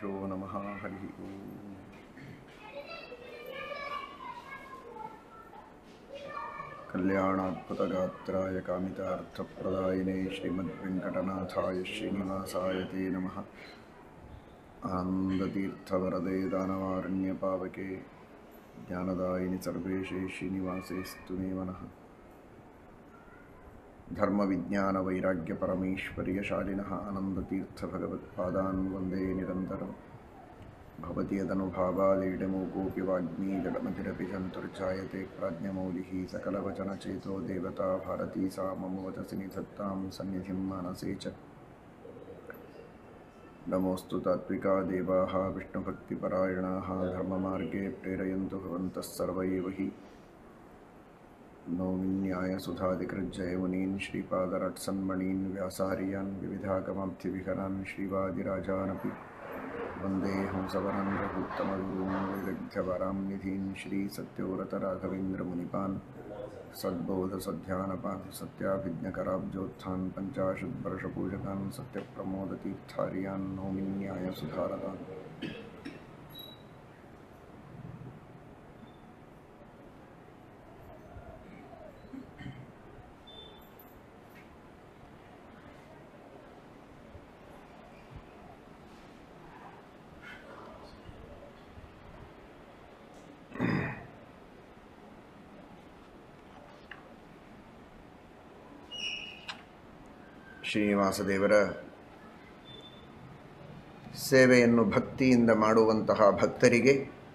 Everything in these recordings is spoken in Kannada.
श्रीगुरुभ्यो नमः हरिः ओम् कल्याणात्पतगात्राय कामितार्थप्रदायिने श्रीमद्वेङ्कटनाथाय श्रीनिवासाय ते नमः आनन्दतीर्थवरदे दानवारण्यपावके ज्ञानदायिनि सर्वेशे श्रीनिवासेस्तु मे मनः धर्मविज्ञानवैराग्यपरमेश्वर्यशालिनः आनन्दतीर्थभगवत्पादान् वन्दे निरन्तरं भवति यदनुभावादेडमूकोऽपि वाग्मी जडमतिरपि जन्तुर्जायते प्राज्ञमौलिः सकलवचनचेतो देवता भारती सा मम वचसि निधत्तां सन्निधिं मानसे च नमोऽस्तु तात्विका देवाः विष्णुभक्तिपरायणाः धर्ममार्गे प्रेरयन्तु भवन्तः सर्व एव हि नौमिन्यायसुधादिकृज्जयमुनीन् श्रीपादरट्सन्मणीन् व्यासार्यान् विविधागमाब्धिविहरान् श्रीवादिराजानपि वन्दे हंसवरान् रघुत्तमगुरून् वैदग्ध्यवरां निधीन् श्रीसत्योरतराघवेन्द्रमुनिपान् सद्बोधसध्यानपान् सत्याभिज्ञकराब्जोत्थान् पञ्चाशद्वर्षपूजकान् सत्यप्रमोदतीर्थार्यान् नौमिन्यायसुधारतान् ಶ್ರೀನಿವಾಸ ದೇವರ ಸೇವೆಯನ್ನು ಭಕ್ತಿಯಿಂದ ಮಾಡುವಂತಹ ಭಕ್ತರಿಗೆ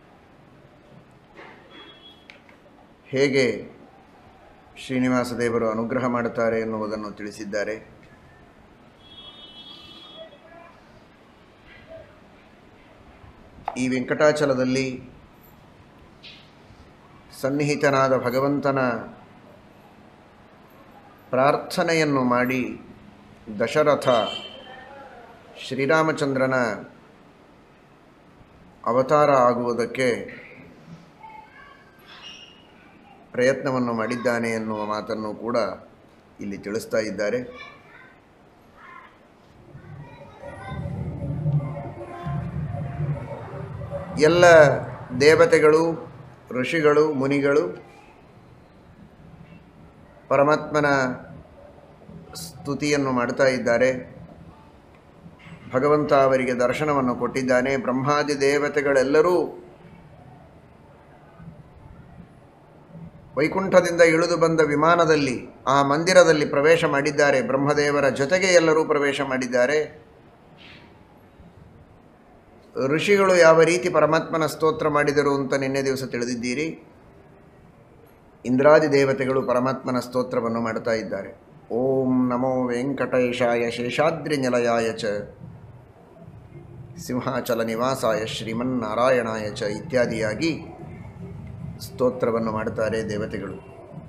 ಹೇಗೆ ಶ್ರೀನಿವಾಸ ದೇವರು ಅನುಗ್ರಹ ಮಾಡುತ್ತಾರೆ ಎನ್ನುವುದನ್ನು ತಿಳಿಸಿದ್ದಾರೆ ಈ ವೆಂಕಟಾಚಲದಲ್ಲಿ ಸನ್ನಿಹಿತನಾದ ಭಗವಂತನ ಪ್ರಾರ್ಥನೆಯನ್ನು ಮಾಡಿ ದಶರಥ ಶ್ರೀರಾಮಚಂದ್ರನ ಅವತಾರ ಆಗುವುದಕ್ಕೆ ಪ್ರಯತ್ನವನ್ನು ಮಾಡಿದ್ದಾನೆ ಎನ್ನುವ ಮಾತನ್ನು ಕೂಡ ಇಲ್ಲಿ ತಿಳಿಸ್ತಾ ಇದ್ದಾರೆ ಎಲ್ಲ ದೇವತೆಗಳು ಋಷಿಗಳು ಮುನಿಗಳು ಪರಮಾತ್ಮನ ಸ್ತುತಿಯನ್ನು ಮಾಡ್ತಾ ಇದ್ದಾರೆ ಭಗವಂತ ಅವರಿಗೆ ದರ್ಶನವನ್ನು ಕೊಟ್ಟಿದ್ದಾನೆ ಬ್ರಹ್ಮಾದಿ ದೇವತೆಗಳೆಲ್ಲರೂ ವೈಕುಂಠದಿಂದ ಇಳಿದು ಬಂದ ವಿಮಾನದಲ್ಲಿ ಆ ಮಂದಿರದಲ್ಲಿ ಪ್ರವೇಶ ಮಾಡಿದ್ದಾರೆ ಬ್ರಹ್ಮದೇವರ ಜೊತೆಗೆ ಎಲ್ಲರೂ ಪ್ರವೇಶ ಮಾಡಿದ್ದಾರೆ ಋಷಿಗಳು ಯಾವ ರೀತಿ ಪರಮಾತ್ಮನ ಸ್ತೋತ್ರ ಮಾಡಿದರು ಅಂತ ನಿನ್ನೆ ದಿವಸ ತಿಳಿದಿದ್ದೀರಿ ಇಂದ್ರಾದಿ ದೇವತೆಗಳು ಪರಮಾತ್ಮನ ಸ್ತೋತ್ರವನ್ನು ಮಾಡ್ತಾ ಇದ್ದಾರೆ ಓಂ ನಮೋ ವೆಂಕಟೇಶಾಯ ಶೇಷಾದ್ರಿ ನಿಲಯಾಯ ಚ ಸಿಂಹಾಚಲ ನಿವಾಸಾಯ ಶ್ರೀಮನ್ನಾರಾಯಣಾಯ ಚ ಇತ್ಯಾದಿಯಾಗಿ ಸ್ತೋತ್ರವನ್ನು ಮಾಡುತ್ತಾರೆ ದೇವತೆಗಳು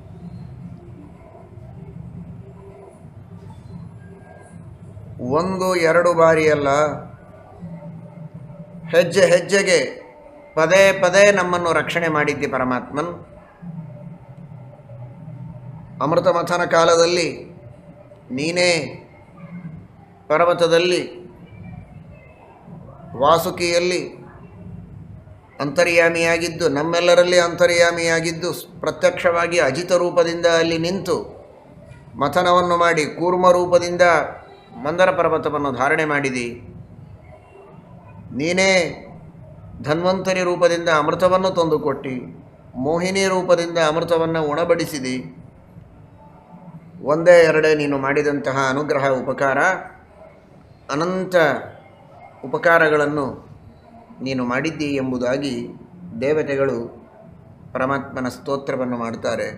ಒಂದು ಎರಡು ಬಾರಿಯಲ್ಲ ಹೆಜ್ಜೆ ಹೆಜ್ಜೆಗೆ ಪದೇ ಪದೇ ನಮ್ಮನ್ನು ರಕ್ಷಣೆ ಮಾಡಿದ್ದಿ ಪರಮಾತ್ಮನ್ ಅಮೃತ ಮಥನ ಕಾಲದಲ್ಲಿ ನೀನೇ ಪರ್ವತದಲ್ಲಿ ವಾಸುಕಿಯಲ್ಲಿ ಅಂತರ್ಯಾಮಿಯಾಗಿದ್ದು ನಮ್ಮೆಲ್ಲರಲ್ಲಿ ಅಂತರ್ಯಾಮಿಯಾಗಿದ್ದು ಪ್ರತ್ಯಕ್ಷವಾಗಿ ಅಜಿತ ರೂಪದಿಂದ ಅಲ್ಲಿ ನಿಂತು ಮಥನವನ್ನು ಮಾಡಿ ಕೂರ್ಮ ರೂಪದಿಂದ ಮಂದರ ಪರ್ವತವನ್ನು ಧಾರಣೆ ಮಾಡಿದಿ ನೀನೇ ಧನ್ವಂತರಿ ರೂಪದಿಂದ ಅಮೃತವನ್ನು ತಂದುಕೊಟ್ಟಿ ಮೋಹಿನಿ ರೂಪದಿಂದ ಅಮೃತವನ್ನು ಉಣಬಡಿಸಿದಿ ಒಂದೇ ಎರಡೇ ನೀನು ಮಾಡಿದಂತಹ ಅನುಗ್ರಹ ಉಪಕಾರ ಅನಂತ ಉಪಕಾರಗಳನ್ನು ನೀನು ಮಾಡಿದ್ದಿ ಎಂಬುದಾಗಿ ದೇವತೆಗಳು ಪರಮಾತ್ಮನ ಸ್ತೋತ್ರವನ್ನು ಮಾಡ್ತಾರೆ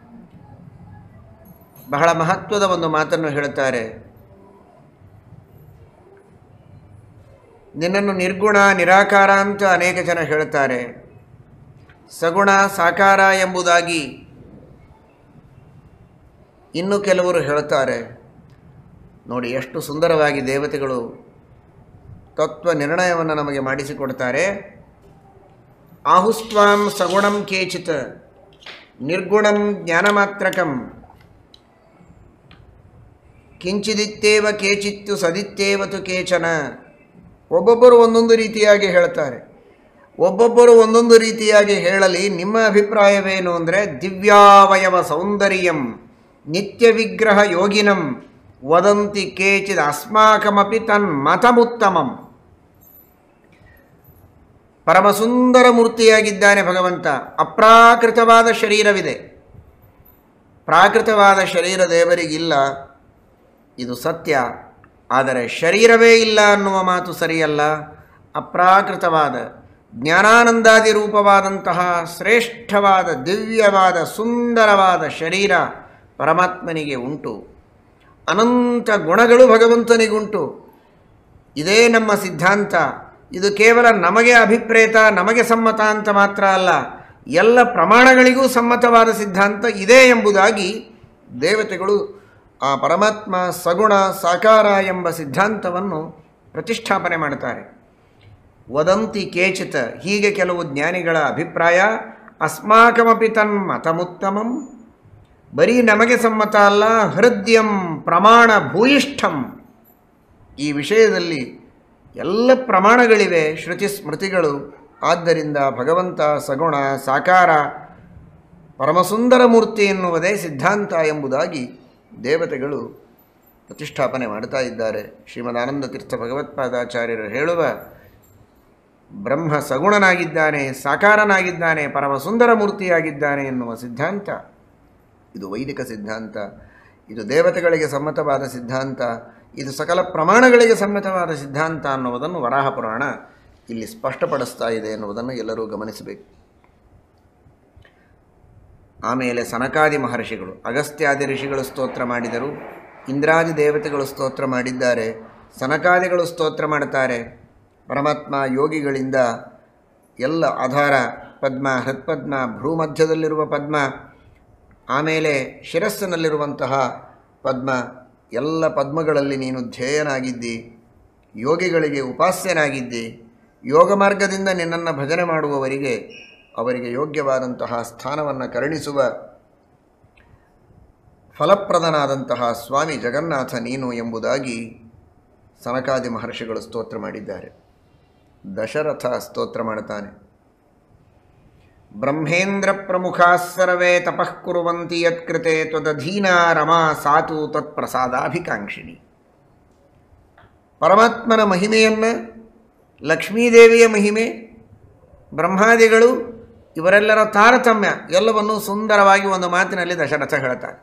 ಬಹಳ ಮಹತ್ವದ ಒಂದು ಮಾತನ್ನು ಹೇಳುತ್ತಾರೆ ನಿನ್ನನ್ನು ನಿರ್ಗುಣ ನಿರಾಕಾರ ಅಂತ ಅನೇಕ ಜನ ಹೇಳ್ತಾರೆ ಸಗುಣ ಸಾಕಾರ ಎಂಬುದಾಗಿ ಇನ್ನು ಕೆಲವರು ಹೇಳ್ತಾರೆ ನೋಡಿ ಎಷ್ಟು ಸುಂದರವಾಗಿ ದೇವತೆಗಳು ತತ್ವ ನಿರ್ಣಯವನ್ನು ನಮಗೆ ಮಾಡಿಸಿಕೊಡ್ತಾರೆ ಆಹುಸ್ತ್ವಾಂ ಸಗುಣಂ ಕೇಚಿತ್ ನಿರ್ಗುಣಂ ಜ್ಞಾನಮಾತ್ರಕಂ ಕಿಂಚಿದಿತ್ತೇವ ಕೇಚಿತ್ತು ಸದಿತ್ತೇವತು ಕೇಚನ ಒಬ್ಬೊಬ್ಬರು ಒಂದೊಂದು ರೀತಿಯಾಗಿ ಹೇಳ್ತಾರೆ ಒಬ್ಬೊಬ್ಬರು ಒಂದೊಂದು ರೀತಿಯಾಗಿ ಹೇಳಲಿ ನಿಮ್ಮ ಅಭಿಪ್ರಾಯವೇನು ಅಂದರೆ ದಿವ್ಯಾವಯವ ಸೌಂದರ್ಯಂ ನಿತ್ಯ ವಿಗ್ರಹ ಯೋಗಿನಂ ವದಂತಿ ಕೇಚಿದ ಅಸ್ಮಾಕಮಪಿ ತನ್ಮತಮುತ್ತಮಂ ಪರಮಸುಂದರ ಮೂರ್ತಿಯಾಗಿದ್ದಾನೆ ಭಗವಂತ ಅಪ್ರಾಕೃತವಾದ ಶರೀರವಿದೆ ಪ್ರಾಕೃತವಾದ ಶರೀರ ದೇವರಿಗಿಲ್ಲ ಇದು ಸತ್ಯ ಆದರೆ ಶರೀರವೇ ಇಲ್ಲ ಅನ್ನುವ ಮಾತು ಸರಿಯಲ್ಲ ಅಪ್ರಾಕೃತವಾದ ಜ್ಞಾನಾನಂದಾದಿ ರೂಪವಾದಂತಹ ಶ್ರೇಷ್ಠವಾದ ದಿವ್ಯವಾದ ಸುಂದರವಾದ ಶರೀರ ಪರಮಾತ್ಮನಿಗೆ ಉಂಟು ಅನಂತ ಗುಣಗಳು ಭಗವಂತನಿಗುಂಟು ಇದೇ ನಮ್ಮ ಸಿದ್ಧಾಂತ ಇದು ಕೇವಲ ನಮಗೆ ಅಭಿಪ್ರೇತ ನಮಗೆ ಸಮ್ಮತ ಅಂತ ಮಾತ್ರ ಅಲ್ಲ ಎಲ್ಲ ಪ್ರಮಾಣಗಳಿಗೂ ಸಮ್ಮತವಾದ ಸಿದ್ಧಾಂತ ಇದೆ ಎಂಬುದಾಗಿ ದೇವತೆಗಳು ಆ ಪರಮಾತ್ಮ ಸಗುಣ ಸಾಕಾರ ಎಂಬ ಸಿದ್ಧಾಂತವನ್ನು ಪ್ರತಿಷ್ಠಾಪನೆ ಮಾಡ್ತಾರೆ ವದಂತಿ ಕೇಚಿತ ಹೀಗೆ ಕೆಲವು ಜ್ಞಾನಿಗಳ ಅಭಿಪ್ರಾಯ ಅಸ್ಮಾಕಮಪಿ ತನ್ಮತಮುತ್ತಮಂ ಬರೀ ನಮಗೆ ಸಮ್ಮತ ಅಲ್ಲ ಹೃದಯಂ ಪ್ರಮಾಣ ಭೂಯಿಷ್ಠಂ ಈ ವಿಷಯದಲ್ಲಿ ಎಲ್ಲ ಪ್ರಮಾಣಗಳಿವೆ ಶ್ರುತಿ ಸ್ಮೃತಿಗಳು ಆದ್ದರಿಂದ ಭಗವಂತ ಸಗುಣ ಸಾಕಾರ ಪರಮಸುಂದರ ಮೂರ್ತಿ ಎನ್ನುವುದೇ ಸಿದ್ಧಾಂತ ಎಂಬುದಾಗಿ ದೇವತೆಗಳು ಪ್ರತಿಷ್ಠಾಪನೆ ಮಾಡ್ತಾ ಇದ್ದಾರೆ ಶ್ರೀಮದಾನಂದ ತೀರ್ಥ ಭಗವತ್ಪಾದಾಚಾರ್ಯರು ಹೇಳುವ ಬ್ರಹ್ಮ ಸಗುಣನಾಗಿದ್ದಾನೆ ಸಾಕಾರನಾಗಿದ್ದಾನೆ ಪರಮ ಸುಂದರ ಮೂರ್ತಿಯಾಗಿದ್ದಾನೆ ಎನ್ನುವ ಸಿದ್ಧಾಂತ ಇದು ವೈದಿಕ ಸಿದ್ಧಾಂತ ಇದು ದೇವತೆಗಳಿಗೆ ಸಮ್ಮತವಾದ ಸಿದ್ಧಾಂತ ಇದು ಸಕಲ ಪ್ರಮಾಣಗಳಿಗೆ ಸಮ್ಮತವಾದ ಸಿದ್ಧಾಂತ ಅನ್ನುವುದನ್ನು ವರಾಹ ಪುರಾಣ ಇಲ್ಲಿ ಸ್ಪಷ್ಟಪಡಿಸ್ತಾ ಇದೆ ಎನ್ನುವುದನ್ನು ಎಲ್ಲರೂ ಗಮನಿಸಬೇಕು ಆಮೇಲೆ ಸನಕಾದಿ ಮಹರ್ಷಿಗಳು ಅಗಸ್ತ್ಯಾದಿ ಋಷಿಗಳು ಸ್ತೋತ್ರ ಮಾಡಿದರು ಇಂದ್ರಾದಿ ದೇವತೆಗಳು ಸ್ತೋತ್ರ ಮಾಡಿದ್ದಾರೆ ಸನಕಾದಿಗಳು ಸ್ತೋತ್ರ ಮಾಡ್ತಾರೆ ಪರಮಾತ್ಮ ಯೋಗಿಗಳಿಂದ ಎಲ್ಲ ಆಧಾರ ಪದ್ಮ ಹೃತ್ಪದ್ಮ ಭ್ರೂಮಧ್ಯದಲ್ಲಿರುವ ಪದ್ಮ ಆಮೇಲೆ ಶಿರಸ್ಸಿನಲ್ಲಿರುವಂತಹ ಪದ್ಮ ಎಲ್ಲ ಪದ್ಮಗಳಲ್ಲಿ ನೀನು ಧ್ಯೇಯನಾಗಿದ್ದಿ ಯೋಗಿಗಳಿಗೆ ಉಪಾಸ್ಯನಾಗಿದ್ದಿ ಯೋಗ ಮಾರ್ಗದಿಂದ ನಿನ್ನನ್ನು ಭಜನೆ ಮಾಡುವವರಿಗೆ ಅವರಿಗೆ ಯೋಗ್ಯವಾದಂತಹ ಸ್ಥಾನವನ್ನು ಕರುಣಿಸುವ ಫಲಪ್ರದನಾದಂತಹ ಸ್ವಾಮಿ ಜಗನ್ನಾಥ ನೀನು ಎಂಬುದಾಗಿ ಸನಕಾದಿ ಮಹರ್ಷಿಗಳು ಸ್ತೋತ್ರ ಮಾಡಿದ್ದಾರೆ ದಶರಥ ಸ್ತೋತ್ರ ಮಾಡ್ತಾನೆ ಬ್ರಹ್ಮೇಂದ್ರ ಪ್ರಮುಖಾ ಸರ್ವೇ ತಪಃ ಕುರುವಂತಿ ಯತ್ಕೃತೆ ತ್ವದಧೀನಾ ರಮಾ ಸಾತು ತತ್ಪ್ರಸಾದಾಭಿಕಾಂಕ್ಷಿಣಿ ಪರಮಾತ್ಮನ ಮಹಿಮೆಯನ್ನು ಲಕ್ಷ್ಮೀದೇವಿಯ ಮಹಿಮೆ ಬ್ರಹ್ಮಾದಿಗಳು ಇವರೆಲ್ಲರ ತಾರತಮ್ಯ ಎಲ್ಲವನ್ನೂ ಸುಂದರವಾಗಿ ಒಂದು ಮಾತಿನಲ್ಲಿ ದಶರಥ ಹೇಳ್ತಾರೆ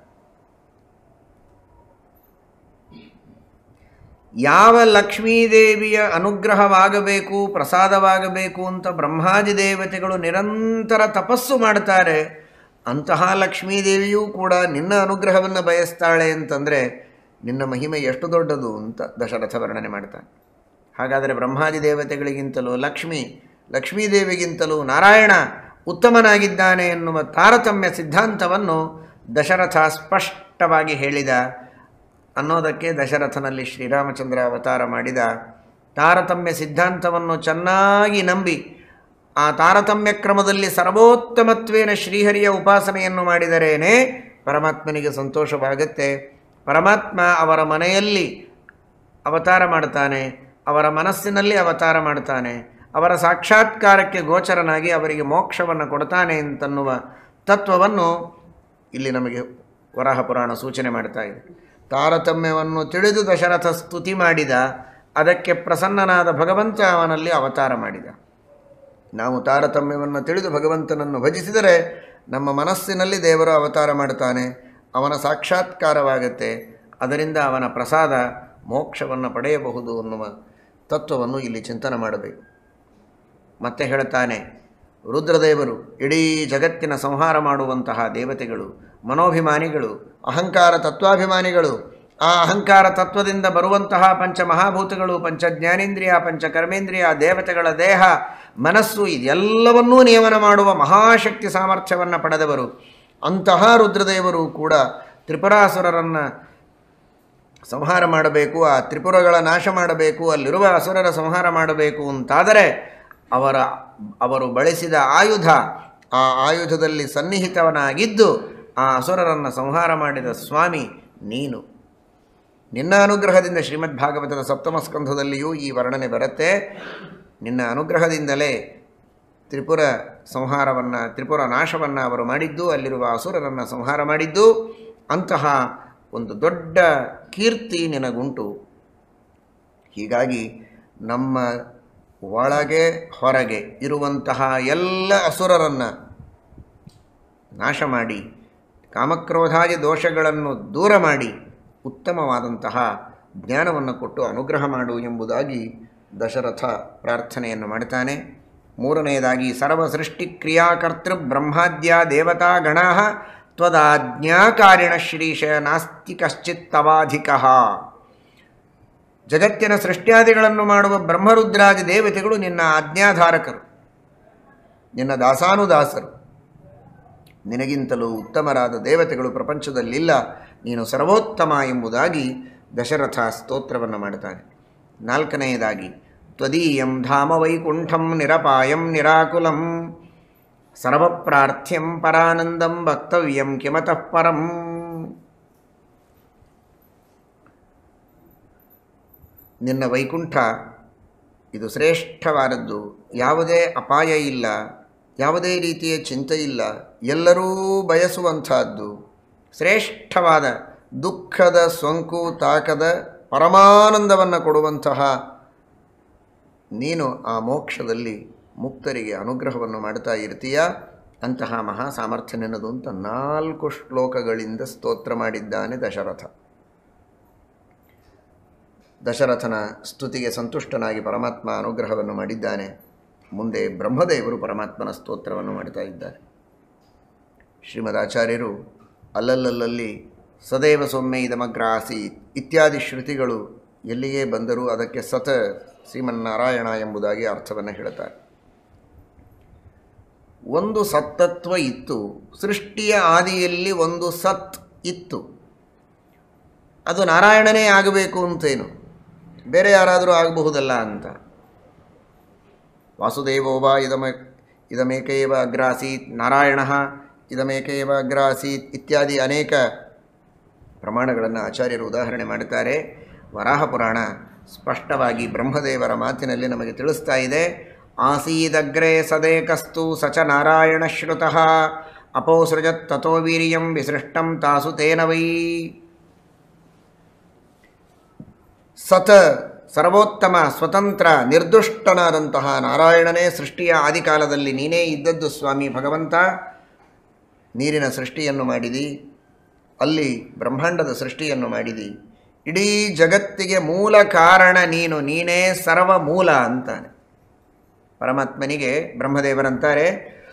ಯಾವ ಲಕ್ಷ್ಮೀದೇವಿಯ ಅನುಗ್ರಹವಾಗಬೇಕು ಪ್ರಸಾದವಾಗಬೇಕು ಅಂತ ಬ್ರಹ್ಮಾದಿ ದೇವತೆಗಳು ನಿರಂತರ ತಪಸ್ಸು ಮಾಡ್ತಾರೆ ಅಂತಹ ಲಕ್ಷ್ಮೀದೇವಿಯೂ ಕೂಡ ನಿನ್ನ ಅನುಗ್ರಹವನ್ನು ಬಯಸ್ತಾಳೆ ಅಂತಂದರೆ ನಿನ್ನ ಮಹಿಮೆ ಎಷ್ಟು ದೊಡ್ಡದು ಅಂತ ದಶರಥ ವರ್ಣನೆ ಮಾಡ್ತಾನೆ ಹಾಗಾದರೆ ಬ್ರಹ್ಮಾದಿ ದೇವತೆಗಳಿಗಿಂತಲೂ ಲಕ್ಷ್ಮಿ ಲಕ್ಷ್ಮೀದೇವಿಗಿಂತಲೂ ನಾರಾಯಣ ಉತ್ತಮನಾಗಿದ್ದಾನೆ ಎನ್ನುವ ತಾರತಮ್ಯ ಸಿದ್ಧಾಂತವನ್ನು ದಶರಥ ಸ್ಪಷ್ಟವಾಗಿ ಹೇಳಿದ ಅನ್ನೋದಕ್ಕೆ ದಶರಥನಲ್ಲಿ ಶ್ರೀರಾಮಚಂದ್ರ ಅವತಾರ ಮಾಡಿದ ತಾರತಮ್ಯ ಸಿದ್ಧಾಂತವನ್ನು ಚೆನ್ನಾಗಿ ನಂಬಿ ಆ ತಾರತಮ್ಯ ಕ್ರಮದಲ್ಲಿ ಸರ್ವೋತ್ತಮತ್ವೇನ ಶ್ರೀಹರಿಯ ಉಪಾಸನೆಯನ್ನು ಮಾಡಿದರೇನೆ ಪರಮಾತ್ಮನಿಗೆ ಸಂತೋಷವಾಗುತ್ತೆ ಪರಮಾತ್ಮ ಅವರ ಮನೆಯಲ್ಲಿ ಅವತಾರ ಮಾಡ್ತಾನೆ ಅವರ ಮನಸ್ಸಿನಲ್ಲಿ ಅವತಾರ ಮಾಡ್ತಾನೆ ಅವರ ಸಾಕ್ಷಾತ್ಕಾರಕ್ಕೆ ಗೋಚರನಾಗಿ ಅವರಿಗೆ ಮೋಕ್ಷವನ್ನು ಕೊಡ್ತಾನೆ ಅಂತನ್ನುವ ತತ್ವವನ್ನು ಇಲ್ಲಿ ನಮಗೆ ವರಾಹ ಪುರಾಣ ಸೂಚನೆ ಮಾಡ್ತಾ ಇದೆ ತಾರತಮ್ಯವನ್ನು ತಿಳಿದು ದಶರಥ ಸ್ತುತಿ ಮಾಡಿದ ಅದಕ್ಕೆ ಪ್ರಸನ್ನನಾದ ಭಗವಂತ ಅವನಲ್ಲಿ ಅವತಾರ ಮಾಡಿದ ನಾವು ತಾರತಮ್ಯವನ್ನು ತಿಳಿದು ಭಗವಂತನನ್ನು ಭಜಿಸಿದರೆ ನಮ್ಮ ಮನಸ್ಸಿನಲ್ಲಿ ದೇವರು ಅವತಾರ ಮಾಡ್ತಾನೆ ಅವನ ಸಾಕ್ಷಾತ್ಕಾರವಾಗತ್ತೆ ಅದರಿಂದ ಅವನ ಪ್ರಸಾದ ಮೋಕ್ಷವನ್ನು ಪಡೆಯಬಹುದು ಅನ್ನುವ ತತ್ವವನ್ನು ಇಲ್ಲಿ ಚಿಂತನೆ ಮಾಡಬೇಕು ಮತ್ತೆ ಹೇಳ್ತಾನೆ ರುದ್ರದೇವರು ಇಡೀ ಜಗತ್ತಿನ ಸಂಹಾರ ಮಾಡುವಂತಹ ದೇವತೆಗಳು ಮನೋಭಿಮಾನಿಗಳು ಅಹಂಕಾರ ತತ್ವಾಭಿಮಾನಿಗಳು ಆ ಅಹಂಕಾರ ತತ್ವದಿಂದ ಬರುವಂತಹ ಪಂಚಮಹಾಭೂತಗಳು ಪಂಚಜ್ಞಾನೇಂದ್ರಿಯ ಪಂಚಕರ್ಮೇಂದ್ರಿಯ ದೇವತೆಗಳ ದೇಹ ಮನಸ್ಸು ಇದೆಲ್ಲವನ್ನೂ ನಿಯಮನ ಮಾಡುವ ಮಹಾಶಕ್ತಿ ಸಾಮರ್ಥ್ಯವನ್ನು ಪಡೆದವರು ಅಂತಹ ರುದ್ರದೇವರು ಕೂಡ ತ್ರಿಪುರಾಸುರರನ್ನು ಸಂಹಾರ ಮಾಡಬೇಕು ಆ ತ್ರಿಪುರಗಳ ನಾಶ ಮಾಡಬೇಕು ಅಲ್ಲಿರುವ ಅಸುರರ ಸಂಹಾರ ಮಾಡಬೇಕು ಅಂತಾದರೆ ಅವರ ಅವರು ಬಳಸಿದ ಆಯುಧ ಆ ಆಯುಧದಲ್ಲಿ ಸನ್ನಿಹಿತವನಾಗಿದ್ದು ಆ ಅಸುರರನ್ನು ಸಂಹಾರ ಮಾಡಿದ ಸ್ವಾಮಿ ನೀನು ನಿನ್ನ ಅನುಗ್ರಹದಿಂದ ಶ್ರೀಮದ್ ಭಾಗವತದ ಸಪ್ತಮ ಸ್ಕಂಧದಲ್ಲಿಯೂ ಈ ವರ್ಣನೆ ಬರುತ್ತೆ ನಿನ್ನ ಅನುಗ್ರಹದಿಂದಲೇ ತ್ರಿಪುರ ಸಂಹಾರವನ್ನು ತ್ರಿಪುರ ನಾಶವನ್ನು ಅವರು ಮಾಡಿದ್ದು ಅಲ್ಲಿರುವ ಅಸುರರನ್ನು ಸಂಹಾರ ಮಾಡಿದ್ದು ಅಂತಹ ಒಂದು ದೊಡ್ಡ ಕೀರ್ತಿ ನಿನಗುಂಟು ಹೀಗಾಗಿ ನಮ್ಮ ಒಳಗೆ ಹೊರಗೆ ಇರುವಂತಹ ಎಲ್ಲ ಅಸುರರನ್ನು ನಾಶ ಮಾಡಿ ಕಾಮಕ್ರೋಧಾದಿ ದೋಷಗಳನ್ನು ದೂರ ಮಾಡಿ ಉತ್ತಮವಾದಂತಹ ಜ್ಞಾನವನ್ನು ಕೊಟ್ಟು ಅನುಗ್ರಹ ಮಾಡು ಎಂಬುದಾಗಿ ದಶರಥ ಪ್ರಾರ್ಥನೆಯನ್ನು ಮಾಡ್ತಾನೆ ಮೂರನೆಯದಾಗಿ ಸರ್ವ ಸೃಷ್ಟಿ ಕ್ರಿಯಾಕರ್ತೃ ಬ್ರಹ್ಮಾದ್ಯ ದೇವತಾ ಗಣಾ ತ್ವದಾಜ್ಞಾಕಾರಿಣ ಶ್ರೀಶ ನಾಸ್ತಿ ಕಶ್ಚಿತ್ ತವಾಧಿಕ ಜಗತ್ತಿನ ಸೃಷ್ಟ್ಯಾದಿಗಳನ್ನು ಮಾಡುವ ಬ್ರಹ್ಮರುದ್ರಾದಿ ದೇವತೆಗಳು ನಿನ್ನ ಆಜ್ಞಾಧಾರಕರು ನಿನ್ನ ದಾಸಾನುದಾಸರು ನಿನಗಿಂತಲೂ ಉತ್ತಮರಾದ ದೇವತೆಗಳು ಪ್ರಪಂಚದಲ್ಲಿಲ್ಲ ನೀನು ಸರ್ವೋತ್ತಮ ಎಂಬುದಾಗಿ ದಶರಥ ಸ್ತೋತ್ರವನ್ನು ಮಾಡ್ತಾನೆ ನಾಲ್ಕನೆಯದಾಗಿ ತ್ವದೀಯಂ ಧಾಮ ವೈಕುಂಠಂ ನಿರಪಾಯಂ ನಿರಾಕುಲಂ ಸರ್ವಪ್ರಾರ್ಥ್ಯಂ ಪರಾನಂದಂ ವಕ್ತವ್ಯಂ ಕಿಮತಃ ಪರಂ ನಿನ್ನ ವೈಕುಂಠ ಇದು ಶ್ರೇಷ್ಠವಾದದ್ದು ಯಾವುದೇ ಅಪಾಯ ಇಲ್ಲ ಯಾವುದೇ ರೀತಿಯ ಚಿಂತೆ ಇಲ್ಲ ಎಲ್ಲರೂ ಬಯಸುವಂತಹದ್ದು ಶ್ರೇಷ್ಠವಾದ ದುಃಖದ ಸೋಂಕು ತಾಕದ ಪರಮಾನಂದವನ್ನು ಕೊಡುವಂತಹ ನೀನು ಆ ಮೋಕ್ಷದಲ್ಲಿ ಮುಕ್ತರಿಗೆ ಅನುಗ್ರಹವನ್ನು ಮಾಡ್ತಾ ಇರ್ತೀಯ ಅಂತಹ ಮಹಾ ಸಾಮರ್ಥ್ಯ ನಿನ್ನದು ಅಂತ ನಾಲ್ಕು ಶ್ಲೋಕಗಳಿಂದ ಸ್ತೋತ್ರ ಮಾಡಿದ್ದಾನೆ ದಶರಥ ದಶರಥನ ಸ್ತುತಿಗೆ ಸಂತುಷ್ಟನಾಗಿ ಪರಮಾತ್ಮ ಅನುಗ್ರಹವನ್ನು ಮಾಡಿದ್ದಾನೆ ಮುಂದೆ ಬ್ರಹ್ಮದೇವರು ಪರಮಾತ್ಮನ ಸ್ತೋತ್ರವನ್ನು ಮಾಡ್ತಾ ಇದ್ದಾರೆ ಶ್ರೀಮದ್ ಆಚಾರ್ಯರು ಅಲ್ಲಲ್ಲಲ್ಲಿ ಸದೈವ ಸೌಮ್ಯ ಇದಮಗ್ರ ಆಸೀತ್ ಇತ್ಯಾದಿ ಶ್ರುತಿಗಳು ಎಲ್ಲಿಯೇ ಬಂದರೂ ಅದಕ್ಕೆ ಸತ ಶ್ರೀಮನ್ನಾರಾಯಣ ಎಂಬುದಾಗಿ ಅರ್ಥವನ್ನು ಹೇಳುತ್ತಾರೆ ಒಂದು ಸತ್ತತ್ವ ಇತ್ತು ಸೃಷ್ಟಿಯ ಆದಿಯಲ್ಲಿ ಒಂದು ಸತ್ ಇತ್ತು ಅದು ನಾರಾಯಣನೇ ಆಗಬೇಕು ಅಂತೇನು ಬೇರೆ ಯಾರಾದರೂ ಆಗಬಹುದಲ್ಲ ಅಂತ ವಾಸುದೇವೋವಾ ಇದಮ ಇದಮೇಕೇವ ಅಗ್ರಾಸೀತ್ ನಾರಾಯಣ ಇದಮೇಕೇವ ಅಗ್ರಾಸೀತ್ ಇತ್ಯಾದಿ ಅನೇಕ ಪ್ರಮಾಣಗಳನ್ನು ಆಚಾರ್ಯರು ಉದಾಹರಣೆ ಮಾಡುತ್ತಾರೆ ವರಾಹ ಪುರಾಣ ಸ್ಪಷ್ಟವಾಗಿ ಬ್ರಹ್ಮದೇವರ ಮಾತಿನಲ್ಲಿ ನಮಗೆ ತಿಳಿಸ್ತಾ ಇದೆ ಆಸೀದಗ್ರೆ ಸದೇಕಸ್ತು ಸಚ ನಾರಾಯಣ ಶ್ರುತಃ ಅಪೋಸೃಜತ್ ತಥೋ ವೀರ್ಯಂ ವಿಸೃಷ್ಟಂ ತಾಸು ತೇನ ವೈ ಸತ ಸರ್ವೋತ್ತಮ ಸ್ವತಂತ್ರ ನಿರ್ದುಷ್ಟನಾದಂತಹ ನಾರಾಯಣನೇ ಸೃಷ್ಟಿಯ ಆದಿಕಾಲದಲ್ಲಿ ನೀನೇ ಇದ್ದದ್ದು ಸ್ವಾಮಿ ಭಗವಂತ ನೀರಿನ ಸೃಷ್ಟಿಯನ್ನು ಮಾಡಿದಿ ಅಲ್ಲಿ ಬ್ರಹ್ಮಾಂಡದ ಸೃಷ್ಟಿಯನ್ನು ಮಾಡಿದಿ ಇಡೀ ಜಗತ್ತಿಗೆ ಮೂಲ ಕಾರಣ ನೀನು ನೀನೇ ಸರ್ವ ಮೂಲ ಅಂತಾನೆ ಪರಮಾತ್ಮನಿಗೆ ಬ್ರಹ್ಮದೇವರಂತಾರೆ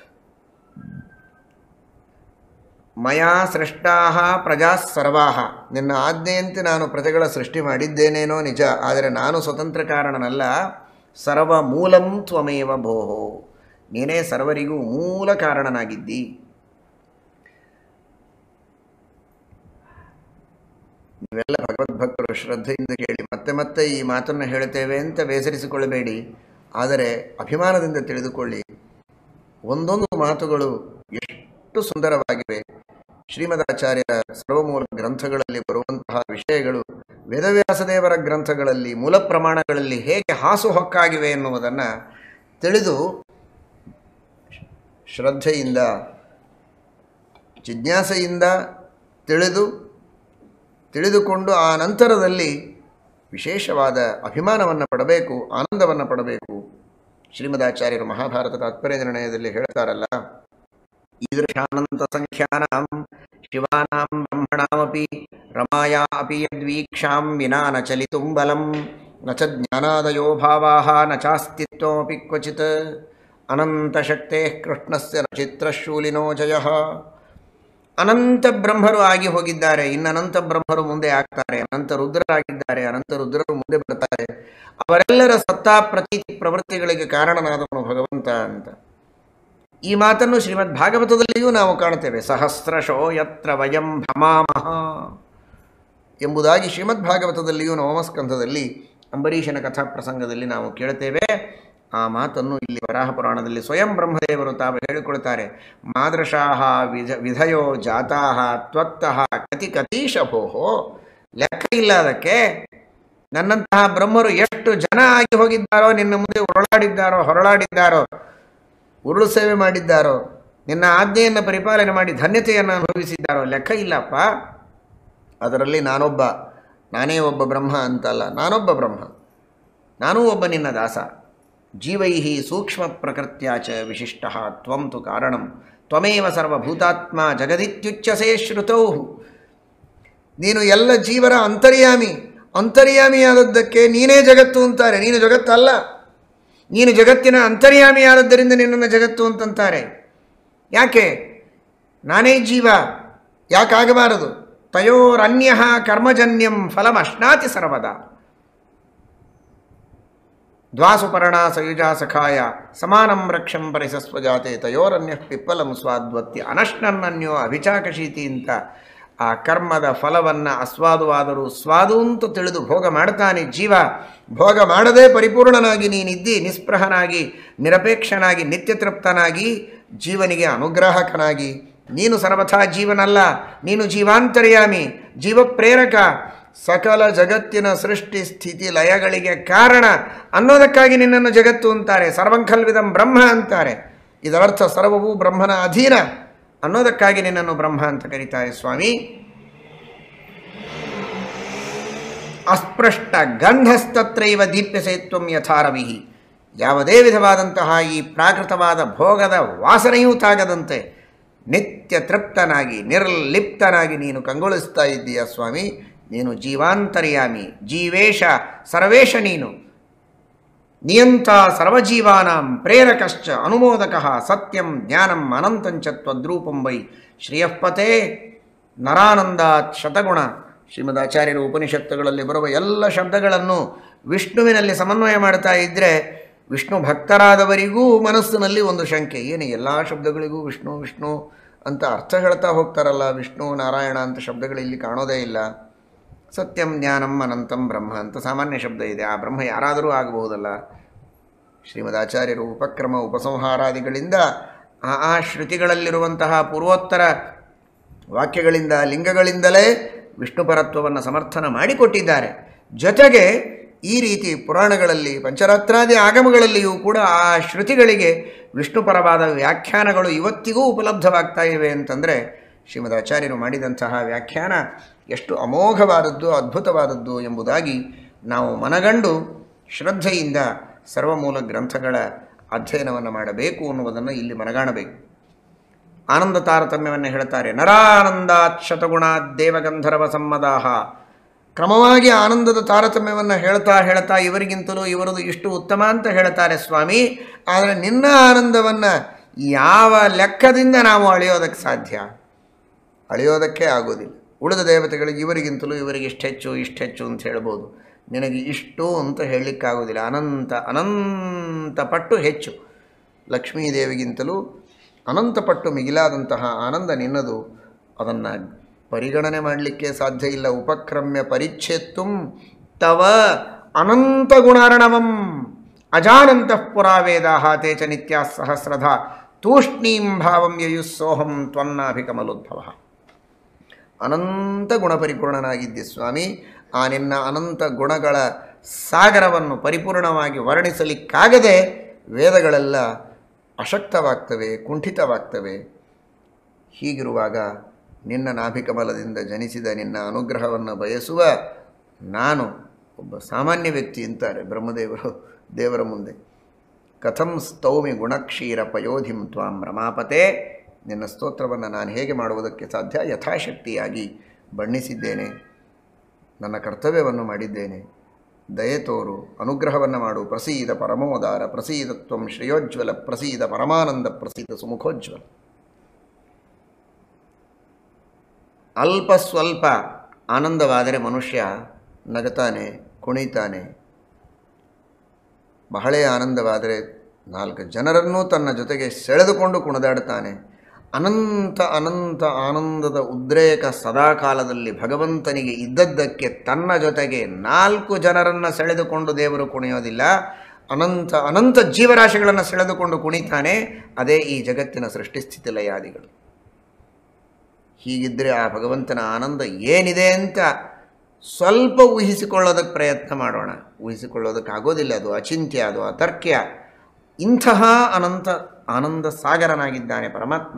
ಮಯಾ ಸೃಷ್ಟಾ ಪ್ರಜಾ ಸರ್ವಾ ನಿನ್ನ ಆಜ್ಞೆಯಂತೆ ನಾನು ಪ್ರಜೆಗಳ ಸೃಷ್ಟಿ ಮಾಡಿದ್ದೇನೇನೋ ನಿಜ ಆದರೆ ನಾನು ಸ್ವತಂತ್ರ ಕಾರಣನಲ್ಲ ಸರ್ವ ಮೂಲಂ ತ್ವಮೇವ ಭೋಹೋ ನೀನೇ ಸರ್ವರಿಗೂ ಮೂಲ ಕಾರಣನಾಗಿದ್ದಿ ನೀವೆಲ್ಲ ಭಗವದ್ಭಕ್ತರು ಶ್ರದ್ಧೆಯಿಂದ ಕೇಳಿ ಮತ್ತೆ ಮತ್ತೆ ಈ ಮಾತನ್ನು ಹೇಳ್ತೇವೆ ಅಂತ ಬೇಸರಿಸಿಕೊಳ್ಳಬೇಡಿ ಆದರೆ ಅಭಿಮಾನದಿಂದ ತಿಳಿದುಕೊಳ್ಳಿ ಒಂದೊಂದು ಮಾತುಗಳು ಎಷ್ಟು ಸುಂದರವಾಗಿವೆ ಶ್ರೀಮದಾಚಾರ್ಯರ ಸರ್ವಮೂಲ ಗ್ರಂಥಗಳಲ್ಲಿ ಬರುವಂತಹ ವಿಷಯಗಳು ವೇದವ್ಯಾಸದೇವರ ಗ್ರಂಥಗಳಲ್ಲಿ ಮೂಲ ಪ್ರಮಾಣಗಳಲ್ಲಿ ಹೇಗೆ ಹಾಸುಹೊಕ್ಕಾಗಿವೆ ಎನ್ನುವುದನ್ನು ತಿಳಿದು ಶ್ರದ್ಧೆಯಿಂದ ಜಿಜ್ಞಾಸೆಯಿಂದ ತಿಳಿದು ತಿಳಿದುಕೊಂಡು ಆ ನಂತರದಲ್ಲಿ ವಿಶೇಷವಾದ ಅಭಿಮಾನವನ್ನು ಪಡಬೇಕು ಆನಂದವನ್ನು ಪಡಬೇಕು ಶ್ರೀಮದಾಚಾರ್ಯರು ಮಹಾಭಾರತ ತಾತ್ಪರ್ಯ ನಿರ್ಣಯದಲ್ಲಿ ಹೇಳ್ತಾರಲ್ಲ ಈದೃಶಾನಂತ ಸಂಖ್ಯಾನಾಂ ಶಿವಾನಾಂ ಬ್ರಹ್ಮಣಾಮಪಿ ರಮಾಯಾ ಅಪಿ ಯದ್ವೀಕ್ಷಾಂ ವಿನಾ ನ ಚಲಿತುಂ ಬಲಂ ನ ಚ ಜ್ಞಾನಾದಯೋ ಭಾವಾಃ ನ ಚಾಸ್ತಿತ್ವಮಪಿ ಕ್ವಚಿತ್ ಅನಂತಶಕ್ತೇ ಕೃಷ್ಣಸ್ಯ ನ ಚಿತ್ರಶೂಲಿನೋ ಜಯಃ ಅನಂತ ಬ್ರಹ್ಮರು ಆಗಿ ಹೋಗಿದ್ದಾರೆ ಇನ್ನು ಅನಂತ ಬ್ರಹ್ಮರು ಮುಂದೆ ಆಗ್ತಾರೆ ಅನಂತ ರುದ್ರರಾಗಿದ್ದಾರೆ ಅನಂತ ರುದ್ರರು ಮುಂದೆ ಬರ್ತಾರೆ ಅವರೆಲ್ಲರ ಸತ್ತಾ ಪ್ರತೀತಿ ಪ್ರವೃತ್ತಿಗಳಿಗೆ ಕಾರಣನಾದವನು ಭಗವಂತ ಅಂತ ಈ ಮಾತನ್ನು ಶ್ರೀಮದ್ ಭಾಗವತದಲ್ಲಿಯೂ ನಾವು ಕಾಣ್ತೇವೆ ಸಹಸ್ರಶೋ ಯತ್ರ ವಯಂ ಭಮಾಮಹ ಎಂಬುದಾಗಿ ಶ್ರೀಮದ್ ಭಾಗವತದಲ್ಲಿಯೂ ನವಮಸ್ಕಂಧದಲ್ಲಿ ಅಂಬರೀಷನ ಕಥಾ ಪ್ರಸಂಗದಲ್ಲಿ ನಾವು ಕೇಳ್ತೇವೆ ಆ ಮಾತನ್ನು ಇಲ್ಲಿ ವರಾಹ ಪುರಾಣದಲ್ಲಿ ಸ್ವಯಂ ಬ್ರಹ್ಮದೇವರು ತಾವು ಹೇಳಿಕೊಳ್ತಾರೆ ಮಾದೃಶಾಹ ವಿಧ ವಿಧಯೋ ಜಾತಾಹ ತ್ವತ್ತಃ ಕತಿ ಕತೀಶ ಭೋಹೋ ಲೆಕ್ಕ ಇಲ್ಲ ಅದಕ್ಕೆ ನನ್ನಂತಹ ಬ್ರಹ್ಮರು ಎಷ್ಟು ಜನ ಆಗಿ ಹೋಗಿದ್ದಾರೋ ನಿನ್ನ ಮುಂದೆ ಉರುಳಾಡಿದ್ದಾರೋ ಹೊರಳಾಡಿದ್ದಾರೋ ಉರುಳು ಸೇವೆ ಮಾಡಿದ್ದಾರೋ ನಿನ್ನ ಆಜ್ಞೆಯನ್ನು ಪರಿಪಾಲನೆ ಮಾಡಿ ಧನ್ಯತೆಯನ್ನು ಅನುಭವಿಸಿದ್ದಾರೋ ಲೆಕ್ಕ ಇಲ್ಲಪ್ಪ ಅದರಲ್ಲಿ ನಾನೊಬ್ಬ ನಾನೇ ಒಬ್ಬ ಬ್ರಹ್ಮ ಅಂತಲ್ಲ ನಾನೊಬ್ಬ ಬ್ರಹ್ಮ ನಾನೂ ಒಬ್ಬ ನಿನ್ನ ದಾಸ ಜೀವೈ ಸೂಕ್ಷ್ಮ ಪ್ರಕೃತ್ಯಾಚ ವಿಶಿಷ್ಟ ತ್ವಂ ತು ಕಾರಣಂ ತ್ವಮೇವ ಸರ್ವಭೂತಾತ್ಮ ಜಗದಿತ್ಯುಚ್ಯಸೇ ಶ್ರುತೌ ನೀನು ಎಲ್ಲ ಜೀವರ ಅಂತರ್ಯಾಮಿ ಅಂತರ್ಯಾಮಿಯಾದದ್ದಕ್ಕೆ ನೀನೇ ಜಗತ್ತು ಅಂತಾರೆ ನೀನು ಜಗತ್ತಲ್ಲ ನೀನು ಜಗತ್ತಿನ ಅಂತರ್ಯಾಮಿಯಾದದ್ದರಿಂದ ನಿನ್ನನ್ನು ಜಗತ್ತು ಅಂತಂತಾರೆ ಯಾಕೆ ನಾನೇ ಜೀವ ಯಾಕಾಗಬಾರದು ತಯೋರನ್ಯ ಕರ್ಮಜನ್ಯಂ ಫಲಮಶ್ನಾತಿ ಸರ್ವದಾ ದ್ವಾಸುಪರ್ಣ ಸಯುಜಾ ಸಖಾಯ ಸಮಾನಂ ರಕ್ಷಂ ಪರಿಸಸ್ವಜಾತೆ ತಯೋರನ್ಯ ಪಿಪ್ಪಲಂ ಸ್ವಾದ್ವತ್ಯ ಅನಶ್ನನ್ನನ್ಯೋ ಅಭಿಚಾಕಶೀತಿ ಅಂತ ಆ ಕರ್ಮದ ಫಲವನ್ನು ಅಸ್ವಾದವಾದರೂ ಸ್ವಾದು ಅಂತ ತಿಳಿದು ಭೋಗ ಮಾಡ್ತಾನೆ ಜೀವ ಭೋಗ ಮಾಡದೇ ಪರಿಪೂರ್ಣನಾಗಿ ನೀನಿದ್ದಿ ನಿಸ್ಪೃಹನಾಗಿ ನಿರಪೇಕ್ಷನಾಗಿ ನಿತ್ಯತೃಪ್ತನಾಗಿ ಜೀವನಿಗೆ ಅನುಗ್ರಾಹಕನಾಗಿ ನೀನು ಸರ್ವಥಾ ಜೀವನಲ್ಲ ನೀನು ಜೀವಾಂತರ್ಯಾಮಿ ಜೀವಪ್ರೇರಕ ಸಕಲ ಜಗತ್ತಿನ ಸೃಷ್ಟಿ ಸ್ಥಿತಿ ಲಯಗಳಿಗೆ ಕಾರಣ ಅನ್ನೋದಕ್ಕಾಗಿ ನಿನ್ನನ್ನು ಜಗತ್ತು ಅಂತಾರೆ ಸರ್ವಂಖಲ್ವಿದಂ ಬ್ರಹ್ಮ ಅಂತಾರೆ ಇದರರ್ಥ ಸರ್ವವು ಬ್ರಹ್ಮನ ಅಧೀನ ಅನ್ನೋದಕ್ಕಾಗಿ ನಿನ್ನನ್ನು ಬ್ರಹ್ಮ ಅಂತ ಕರೀತಾರೆ ಸ್ವಾಮಿ ಅಸ್ಪೃಷ್ಟ ಗಂಧಸ್ತತ್ರೈವ ದೀಪ್ಯಸೇತ್ವಂ ಯಥಾರವಿ ಯಾವುದೇ ವಿಧವಾದಂತಹ ಈ ಪ್ರಾಕೃತವಾದ ಭೋಗದ ವಾಸನೆಯೂ ತಾಗದಂತೆ ನಿತ್ಯ ತೃಪ್ತನಾಗಿ ನಿರ್ಲಿಪ್ತನಾಗಿ ನೀನು ಕಂಗೊಳಿಸ್ತಾ ಇದ್ದೀಯ ಸ್ವಾಮಿ ನೀನು ಜೀವಾಂತರ್ಯಾಮಿ ಜೀವೇಶ ಸರ್ವೇಶ ನೀನು ನಿಯಂತ ಸರ್ವಜೀವಾನಾಂ ಪ್ರೇರಕಶ್ಚ ಅನುಮೋದಕ ಸತ್ಯಂ ಜ್ಞಾನಂ ಅನಂತಂಚ ತ್ವದ್ರೂಪಂ ವೈ ಶ್ರಿಯಃಪತೆ ನರಾನಂದಾತ್ ಶತಗುಣ ಶ್ರೀಮದ್ ಆಚಾರ್ಯರು ಉಪನಿಷತ್ತುಗಳಲ್ಲಿ ಬರುವ ಎಲ್ಲ ಶಬ್ದಗಳನ್ನು ವಿಷ್ಣುವಿನಲ್ಲಿ ಸಮನ್ವಯ ಮಾಡ್ತಾ ಇದ್ದರೆ ವಿಷ್ಣು ಭಕ್ತರಾದವರಿಗೂ ಮನಸ್ಸಿನಲ್ಲಿ ಒಂದು ಶಂಕೆ ಏನು ಎಲ್ಲ ಶಬ್ದಗಳಿಗೂ ವಿಷ್ಣು ವಿಷ್ಣು ಅಂತ ಅರ್ಥ ಹೇಳ್ತಾ ಹೋಗ್ತಾರಲ್ಲ ವಿಷ್ಣು ನಾರಾಯಣ ಅಂತ ಶಬ್ದಗಳು ಇಲ್ಲಿ ಕಾಣೋದೇ ಇಲ್ಲ ಸತ್ಯಂ ಜ್ಞಾನಂ ಅನಂತಂ ಬ್ರಹ್ಮ ಅಂತ ಸಾಮಾನ್ಯ ಶಬ್ದ ಇದೆ ಆ ಬ್ರಹ್ಮ ಯಾರಾದರೂ ಆಗಬಹುದಲ್ಲ ಶ್ರೀಮದ್ ಆಚಾರ್ಯರು ಉಪಕ್ರಮ ಉಪಸಂಹಾರಾದಿಗಳಿಂದ ಆ ಆ ಶ್ರುತಿಗಳಲ್ಲಿರುವಂತಹ ಪೂರ್ವೋತ್ತರ ವಾಕ್ಯಗಳಿಂದ ಲಿಂಗಗಳಿಂದಲೇ ವಿಷ್ಣು ಪರತ್ವವನ್ನು ಸಮರ್ಥನ ಮಾಡಿಕೊಟ್ಟಿದ್ದಾರೆ ಜೊತೆಗೆ ಈ ರೀತಿ ಪುರಾಣಗಳಲ್ಲಿ ಪಂಚರಾತ್ರಾದಿ ಆಗಮಗಳಲ್ಲಿಯೂ ಕೂಡ ಆ ಶ್ರುತಿಗಳಿಗೆ ವಿಷ್ಣುಪರವಾದ ವ್ಯಾಖ್ಯಾನಗಳು ಇವತ್ತಿಗೂ ಉಪಲಬ್ಧವಾಗ್ತಾ ಇವೆ ಅಂತಂದರೆ ಶ್ರೀಮದ್ ಆಚಾರ್ಯರು ಮಾಡಿದಂತಹ ವ್ಯಾಖ್ಯಾನ ಎಷ್ಟು ಅಮೋಘವಾದದ್ದು ಅದ್ಭುತವಾದದ್ದು ಎಂಬುದಾಗಿ ನಾವು ಮನಗಂಡು ಶ್ರದ್ಧೆಯಿಂದ ಸರ್ವಮೂಲ ಗ್ರಂಥಗಳ ಅಧ್ಯಯನವನ್ನು ಮಾಡಬೇಕು ಅನ್ನುವುದನ್ನು ಇಲ್ಲಿ ಮನಗಾಣಬೇಕು ಆನಂದ ತಾರತಮ್ಯವನ್ನು ಹೇಳ್ತಾರೆ ನರಾನಂದಾತ್ ಶತಗುಣಾತ್ ದೇವಗಂಧರ್ವ ಸಮ್ಮದಾಹ ಕ್ರಮವಾಗಿ ಆನಂದದ ತಾರತಮ್ಯವನ್ನು ಹೇಳ್ತಾ ಹೇಳ್ತಾ ಇವರಿಗಿಂತಲೂ ಇವರದು ಇಷ್ಟು ಉತ್ತಮ ಅಂತ ಹೇಳ್ತಾರೆ ಸ್ವಾಮಿ ಆದರೆ ನಿನ್ನ ಆನಂದವನ್ನು ಯಾವ ಲೆಕ್ಕದಿಂದ ನಾವು ಅಳೆಯೋದಕ್ಕೆ ಸಾಧ್ಯ ಅಳೆಯೋದಕ್ಕೆ ಆಗೋದಿಲ್ಲ ಉಳಿದ ದೇವತೆಗಳಿಗೆ ಇವರಿಗಿಂತಲೂ ಇವರಿಗೆ ಇಷ್ಟು ಹೆಚ್ಚು ಇಷ್ಟು ಹೆಚ್ಚು ಅಂತ ಹೇಳ್ಬೋದು ನಿನಗೆ ಇಷ್ಟು ಅಂತ ಹೇಳಲಿಕ್ಕಾಗೋದಿಲ್ಲ ಅನಂತ ಅನಂತ ಪಟ್ಟು ಹೆಚ್ಚು ಲಕ್ಷ್ಮೀದೇವಿಗಿಂತಲೂ ಅನಂತ ಪಟ್ಟು ಮಿಗಿಲಾದಂತಹ ಆನಂದ ನಿನ್ನದು ಅದನ್ನು ಪರಿಗಣನೆ ಮಾಡಲಿಕ್ಕೆ ಸಾಧ್ಯ ಇಲ್ಲ ಉಪಕ್ರಮ್ಯ ಪರಿಚ್ಛೇತ್ತುಂ ತವ ಅನಂತ ಗುಣಾರ್ಣವಂ ಅಜಾನಂತಃ ಪುರಾವೇದಾಹ ತೇ ಚ ನಿತ್ಯ ಸಹಸ್ರಧ ತೂಷ್ಣೀಂ ಭಾವಂ ಯಯುಸ್ಸೋಹಂ ತ್ವನ್ನಾಭಿಕಮಲೋದ್ಭವ ಅನಂತ ಗುಣಪರಿಪೂರ್ಣನಾಗಿದ್ದೆ ಸ್ವಾಮಿ ಆ ನಿನ್ನ ಅನಂತ ಗುಣಗಳ ಸಾಗರವನ್ನು ಪರಿಪೂರ್ಣವಾಗಿ ವರ್ಣಿಸಲಿಕ್ಕಾಗದೆ ವೇದಗಳೆಲ್ಲ ಅಶಕ್ತವಾಗ್ತವೆ ಕುಂಠಿತವಾಗ್ತವೆ ಹೀಗಿರುವಾಗ ನಿನ್ನ ನಾಭಿಕಮಲದಿಂದ ಜನಿಸಿದ ನಿನ್ನ ಅನುಗ್ರಹವನ್ನು ಬಯಸುವ ನಾನು ಒಬ್ಬ ಸಾಮಾನ್ಯ ವ್ಯಕ್ತಿ ಅಂತಾರೆ ಬ್ರಹ್ಮದೇವರು ದೇವರ ಮುಂದೆ ಕಥಂ ಸ್ತೌಮಿ ಗುಣಕ್ಷೀರ ಪಯೋಧಿಂ ತ್ವಾಂ ರಮಾಪತೆ ನಿನ್ನ ಸ್ತೋತ್ರವನ್ನು ನಾನು ಹೇಗೆ ಮಾಡುವುದಕ್ಕೆ ಸಾಧ್ಯ ಯಥಾಶಕ್ತಿಯಾಗಿ ಬಣ್ಣಿಸಿದ್ದೇನೆ ನನ್ನ ಕರ್ತವ್ಯವನ್ನು ಮಾಡಿದ್ದೇನೆ ದಯೆ ತೋರು ಅನುಗ್ರಹವನ್ನು ಮಾಡು ಪ್ರಸೀದ ಪರಮೋದಾರ ಪ್ರಸೀದ ತ್ವಂ ಶ್ರೇಯೋಜ್ವಲ ಪ್ರಸೀದ ಪರಮಾನಂದ ಪ್ರಸೀದ ಸುಮುಖೋಜ್ವಲ ಅಲ್ಪ ಸ್ವಲ್ಪ ಆನಂದವಾದರೆ ಮನುಷ್ಯ ನಗತಾನೆ ಕುಣಿತಾನೆ ಬಹಳೇ ಆನಂದವಾದರೆ ನಾಲ್ಕು ಜನರನ್ನೂ ತನ್ನ ಜೊತೆಗೆ ಸೆಳೆದುಕೊಂಡು ಕುಣಿದಾಡ್ತಾನೆ ಅನಂತ ಅನಂತ ಆನಂದದ ಉದ್ರೇಕ ಸದಾಕಾಲದಲ್ಲಿ ಭಗವಂತನಿಗೆ ಇದ್ದದ್ದಕ್ಕೆ ತನ್ನ ಜೊತೆಗೆ ನಾಲ್ಕು ಜನರನ್ನು ಸೆಳೆದುಕೊಂಡು ದೇವರು ಕುಣಿಯೋದಿಲ್ಲ ಅನಂತ ಅನಂತ ಜೀವರಾಶಿಗಳನ್ನು ಸೆಳೆದುಕೊಂಡು ಕುಣಿತಾನೆ ಅದೇ ಈ ಜಗತ್ತಿನ ಸೃಷ್ಟಿಸ್ಥಿತಿ ಲಯಾದಿಗಳು ಹೀಗಿದ್ದರೆ ಆ ಭಗವಂತನ ಆನಂದ ಏನಿದೆ ಅಂತ ಸ್ವಲ್ಪ ಊಹಿಸಿಕೊಳ್ಳೋದಕ್ಕೆ ಪ್ರಯತ್ನ ಮಾಡೋಣ ಊಹಿಸಿಕೊಳ್ಳೋದಕ್ಕೆ ಆಗೋದಿಲ್ಲ ಅದು ಅಚಿಂತ್ಯ ಅದು ಅತರ್ಕ್ಯ ಇಂತಹ ಅನಂತ ಆನಂದ ಸಾಗರನಾಗಿದ್ದಾನೆ ಪರಮಾತ್ಮ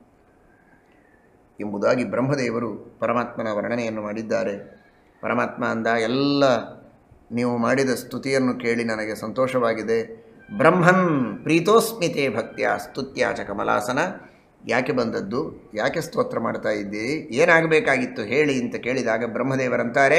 ಎಂಬುದಾಗಿ ಬ್ರಹ್ಮದೇವರು ಪರಮಾತ್ಮನ ವರ್ಣನೆಯನ್ನು ಮಾಡಿದ್ದಾರೆ ಪರಮಾತ್ಮ ಅಂದ ಎಲ್ಲ ನೀವು ಮಾಡಿದ ಸ್ತುತಿಯನ್ನು ಕೇಳಿ ನನಗೆ ಸಂತೋಷವಾಗಿದೆ ಬ್ರಹ್ಮನ್ ಪ್ರೀತೋಸ್ಮಿತೆ ಭಕ್ತಿಯ ಸ್ತುತ್ಯ ಚ ಕಮಲಾಸನ ಯಾಕೆ ಬಂದದ್ದು ಯಾಕೆ ಸ್ತೋತ್ರ ಮಾಡ್ತಾ ಇದ್ದೀರಿ ಏನಾಗಬೇಕಾಗಿತ್ತು ಹೇಳಿ ಅಂತ ಕೇಳಿದಾಗ ಬ್ರಹ್ಮದೇವರಂತಾರೆ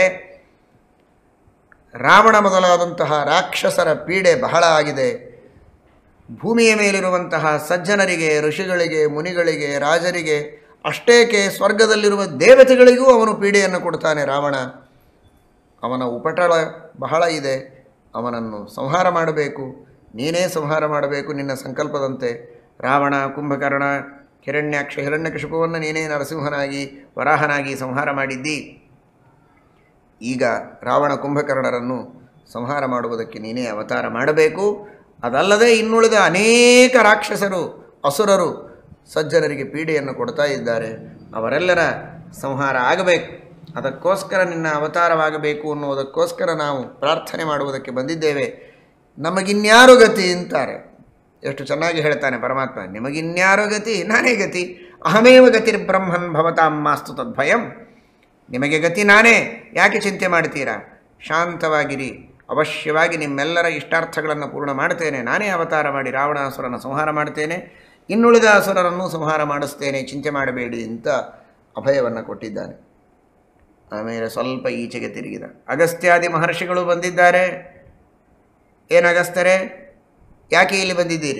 ರಾವಣ ಮೊದಲಾದಂತಹ ರಾಕ್ಷಸರ ಪೀಡೆ ಬಹಳ ಆಗಿದೆ ಭೂಮಿಯ ಮೇಲಿರುವಂತಹ ಸಜ್ಜನರಿಗೆ ಋಷಿಗಳಿಗೆ ಮುನಿಗಳಿಗೆ ರಾಜರಿಗೆ ಅಷ್ಟೇಕೆ ಸ್ವರ್ಗದಲ್ಲಿರುವ ದೇವತೆಗಳಿಗೂ ಅವನು ಪೀಡೆಯನ್ನು ಕೊಡ್ತಾನೆ ರಾವಣ ಅವನ ಉಪಟಳ ಬಹಳ ಇದೆ ಅವನನ್ನು ಸಂಹಾರ ಮಾಡಬೇಕು ನೀನೇ ಸಂಹಾರ ಮಾಡಬೇಕು ನಿನ್ನ ಸಂಕಲ್ಪದಂತೆ ರಾವಣ ಕುಂಭಕರ್ಣ ಹಿರಣ್ಯಾಕ್ಷ ಹಿರಣ್ಯಕಶಿಪುವನ್ನು ನೀನೇ ನರಸಿಂಹನಾಗಿ ವರಾಹನಾಗಿ ಸಂಹಾರ ಮಾಡಿದ್ದಿ ಈಗ ರಾವಣ ಕುಂಭಕರ್ಣರನ್ನು ಸಂಹಾರ ಮಾಡುವುದಕ್ಕೆ ನೀನೇ ಅವತಾರ ಮಾಡಬೇಕು ಅದಲ್ಲದೆ ಇನ್ನುಳಿದ ಅನೇಕ ರಾಕ್ಷಸರು ಅಸುರರು ಸಜ್ಜನರಿಗೆ ಪೀಡೆಯನ್ನು ಕೊಡ್ತಾ ಇದ್ದಾರೆ ಅವರೆಲ್ಲರ ಸಂಹಾರ ಆಗಬೇಕು ಅದಕ್ಕೋಸ್ಕರ ನಿನ್ನ ಅವತಾರವಾಗಬೇಕು ಅನ್ನುವುದಕ್ಕೋಸ್ಕರ ನಾವು ಪ್ರಾರ್ಥನೆ ಮಾಡುವುದಕ್ಕೆ ಬಂದಿದ್ದೇವೆ ನಮಗಿನ್ಯಾರು ಗತಿ ಅಂತಾರೆ ಎಷ್ಟು ಚೆನ್ನಾಗಿ ಹೇಳ್ತಾನೆ ಪರಮಾತ್ಮ ನಿಮಗಿನ್ಯಾರು ಗತಿ ನಾನೇ ಗತಿ ಅಹಮೇವ ಗತಿರ್ ಬ್ರಹ್ಮನ್ ಭವತಾಂ ಮಾಸ್ತು ತದ್ಭಯಂ ನಿಮಗೆ ಗತಿ ನಾನೇ ಯಾಕೆ ಚಿಂತೆ ಮಾಡ್ತೀರಾ ಶಾಂತವಾಗಿರಿ ಅವಶ್ಯವಾಗಿ ನಿಮ್ಮೆಲ್ಲರ ಇಷ್ಟಾರ್ಥಗಳನ್ನು ಪೂರ್ಣ ಮಾಡ್ತೇನೆ ನಾನೇ ಅವತಾರ ಮಾಡಿ ರಾವಣಾಸುರನ ಸಂಹಾರ ಮಾಡ್ತೇನೆ ಇನ್ನುಳಿದ ಅಸುರರನ್ನು ಸಂಹಾರ ಮಾಡಿಸ್ತೇನೆ ಚಿಂತೆ ಮಾಡಬೇಡಿ ಅಂತ ಅಭಯವನ್ನು ಕೊಟ್ಟಿದ್ದಾನೆ ಆಮೇಲೆ ಸ್ವಲ್ಪ ಈಚೆಗೆ ತಿರುಗಿದ ಅಗಸ್ತ್ಯಾದಿ ಮಹರ್ಷಿಗಳು ಬಂದಿದ್ದಾರೆ ಏನು ಅಗಸ್ತ್ಯರೇ ಯಾಕೆ ಇಲ್ಲಿ ಬಂದಿದ್ದೀರಿ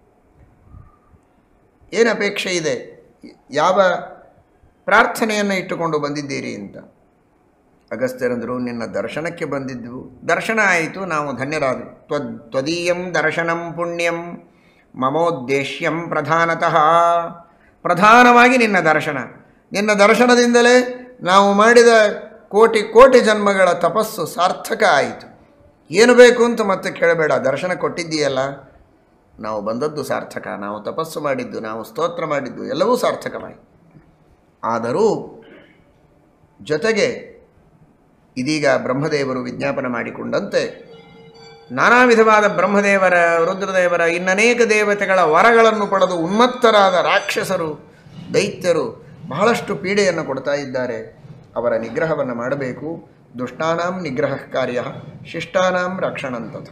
ಏನು ಅಪೇಕ್ಷೆ ಇದೆ ಯಾವ ಪ್ರಾರ್ಥನೆಯನ್ನು ಇಟ್ಟುಕೊಂಡು ಬಂದಿದ್ದೀರಿ ಅಂತ ಅಗಸ್ತ್ಯರಂದರು ನಿನ್ನ ದರ್ಶನಕ್ಕೆ ಬಂದಿದ್ದೆವು ದರ್ಶನ ಆಯಿತು ನಾವು ಧನ್ಯರಾದವು ತ್ವದ್ ತ್ವದೀಯಂ ದರ್ಶನಂ ಪುಣ್ಯಂ ಮಮೋದ್ದೇಶ್ಯಂ ಪ್ರಧಾನತಃ ಪ್ರಧಾನವಾಗಿ ನಿನ್ನ ದರ್ಶನ ನಿನ್ನ ದರ್ಶನದಿಂದಲೇ ನಾವು ಮಾಡಿದ ಕೋಟಿ ಕೋಟಿ ಜನ್ಮಗಳ ತಪಸ್ಸು ಸಾರ್ಥಕ ಆಯಿತು ಏನು ಬೇಕು ಅಂತ ಮತ್ತೆ ಕೇಳಬೇಡ ದರ್ಶನ ಕೊಟ್ಟಿದ್ದೀಯಲ್ಲ ನಾವು ಬಂದದ್ದು ಸಾರ್ಥಕ ನಾವು ತಪಸ್ಸು ಮಾಡಿದ್ದು ನಾವು ಸ್ತೋತ್ರ ಮಾಡಿದ್ದು ಎಲ್ಲವೂ ಸಾರ್ಥಕವಾಯಿತು ಆದರೂ ಜೊತೆಗೆ ಇದೀಗ ಬ್ರಹ್ಮದೇವರು ವಿಜ್ಞಾಪನೆ ಮಾಡಿಕೊಂಡಂತೆ ನಾನಾ ವಿಧವಾದ ಬ್ರಹ್ಮದೇವರ ರುದ್ರದೇವರ ಇನ್ನನೇಕ ದೇವತೆಗಳ ವರಗಳನ್ನು ಪಡೆದು ಉನ್ಮತ್ತರಾದ ರಾಕ್ಷಸರು ದೈತ್ಯರು ಬಹಳಷ್ಟು ಪೀಡೆಯನ್ನು ಕೊಡ್ತಾ ಇದ್ದಾರೆ ಅವರ ನಿಗ್ರಹವನ್ನು ಮಾಡಬೇಕು ದುಷ್ಟಾನಾಂ ನಿಗ್ರಹ ಕಾರ್ಯ ಶಿಷ್ಟಾನಾಂ ರಕ್ಷಣಂತಥ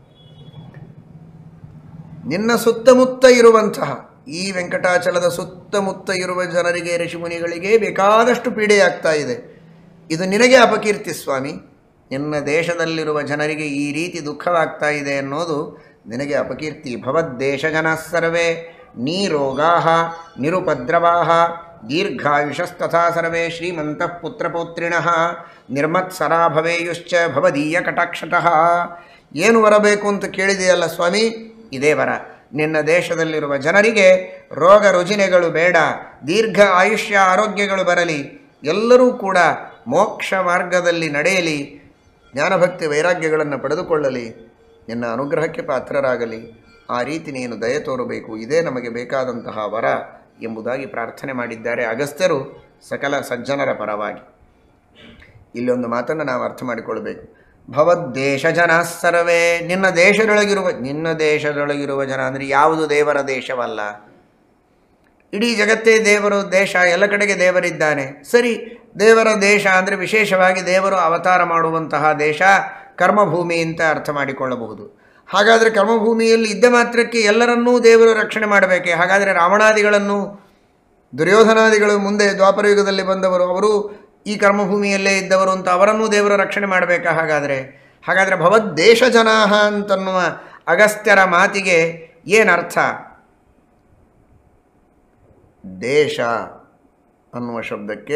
ನಿನ್ನ ಸುತ್ತಮುತ್ತ ಇರುವಂತಹ ಈ ವೆಂಕಟಾಚಲದ ಸುತ್ತಮುತ್ತ ಇರುವ ಜನರಿಗೆ ಋಷಿಮುನಿಗಳಿಗೆ ಬೇಕಾದಷ್ಟು ಪೀಡೆಯಾಗ್ತಾ ಇದೆ ಇದು ನಿನಗೆ ಅಪಕೀರ್ತಿ ಸ್ವಾಮಿ ನಿನ್ನ ದೇಶದಲ್ಲಿರುವ ಜನರಿಗೆ ಈ ರೀತಿ ದುಃಖವಾಗ್ತಾ ಇದೆ ಅನ್ನೋದು ನಿನಗೆ ಅಪಕೀರ್ತಿ ಭವದ್ದೇಶ ಜನ ಸರ್ವೇ ನೀರೋಗಾ ನಿರುಪದ್ರವಾ ದೀರ್ಘಾಯುಷಸ್ತಥಾ ಸರ್ವೇ ಶ್ರೀಮಂತಃ ಪುತ್ರಪೌತ್ರಿಣ ನಿರ್ಮತ್ಸರಾ ಭವೇಯುಶ್ಚ ಭವದೀಯ ಕಟಾಕ್ಷತಃ ಏನು ಬರಬೇಕು ಅಂತ ಕೇಳಿದೆಯಲ್ಲ ಸ್ವಾಮಿ ಇದೇ ವರ ನಿನ್ನ ದೇಶದಲ್ಲಿರುವ ಜನರಿಗೆ ರೋಗ ರುಜಿನೆಗಳು ಬೇಡ ದೀರ್ಘ ಆಯುಷ್ಯ ಆರೋಗ್ಯಗಳು ಬರಲಿ ಎಲ್ಲರೂ ಕೂಡ ಮೋಕ್ಷ ಮಾರ್ಗದಲ್ಲಿ ನಡೆಯಲಿ ಜ್ಞಾನಭಕ್ತಿ ವೈರಾಗ್ಯಗಳನ್ನು ಪಡೆದುಕೊಳ್ಳಲಿ ನಿನ್ನ ಅನುಗ್ರಹಕ್ಕೆ ಪಾತ್ರರಾಗಲಿ ಆ ರೀತಿ ನೀನು ದಯ ತೋರಬೇಕು ಇದೇ ನಮಗೆ ಬೇಕಾದಂತಹ ವರ ಎಂಬುದಾಗಿ ಪ್ರಾರ್ಥನೆ ಮಾಡಿದ್ದಾರೆ ಅಗಸ್ತ್ಯರು ಸಕಲ ಸಜ್ಜನರ ಪರವಾಗಿ ಇಲ್ಲೊಂದು ಮಾತನ್ನು ನಾವು ಅರ್ಥ ಮಾಡಿಕೊಳ್ಬೇಕು ಭವದ್ದೇಶ ಜನ ಸರ್ವೇ ನಿನ್ನ ದೇಶದೊಳಗಿರುವ ನಿನ್ನ ದೇಶದೊಳಗಿರುವ ಜನ ಅಂದರೆ ಯಾವುದು ದೇವರ ದೇಶವಲ್ಲ ಇಡೀ ಜಗತ್ತೇ ದೇವರು ದೇಶ ಎಲ್ಲ ಕಡೆಗೆ ದೇವರಿದ್ದಾನೆ ಸರಿ ದೇವರ ದೇಶ ಅಂದರೆ ವಿಶೇಷವಾಗಿ ದೇವರು ಅವತಾರ ಮಾಡುವಂತಹ ದೇಶ ಕರ್ಮಭೂಮಿ ಅಂತ ಅರ್ಥ ಮಾಡಿಕೊಳ್ಳಬಹುದು ಹಾಗಾದರೆ ಕರ್ಮಭೂಮಿಯಲ್ಲಿ ಇದ್ದ ಮಾತ್ರಕ್ಕೆ ಎಲ್ಲರನ್ನೂ ದೇವರು ರಕ್ಷಣೆ ಮಾಡಬೇಕೆ ಹಾಗಾದರೆ ರಾವಣಾದಿಗಳನ್ನು ದುರ್ಯೋಧನಾದಿಗಳು ಮುಂದೆ ದ್ವಾಪರ ಯುಗದಲ್ಲಿ ಬಂದವರು ಅವರು ಈ ಕರ್ಮಭೂಮಿಯಲ್ಲೇ ಇದ್ದವರು ಅಂತ ಅವರನ್ನೂ ದೇವರು ರಕ್ಷಣೆ ಮಾಡಬೇಕಾ ಹಾಗಾದರೆ ಹಾಗಾದರೆ ಭವದ್ದೇಶ ಜನಾಹ ಅಂತನ್ನುವ ಅಗಸ್ತ್ಯರ ಮಾತಿಗೆ ಏನರ್ಥ ದೇಶ ಅನ್ನುವ ಶಬ್ದಕ್ಕೆ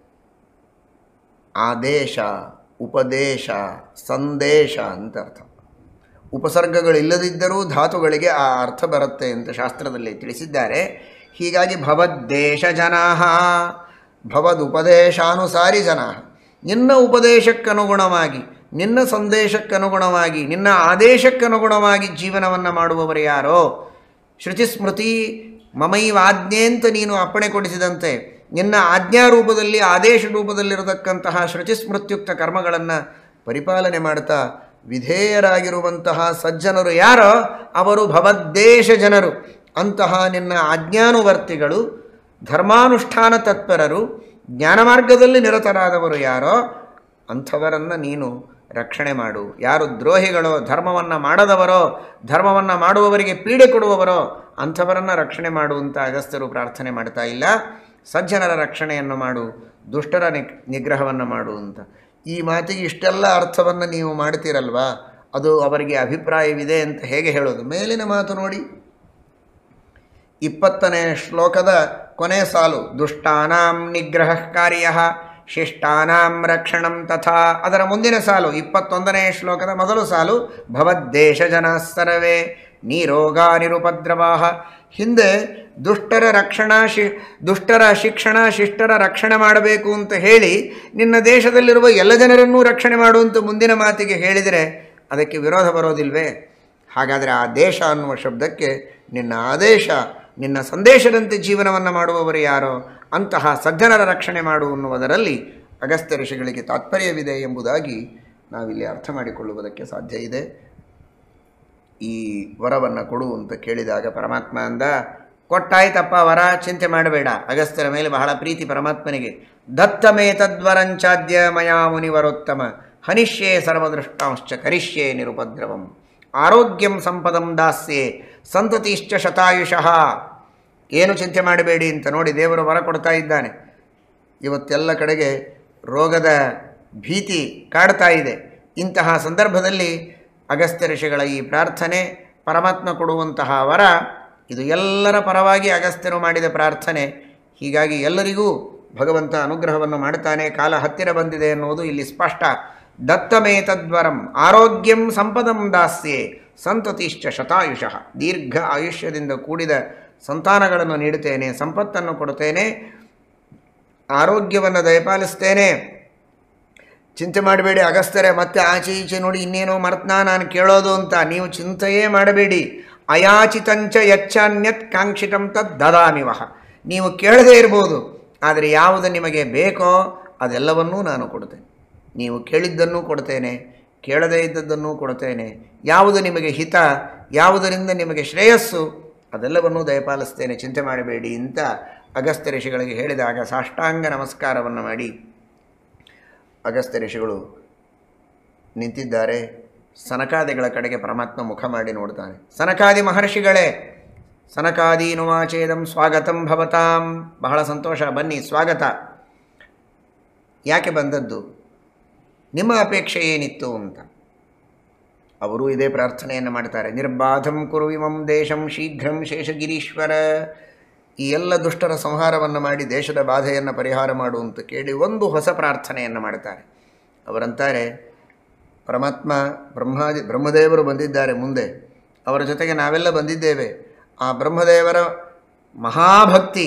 ಆದೇಶ ಉಪದೇಶ ಸಂದೇಶ ಅಂತ ಅರ್ಥ ಉಪಸರ್ಗಗಳಿಲ್ಲದಿದ್ದರೂ ಧಾತುಗಳಿಗೆ ಆ ಅರ್ಥ ಬರುತ್ತೆ ಅಂತ ಶಾಸ್ತ್ರದಲ್ಲಿ ತಿಳಿಸಿದ್ದಾರೆ ಹೀಗಾಗಿ ಭವದ್ದೇಶ ಜನಾಹ ಭವದುಪದೇಶಾನುಸಾರಿ ಜನ ನಿನ್ನ ಉಪದೇಶಕ್ಕನುಗುಣವಾಗಿ ನಿನ್ನ ಸಂದೇಶಕ್ಕನುಗುಣವಾಗಿ ನಿನ್ನ ಆದೇಶಕ್ಕನುಗುಣವಾಗಿ ಜೀವನವನ್ನು ಮಾಡುವವರು ಯಾರೋ ಶ್ರುತಿ ಸ್ಮೃತಿ ಮಮೈವಾಜ್ಞೆ ಅಂತ ನೀನು ಅಪ್ಪಣೆ ಕೊಡಿಸಿದಂತೆ ನಿನ್ನ ಆಜ್ಞಾರೂಪದಲ್ಲಿ ಆದೇಶ ರೂಪದಲ್ಲಿರತಕ್ಕಂತಹ ಶ್ರುತಿಸ್ಮೃತ್ಯುಕ್ತ ಕರ್ಮಗಳನ್ನು ಪರಿಪಾಲನೆ ಮಾಡ್ತಾ ವಿಧೇಯರಾಗಿರುವಂತಹ ಸಜ್ಜನರು ಯಾರೋ ಅವರು ಭವದ್ದೇಶ ಜನರು ಅಂತಹ ನಿನ್ನ ಆಜ್ಞಾನುವರ್ತಿಗಳು ಧರ್ಮಾನುಷ್ಠಾನ ತತ್ಪರರು ಜ್ಞಾನಮಾರ್ಗದಲ್ಲಿ ನಿರತರಾದವರು ಯಾರೋ ಅಂಥವರನ್ನು ನೀನು ರಕ್ಷಣೆ ಮಾಡು ಯಾರು ದ್ರೋಹಿಗಳೋ ಧರ್ಮವನ್ನು ಮಾಡದವರೋ ಧರ್ಮವನ್ನು ಮಾಡುವವರಿಗೆ ಪೀಡೆ ಕೊಡುವವರೋ ಅಂಥವರನ್ನು ರಕ್ಷಣೆ ಮಾಡು ಅಂತ ಅಗಸ್ತ್ಯರು ಪ್ರಾರ್ಥನೆ ಮಾಡ್ತಾ ಇಲ್ಲ ಸಜ್ಜನರ ರಕ್ಷಣೆಯನ್ನು ಮಾಡು ದುಷ್ಟರ ನಿ ನಿಗ್ರಹವನ್ನು ಮಾಡು ಅಂತ ಈ ಮಾತಿಗೆ ಇಷ್ಟೆಲ್ಲ ಅರ್ಥವನ್ನು ನೀವು ಮಾಡ್ತೀರಲ್ವಾ ಅದು ಅವರಿಗೆ ಅಭಿಪ್ರಾಯವಿದೆ ಅಂತ ಹೇಗೆ ಹೇಳೋದು ಮೇಲಿನ ಮಾತು ನೋಡಿ ಇಪ್ಪತ್ತನೇ ಶ್ಲೋಕದ ಕೊನೆ ಸಾಲು ದುಷ್ಟಾನಾಂ ನಿಗ್ರಹ ಕಾರ್ಯ ಶಿಷ್ಟಾನಾಂ ರಕ್ಷಣಂ ತಥಾ ಅದರ ಮುಂದಿನ ಸಾಲು ಇಪ್ಪತ್ತೊಂದನೇ ಶ್ಲೋಕದ ಮೊದಲು ಸಾಲು ಭವದ್ದೇಶ ಜನ ಸರ್ವೇ ನೀರೋಗ ನಿರುಪದ್ರವಾಹ ಹಿಂದೆ ದುಷ್ಟರ ರಕ್ಷಣಾ ಶಿ ದುಷ್ಟರ ಶಿಕ್ಷಣ ಶಿಷ್ಟರ ರಕ್ಷಣೆ ಮಾಡಬೇಕು ಅಂತ ಹೇಳಿ ನಿನ್ನ ದೇಶದಲ್ಲಿರುವ ಎಲ್ಲ ಜನರನ್ನೂ ರಕ್ಷಣೆ ಮಾಡುವಂತ ಮುಂದಿನ ಮಾತಿಗೆ ಹೇಳಿದರೆ ಅದಕ್ಕೆ ವಿರೋಧ ಬರೋದಿಲ್ವೇ ಹಾಗಾದರೆ ಆ ದೇಶ ಅನ್ನುವ ಶಬ್ದಕ್ಕೆ ನಿನ್ನ ಆದೇಶ ನಿನ್ನ ಸಂದೇಶದಂತೆ ಜೀವನವನ್ನು ಮಾಡುವವರು ಯಾರೋ ಅಂತಹ ಸಜ್ಜನರ ರಕ್ಷಣೆ ಮಾಡು ಅನ್ನುವುದರಲ್ಲಿ ಅಗಸ್ತ್ಯ ಋಷಿಗಳಿಗೆ ತಾತ್ಪರ್ಯವಿದೆ ಎಂಬುದಾಗಿ ನಾವಿಲ್ಲಿ ಅರ್ಥ ಮಾಡಿಕೊಳ್ಳುವುದಕ್ಕೆ ಸಾಧ್ಯ ಇದೆ ಈ ವರವನ್ನು ಕೊಡು ಅಂತ ಕೇಳಿದಾಗ ಪರಮಾತ್ಮ ಅಂದ ಕೊಟ್ಟಾಯ್ತಪ್ಪ ವರ ಚಿಂತೆ ಮಾಡಬೇಡ ಅಗಸ್ತ್ಯರ ಮೇಲೆ ಬಹಳ ಪ್ರೀತಿ ಪರಮಾತ್ಮನಿಗೆ ದತ್ತಮೇ ತದ್ವರಂಚಾದ್ಯ ಮಯಾ ಮುನಿವರೋತ್ತಮ ಹನಿಷ್ಯೇ ಸರ್ವದೃಷ್ಟಾಂಶ್ಚ ಕರಿಷ್ಯೇ ನಿರುಪದ್ರವಂ ಆರೋಗ್ಯಂ ಸಂಪದಂ ದಾಸ್ಯೆ ಸಂತತಿಶ್ಚ ಶತಾಯುಷಃ ಏನು ಚಿಂತೆ ಮಾಡಬೇಡಿ ಅಂತ ನೋಡಿ ದೇವರು ವರ ಕೊಡ್ತಾ ಇದ್ದಾನೆ ಇವತ್ತೆಲ್ಲ ಕಡೆಗೆ ರೋಗದ ಭೀತಿ ಕಾಡ್ತಾ ಇದೆ ಇಂತಹ ಸಂದರ್ಭದಲ್ಲಿ ಅಗಸ್ತ್ಯ ಋಷಿಗಳ ಈ ಪ್ರಾರ್ಥನೆ ಪರಮಾತ್ಮ ಕೊಡುವಂತಹ ವರ ಇದು ಎಲ್ಲರ ಪರವಾಗಿ ಅಗಸ್ತ್ಯರು ಮಾಡಿದ ಪ್ರಾರ್ಥನೆ ಹೀಗಾಗಿ ಎಲ್ಲರಿಗೂ ಭಗವಂತ ಅನುಗ್ರಹವನ್ನು ಮಾಡುತ್ತಾನೆ ಕಾಲ ಹತ್ತಿರ ಬಂದಿದೆ ಎನ್ನುವುದು ಇಲ್ಲಿ ಸ್ಪಷ್ಟ ದತ್ತಮೇ ತದ್ವರಂ ಆರೋಗ್ಯಂ ಸಂಪದಂ ದಾಸ್ಯೆ ಸಂತತಿಶ್ಚ ಶತಾಯುಷಃ ದೀರ್ಘ ಆಯುಷ್ಯದಿಂದ ಕೂಡಿದ ಸಂತಾನಗಳನ್ನು ನೀಡುತ್ತೇನೆ ಸಂಪತ್ತನ್ನು ಕೊಡುತ್ತೇನೆ ಆರೋಗ್ಯವನ್ನು ದಯಪಾಲಿಸ್ತೇನೆ ಚಿಂತೆ ಮಾಡಬೇಡಿ ಅಗಸ್ತ್ಯರೆ ಮತ್ತೆ ಆಚೆ ಈಚೆ ನೋಡಿ ಇನ್ನೇನೋ ಮರ್ತನಾ ನಾನು ಕೇಳೋದು ಅಂತ ನೀವು ಚಿಂತೆಯೇ ಮಾಡಬೇಡಿ ಅಯಾಚಿತಂಚ ಯಚ್ಚಾನ್ಯತ್ ಕಾಂಕ್ಷಿತಂ ತದ್ ದದಾಮಿವಹ ನೀವು ಕೇಳದೇ ಇರ್ಬೋದು ಆದರೆ ಯಾವುದು ನಿಮಗೆ ಬೇಕೋ ಅದೆಲ್ಲವನ್ನೂ ನಾನು ಕೊಡುತ್ತೇನೆ ನೀವು ಕೇಳಿದ್ದನ್ನೂ ಕೊಡ್ತೇನೆ ಕೇಳದೇ ಇದ್ದದ್ದನ್ನೂ ಕೊಡ್ತೇನೆ ಯಾವುದು ನಿಮಗೆ ಹಿತ ಯಾವುದರಿಂದ ನಿಮಗೆ ಶ್ರೇಯಸ್ಸು ಅದೆಲ್ಲವನ್ನೂ ದಯಪಾಲಿಸ್ತೇನೆ ಚಿಂತೆ ಮಾಡಬೇಡಿ ಅಂತ ಅಗಸ್ತ್ಯ ಋಷಿಗಳಿಗೆ ಹೇಳಿದಾಗ ಸಾಷ್ಟಾಂಗ ನಮಸ್ಕಾರವನ್ನು ಮಾಡಿ ಅಗಸ್ತ್ಯ ಋಷಿಗಳು ನಿಂತಿದ್ದಾರೆ ಸನಕಾದಿಗಳ ಕಡೆಗೆ ಪರಮಾತ್ಮ ಮುಖ ಮಾಡಿ ನೋಡ್ತಾನೆ ಸನಕಾದಿ ಮಹರ್ಷಿಗಳೇ ಸನಕಾದೀನುವಾಚೇದಂ ಸ್ವಾಗತಂ ಭವತಾಂ ಬಹಳ ಸಂತೋಷ ಬನ್ನಿ ಸ್ವಾಗತ ಯಾಕೆ ಬಂದದ್ದು ನಿಮ್ಮ ಅಪೇಕ್ಷೆ ಏನಿತ್ತು ಅಂತ ಅವರು ಇದೇ ಪ್ರಾರ್ಥನೆಯನ್ನು ಮಾಡ್ತಾರೆ ನಿರ್ಬಾಧಂ ಕುರು ಇಮಂ ದೇಶಂ ಶೀಘ್ರಂ ಶೇಷಗಿರೀಶ್ವರ ಈ ಎಲ್ಲ ದುಷ್ಟರ ಸಂಹಾರವನ್ನು ಮಾಡಿ ದೇಶದ ಬಾಧೆಯನ್ನು ಪರಿಹಾರ ಮಾಡು ಅಂತ ಕೇಳಿ ಒಂದು ಹೊಸ ಪ್ರಾರ್ಥನೆಯನ್ನು ಮಾಡ್ತಾರೆ ಅವರಂತಾರೆ ಪರಮಾತ್ಮ ಬ್ರಹ್ಮಾದಿ ಬ್ರಹ್ಮದೇವರು ಬಂದಿದ್ದಾರೆ ಮುಂದೆ ಅವರ ಜೊತೆಗೆ ನಾವೆಲ್ಲ ಬಂದಿದ್ದೇವೆ ಆ ಬ್ರಹ್ಮದೇವರ ಮಹಾಭಕ್ತಿ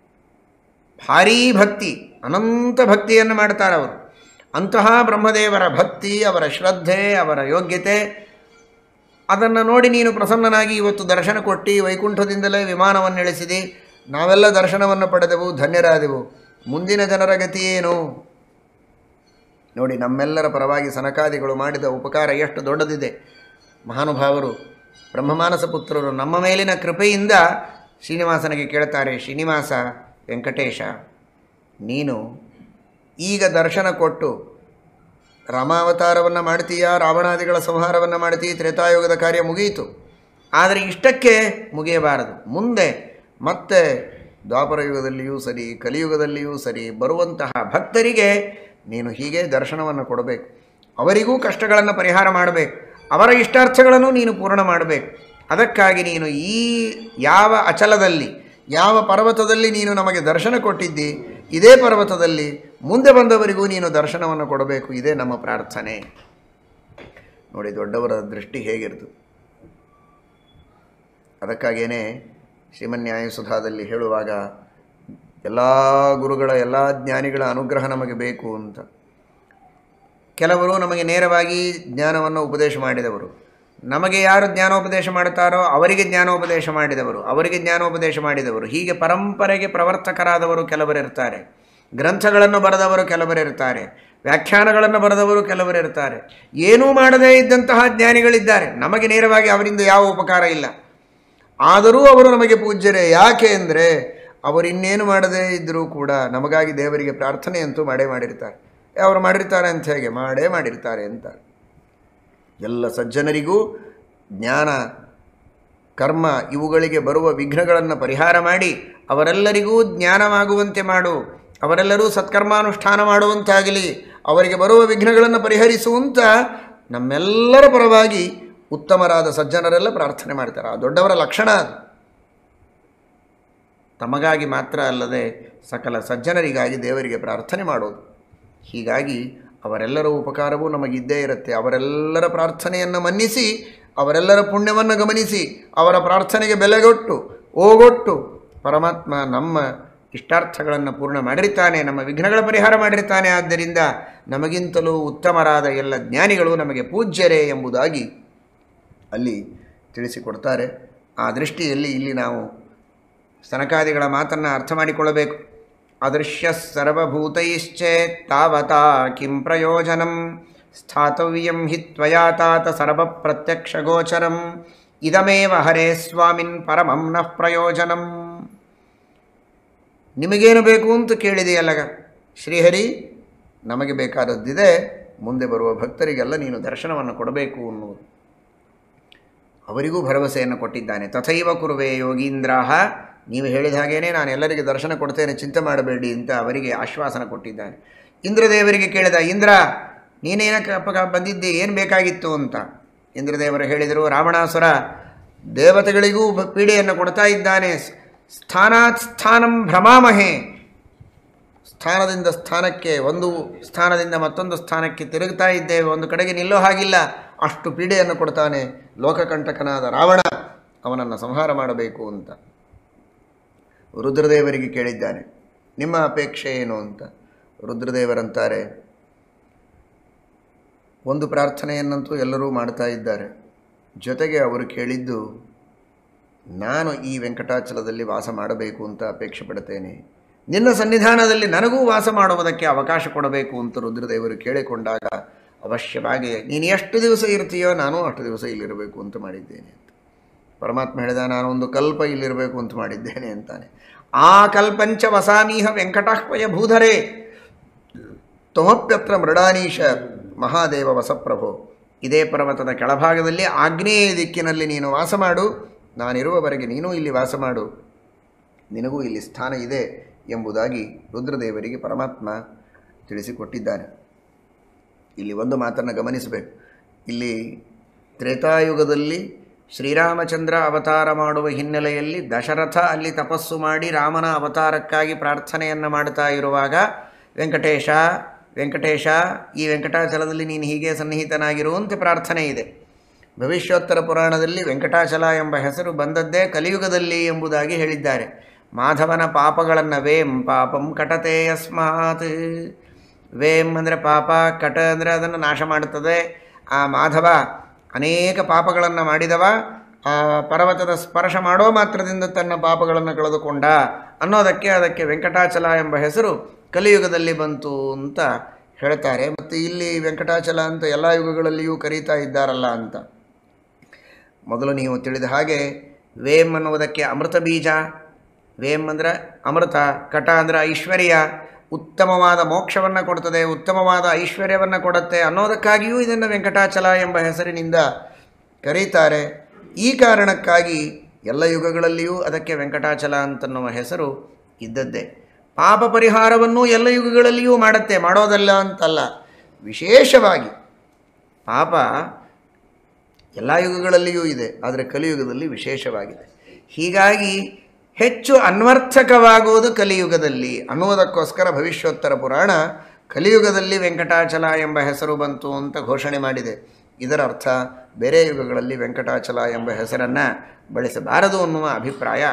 ಭಾರೀ ಭಕ್ತಿ ಅನಂತ ಭಕ್ತಿಯನ್ನು ಮಾಡ್ತಾರೆ ಅವರು ಅಂತಹ ಬ್ರಹ್ಮದೇವರ ಭಕ್ತಿ ಅವರ ಶ್ರದ್ಧೆ ಅವರ ಯೋಗ್ಯತೆ ಅದನ್ನು ನೋಡಿ ನೀನು ಪ್ರಸನ್ನನಾಗಿ ಇವತ್ತು ದರ್ಶನ ಕೊಟ್ಟು ವೈಕುಂಠದಿಂದಲೇ ವಿಮಾನವನ್ನು ಇಳಿಸಿದಿ ನಾವೆಲ್ಲ ದರ್ಶನವನ್ನು ಪಡೆದೆವು ಧನ್ಯರಾದೆವು ಮುಂದಿನ ಜನರ ಗತಿ ಏನು ನೋಡಿ ನಮ್ಮೆಲ್ಲರ ಪರವಾಗಿ ಸನಕಾದಿಗಳು ಮಾಡಿದ ಉಪಕಾರ ಎಷ್ಟು ದೊಡ್ಡದಿದೆ ಮಹಾನುಭಾವರು ಬ್ರಹ್ಮಮಾನಸ ಪುತ್ರರು ನಮ್ಮ ಮೇಲಿನ ಕೃಪೆಯಿಂದ ಶ್ರೀನಿವಾಸನಿಗೆ ಕೇಳ್ತಾರೆ ಶ್ರೀನಿವಾಸ ವೆಂಕಟೇಶ ನೀನು ಈಗ ದರ್ಶನ ಕೊಟ್ಟು ರಾಮಾವತಾರವನ್ನು ಮಾಡ್ತೀಯಾ ರಾವಣಾದಿಗಳ ಸಂಹಾರವನ್ನು ಮಾಡ್ತೀಯ ತ್ರೇತಾಯುಗದ ಕಾರ್ಯ ಮುಗಿಯಿತು ಆದರೆ ಇಷ್ಟಕ್ಕೆ ಮುಗಿಯಬಾರದು ಮುಂದೆ ಮತ್ತೆ ದ್ವಾಪರ ಯುಗದಲ್ಲಿಯೂ ಸರಿ ಕಲಿಯುಗದಲ್ಲಿಯೂ ಸರಿ ಬರುವಂತಹ ಭಕ್ತರಿಗೆ ನೀನು ಹೀಗೆ ದರ್ಶನವನ್ನು ಕೊಡಬೇಕು ಅವರಿಗೂ ಕಷ್ಟಗಳನ್ನು ಪರಿಹಾರ ಮಾಡಬೇಕು ಅವರ ಇಷ್ಟಾರ್ಥಗಳನ್ನು ನೀನು ಪೂರ್ಣ ಮಾಡಬೇಕು ಅದಕ್ಕಾಗಿ ನೀನು ಈ ಯಾವ ಅಚಲದಲ್ಲಿ ಯಾವ ಪರ್ವತದಲ್ಲಿ ನೀನು ನಮಗೆ ದರ್ಶನ ಕೊಟ್ಟಿದ್ದಿ ಇದೇ ಪರ್ವತದಲ್ಲಿ ಮುಂದೆ ಬಂದವರಿಗೂ ನೀನು ದರ್ಶನವನ್ನು ಕೊಡಬೇಕು ಇದೇ ನಮ್ಮ ಪ್ರಾರ್ಥನೆ ನೋಡಿ ದೊಡ್ಡವರ ದೃಷ್ಟಿ ಹೇಗಿರ್ತದೆ ಅದಕ್ಕಾಗೇನೆ ಶ್ರೀಮನ್ಯಾಯಸುಧಾದಲ್ಲಿ ಹೇಳುವಾಗ ಎಲ್ಲ ಗುರುಗಳ ಎಲ್ಲ ಜ್ಞಾನಿಗಳ ಅನುಗ್ರಹ ನಮಗೆ ಬೇಕು ಅಂತ ಕೆಲವರು ನಮಗೆ ನೇರವಾಗಿ ಜ್ಞಾನವನ್ನು ಉಪದೇಶ ಮಾಡಿದವರು ನಮಗೆ ಯಾರು ಜ್ಞಾನೋಪದೇಶ ಮಾಡುತ್ತಾರೋ ಅವರಿಗೆ ಜ್ಞಾನೋಪದೇಶ ಮಾಡಿದವರು ಅವರಿಗೆ ಜ್ಞಾನೋಪದೇಶ ಮಾಡಿದವರು ಹೀಗೆ ಪರಂಪರೆಗೆ ಪ್ರವರ್ತಕರಾದವರು ಕೆಲವರಿರ್ತಾರೆ ಗ್ರಂಥಗಳನ್ನು ಬರೆದವರು ಕೆಲವರಿರ್ತಾರೆ ವ್ಯಾಖ್ಯಾನಗಳನ್ನು ಬರೆದವರು ಕೆಲವರಿರ್ತಾರೆ ಏನೂ ಮಾಡದೇ ಇದ್ದಂತಹ ಜ್ಞಾನಿಗಳಿದ್ದಾರೆ ನಮಗೆ ನೇರವಾಗಿ ಅವರಿಂದ ಯಾವ ಉಪಕಾರ ಇಲ್ಲ ಆದರೂ ಅವರು ನಮಗೆ ಪೂಜ್ಯರೇ ಯಾಕೆ ಅಂದರೆ ಅವರು ಇನ್ನೇನು ಮಾಡದೇ ಇದ್ದರೂ ಕೂಡ ನಮಗಾಗಿ ದೇವರಿಗೆ ಪ್ರಾರ್ಥನೆ ಅಂತೂ ಮಾಡೇ ಮಾಡಿರ್ತಾರೆ ಏ, ಅವರು ಮಾಡಿರ್ತಾರೆ ಅಂತ ಹೇಗೆ ಮಾಡೇ ಮಾಡಿರ್ತಾರೆ ಅಂತ ಎಲ್ಲ ಸಜ್ಜನರಿಗೂ ಜ್ಞಾನ ಕರ್ಮ ಇವುಗಳಿಗೆ ಬರುವ ವಿಘ್ನಗಳನ್ನು ಪರಿಹಾರ ಮಾಡಿ ಅವರೆಲ್ಲರಿಗೂ ಜ್ಞಾನವಾಗುವಂತೆ ಮಾಡು ಅವರೆಲ್ಲರೂ ಸತ್ಕರ್ಮಾನುಷ್ಠಾನ ಮಾಡುವಂತಾಗಲಿ ಅವರಿಗೆ ಬರುವ ವಿಘ್ನಗಳನ್ನು ಪರಿಹರಿಸುವಂತ ನಮ್ಮೆಲ್ಲರ ಪರವಾಗಿ ಉತ್ತಮರಾದ ಸಜ್ಜನರೆಲ್ಲ ಪ್ರಾರ್ಥನೆ ಮಾಡ್ತಾರೆ ಆ ದೊಡ್ಡವರ ಲಕ್ಷಣ ಅದು ತಮಗಾಗಿ ಮಾತ್ರ ಅಲ್ಲದೆ ಸಕಲ ಸಜ್ಜನರಿಗಾಗಿ ದೇವರಿಗೆ ಪ್ರಾರ್ಥನೆ ಮಾಡೋದು ಹೀಗಾಗಿ ಅವರೆಲ್ಲರ ಉಪಕಾರವೂ ನಮಗಿದ್ದೇ ಇರುತ್ತೆ ಅವರೆಲ್ಲರ ಪ್ರಾರ್ಥನೆಯನ್ನು ಮನ್ನಿಸಿ ಅವರೆಲ್ಲರ ಪುಣ್ಯವನ್ನು ಗಮನಿಸಿ ಅವರ ಪ್ರಾರ್ಥನೆಗೆ ಬೆಲೆಗೊಟ್ಟು ಓಗೊಟ್ಟು ಪರಮಾತ್ಮ ನಮ್ಮ ಇಷ್ಟಾರ್ಥಗಳನ್ನು ಪೂರ್ಣ ಮಾಡಿರ್ತಾನೆ ನಮ್ಮ ವಿಘ್ನಗಳ ಪರಿಹಾರ ಮಾಡಿರ್ತಾನೆ ಆದ್ದರಿಂದ ನಮಗಿಂತಲೂ ಉತ್ತಮರಾದ ಎಲ್ಲ ಜ್ಞಾನಿಗಳು ನಮಗೆ ಪೂಜ್ಯರೇ ಎಂಬುದಾಗಿ ಅಲ್ಲಿ ತಿಳಿಸಿಕೊಡ್ತಾರೆ ಆ ದೃಷ್ಟಿಯಲ್ಲಿ ಇಲ್ಲಿ ನಾವು ಸನಕಾದಿಗಳ ಮಾತನ್ನು ಅರ್ಥ ಮಾಡಿಕೊಳ್ಳಬೇಕು ಅದೃಶ್ಯ ಸರ್ವಭೂತೈಶ್ಚೇತ್ ತಾವತಾ ಕಿಂ ಪ್ರಯೋಜನಂ ಸ್ಥಾತವ್ಯಂ ಹಿ ತ್ವಯಾ ತಾತ ಸರ್ವ ಪ್ರತ್ಯಕ್ಷ ಗೋಚರಂ ಇದಮೇವ ಹರೇ ಸ್ವಾಮಿನ್ ಪರಮಂ ನಃ ಪ್ರಯೋಜನಂ ನಿಮಗೇನು ಬೇಕು ಅಂತ ಕೇಳಿದೆಯಲ್ಲಗ ಶ್ರೀಹರಿ ನಮಗೆ ಬೇಕಾದದ್ದಿದೆ ಮುಂದೆ ಬರುವ ಭಕ್ತರಿಗೆಲ್ಲ ನೀನು ದರ್ಶನವನ್ನು ಕೊಡಬೇಕು ಅನ್ನುವುದು ಅವರಿಗೂ ಭರವಸೆಯನ್ನು ಕೊಟ್ಟಿದ್ದಾನೆ ತಥೈವ ಕುರುವೆ ಯೋಗೀಂದ್ರಾಹ ನೀವು ಹೇಳಿದ ಹಾಗೇನೆ ನಾನು ಎಲ್ಲರಿಗೆ ದರ್ಶನ ಕೊಡ್ತೇನೆ ಚಿಂತೆ ಮಾಡಬೇಡಿ ಅಂತ ಅವರಿಗೆ ಆಶ್ವಾಸನ ಕೊಟ್ಟಿದ್ದಾನೆ ಇಂದ್ರದೇವರಿಗೆ ಕೇಳಿದ ಇಂದ್ರ ನೀನೇನಕ್ಕೆ ಅಪ್ಪಗ ಬಂದಿದ್ದೆ ಏನು ಬೇಕಾಗಿತ್ತು ಅಂತ ಇಂದ್ರದೇವರು ಹೇಳಿದರು ರಾವಣಾಸುರ ದೇವತೆಗಳಿಗೂ ಬ- ಪೀಡೆಯನ್ನು ಕೊಡ್ತಾ ಇದ್ದಾನೆ ಸ್ಥಾನಾತ್ ಸ್ಥಾನಂ ಭ್ರಮಾಮಹೇ ಸ್ಥಾನದಿಂದ ಸ್ಥಾನಕ್ಕೆ ಒಂದು ಸ್ಥಾನದಿಂದ ಮತ್ತೊಂದು ಸ್ಥಾನಕ್ಕೆ ತಿರುಗ್ತಾ ಇದ್ದೇವೆ ಒಂದು ಕಡೆಗೆ ನಿಲ್ಲೋ ಹಾಗಿಲ್ಲ ಅಷ್ಟು ಪೀಡೆಯನ್ನು ಕೊಡ್ತಾನೆ ಲೋಕಕಂಟಕನಾದ ರಾವಣ ಅವನನ್ನು ಸಂಹಾರ ಮಾಡಬೇಕು ಅಂತ ರುದ್ರದೇವರಿಗೆ ಕೇಳಿದ್ದಾನೆ ನಿಮ್ಮ ಅಪೇಕ್ಷೆ ಏನು ಅಂತ ರುದ್ರದೇವರಂತಾರೆ ಒಂದು ಪ್ರಾರ್ಥನೆಯನ್ನಂತೂ ಎಲ್ಲರೂ ಮಾಡ್ತಾ ಇದ್ದಾರೆ ಜೊತೆಗೆ ಅವರು ಕೇಳಿದ್ದು ನಾನು ಈ ವೆಂಕಟಾಚಲದಲ್ಲಿ ವಾಸ ಮಾಡಬೇಕು ಅಂತ ಅಪೇಕ್ಷೆ ಪಡುತ್ತೇನೆ ನಿನ್ನ ಸನ್ನಿಧಾನದಲ್ಲಿ ನನಗೂ ವಾಸ ಮಾಡುವುದಕ್ಕೆ ಅವಕಾಶ ಕೊಡಬೇಕು ಅಂತ ರುದ್ರದೇವರು ಕೇಳಿಕೊಂಡಾಗ ಅವಶ್ಯವಾಗಿ ನೀನು ಎಷ್ಟು ದಿವಸ ಇರ್ತೀಯೋ ನಾನು ಅಷ್ಟು ದಿವಸ ಇಲ್ಲಿರಬೇಕು ಅಂತ ಮಾಡಿದ್ದೇನೆ ಅಂತ ಪರಮಾತ್ಮ ಹೇಳಿದ ನಾನು ಒಂದು ಕಲ್ಪ ಇಲ್ಲಿರಬೇಕು ಅಂತ ಮಾಡಿದ್ದೇನೆ ಅಂತಾನೆ ಆ ಕಲ್ಪಂಚ ವಸಾಮೀಹ ವೆಂಕಟಾಹ್ವಯ ಭೂಧರೇ ತ್ವಮಪ್ಯತ್ರ ಮೃಡಾನೀಶ ಮಹಾದೇವ ವಸಪ್ರಭೋ ಇದೇ ಪರ್ವತದ ಕೆಳಭಾಗದಲ್ಲಿ ಆಗ್ನೇಯ ದಿಕ್ಕಿನಲ್ಲಿ ನೀನು ವಾಸ ಮಾಡು ನಾನಿರುವವರೆಗೆ ನೀನೂ ಇಲ್ಲಿ ವಾಸ ಮಾಡು ನಿನಗೂ ಇಲ್ಲಿ ಸ್ಥಾನ ಇದೆ ಎಂಬುದಾಗಿ ರುದ್ರದೇವರಿಗೆ ಪರಮಾತ್ಮ ತಿಳಿಸಿಕೊಟ್ಟಿದ್ದಾನೆ ಇಲ್ಲಿ ಒಂದು ಮಾತನ್ನು ಗಮನಿಸಬೇಕು ಇಲ್ಲಿ ತ್ರೇತಾಯುಗದಲ್ಲಿ ಶ್ರೀರಾಮಚಂದ್ರ ಅವತಾರ ಮಾಡುವ ಹಿನ್ನೆಲೆಯಲ್ಲಿ ದಶರಥ ಅಲ್ಲಿ ತಪಸ್ಸು ಮಾಡಿ ರಾಮನ ಅವತಾರಕ್ಕಾಗಿ ಪ್ರಾರ್ಥನೆಯನ್ನು ಮಾಡ್ತಾ ಇರುವಾಗ ವೆಂಕಟೇಶ ವೆಂಕಟೇಶ ಈ ವೆಂಕಟಾಚಲದಲ್ಲಿ ನೀನು ಹೀಗೆ ಸನ್ನಿಹಿತನಾಗಿರುವಂತೆ ಪ್ರಾರ್ಥನೆ ಇದೆ ಭವಿಷ್ಯೋತ್ತರ ಪುರಾಣದಲ್ಲಿ ವೆಂಕಟಾಚಲ ಎಂಬ ಹೆಸರು ಬಂದದ್ದೇ ಕಲಿಯುಗದಲ್ಲಿ ಎಂಬುದಾಗಿ ಹೇಳಿದ್ದಾರೆ ಮಾಧವನ ಪಾಪಗಳನ್ನು ವೇಂ ಪಾಪಂ ಕಟತೆ ಯಸ್ಮಾತ್ ವೇಂ ಅಂದರೆ ಪಾಪ ಕಟ ಅಂದರೆ ಅದನ್ನು ನಾಶ ಮಾಡುತ್ತದೆ ಆ ಮಾಧವ ಅನೇಕ ಪಾಪಗಳನ್ನು ಮಾಡಿದವ ಆ ಪರ್ವತದ ಸ್ಪರ್ಶ ಮಾಡೋ ಮಾತ್ರದಿಂದ ತನ್ನ ಪಾಪಗಳನ್ನು ಕಳೆದುಕೊಂಡ ಅನ್ನೋದಕ್ಕೆ ಅದಕ್ಕೆ ವೆಂಕಟಾಚಲ ಎಂಬ ಹೆಸರು ಕಲಿಯುಗದಲ್ಲಿ ಬಂತು ಅಂತ ಹೇಳ್ತಾರೆ ಮತ್ತು ಇಲ್ಲಿ ವೆಂಕಟಾಚಲ ಅಂತ ಎಲ್ಲ ಯುಗಗಳಲ್ಲಿಯೂ ಕರೀತಾ ಇದ್ದಾರಲ್ಲ ಅಂತ ಮೊದಲು ನೀವು ತಿಳಿದ ಹಾಗೆ ವೇಮ್ ಅನ್ನುವುದಕ್ಕೆ ಅಮೃತ ಬೀಜ ವೇಮ್ ಅಂದರೆ ಅಮೃತ ಕಟ ಅಂದರೆ ಐಶ್ವರ್ಯ ಉತ್ತಮವಾದ ಮೋಕ್ಷವನ್ನು ಕೊಡ್ತದೆ ಉತ್ತಮವಾದ ಐಶ್ವರ್ಯವನ್ನು ಕೊಡುತ್ತೆ ಅನ್ನೋದಕ್ಕಾಗಿಯೂ ಇದನ್ನು ವೆಂಕಟಾಚಲ ಎಂಬ ಹೆಸರಿನಿಂದ ಕರೀತಾರೆ ಈ ಕಾರಣಕ್ಕಾಗಿ ಎಲ್ಲ ಯುಗಗಳಲ್ಲಿಯೂ ಅದಕ್ಕೆ ವೆಂಕಟಾಚಲ ಅಂತನ್ನುವ ಹೆಸರು ಇದ್ದದ್ದೇ ಪಾಪ ಪರಿಹಾರವನ್ನು ಎಲ್ಲ ಯುಗಗಳಲ್ಲಿಯೂ ಮಾಡುತ್ತೆ ಮಾಡೋದಲ್ಲ ಅಂತಲ್ಲ ವಿಶೇಷವಾಗಿ ಪಾಪ ಎಲ್ಲ ಯುಗಗಳಲ್ಲಿಯೂ ಇದೆ ಆದರೆ ಕಲಿಯುಗದಲ್ಲಿ ವಿಶೇಷವಾಗಿದೆ ಹೀಗಾಗಿ ಹೆಚ್ಚು ಅನ್ವರ್ಥಕವಾಗುವುದು ಕಲಿಯುಗದಲ್ಲಿ ಅನ್ನುವುದಕ್ಕೋಸ್ಕರ ಭವಿಷ್ಯೋತ್ತರ ಪುರಾಣ ಕಲಿಯುಗದಲ್ಲಿ ವೆಂಕಟಾಚಲ ಎಂಬ ಹೆಸರು ಬಂತು ಅಂತ ಘೋಷಣೆ ಮಾಡಿದೆ ಇದರ ಅರ್ಥ ಬೇರೆ ಯುಗಗಳಲ್ಲಿ ವೆಂಕಟಾಚಲ ಎಂಬ ಹೆಸರನ್ನು ಬಳಸಬಾರದು ಅನ್ನುವ ಅಭಿಪ್ರಾಯ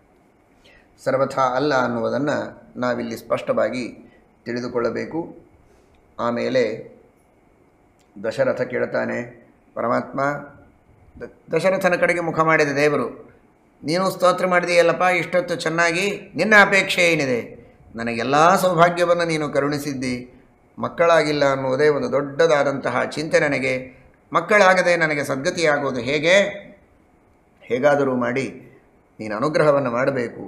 ಸರ್ವಥಾ ಅಲ್ಲ ಅನ್ನುವುದನ್ನು ನಾವಿಲ್ಲಿ ಸ್ಪಷ್ಟವಾಗಿ ತಿಳಿದುಕೊಳ್ಳಬೇಕು ಆಮೇಲೆ ದಶರಥ ಕೇಳ್ತಾನೆ ಪರಮಾತ್ಮ ದ- ದಶರಥನ ಕಡೆಗೆ ಮುಖ ಮಾಡಿದ ದೇವರು ನೀನು ಸ್ತೋತ್ರ ಮಾಡಿದೆಯಲ್ಲಪ್ಪ ಇಷ್ಟೊತ್ತು ಚೆನ್ನಾಗಿ ನಿನ್ನ ಅಪೇಕ್ಷೆ ಏನಿದೆ ನನಗೆಲ್ಲ ಸೌಭಾಗ್ಯವನ್ನು ನೀನು ಕರುಣಿಸಿದ್ದಿ ಮಕ್ಕಳಾಗಿಲ್ಲ ಅನ್ನುವುದೇ ಒಂದು ದೊಡ್ಡದಾದಂತಹ ಚಿಂತೆ ನನಗೆ ಮಕ್ಕಳಾಗದೆ ನನಗೆ ಸದ್ಗತಿಯಾಗೋದು ಹೇಗೆ ಹೇಗಾದರೂ ಮಾಡಿ ನೀನು ಅನುಗ್ರಹವನ್ನು ಮಾಡಬೇಕು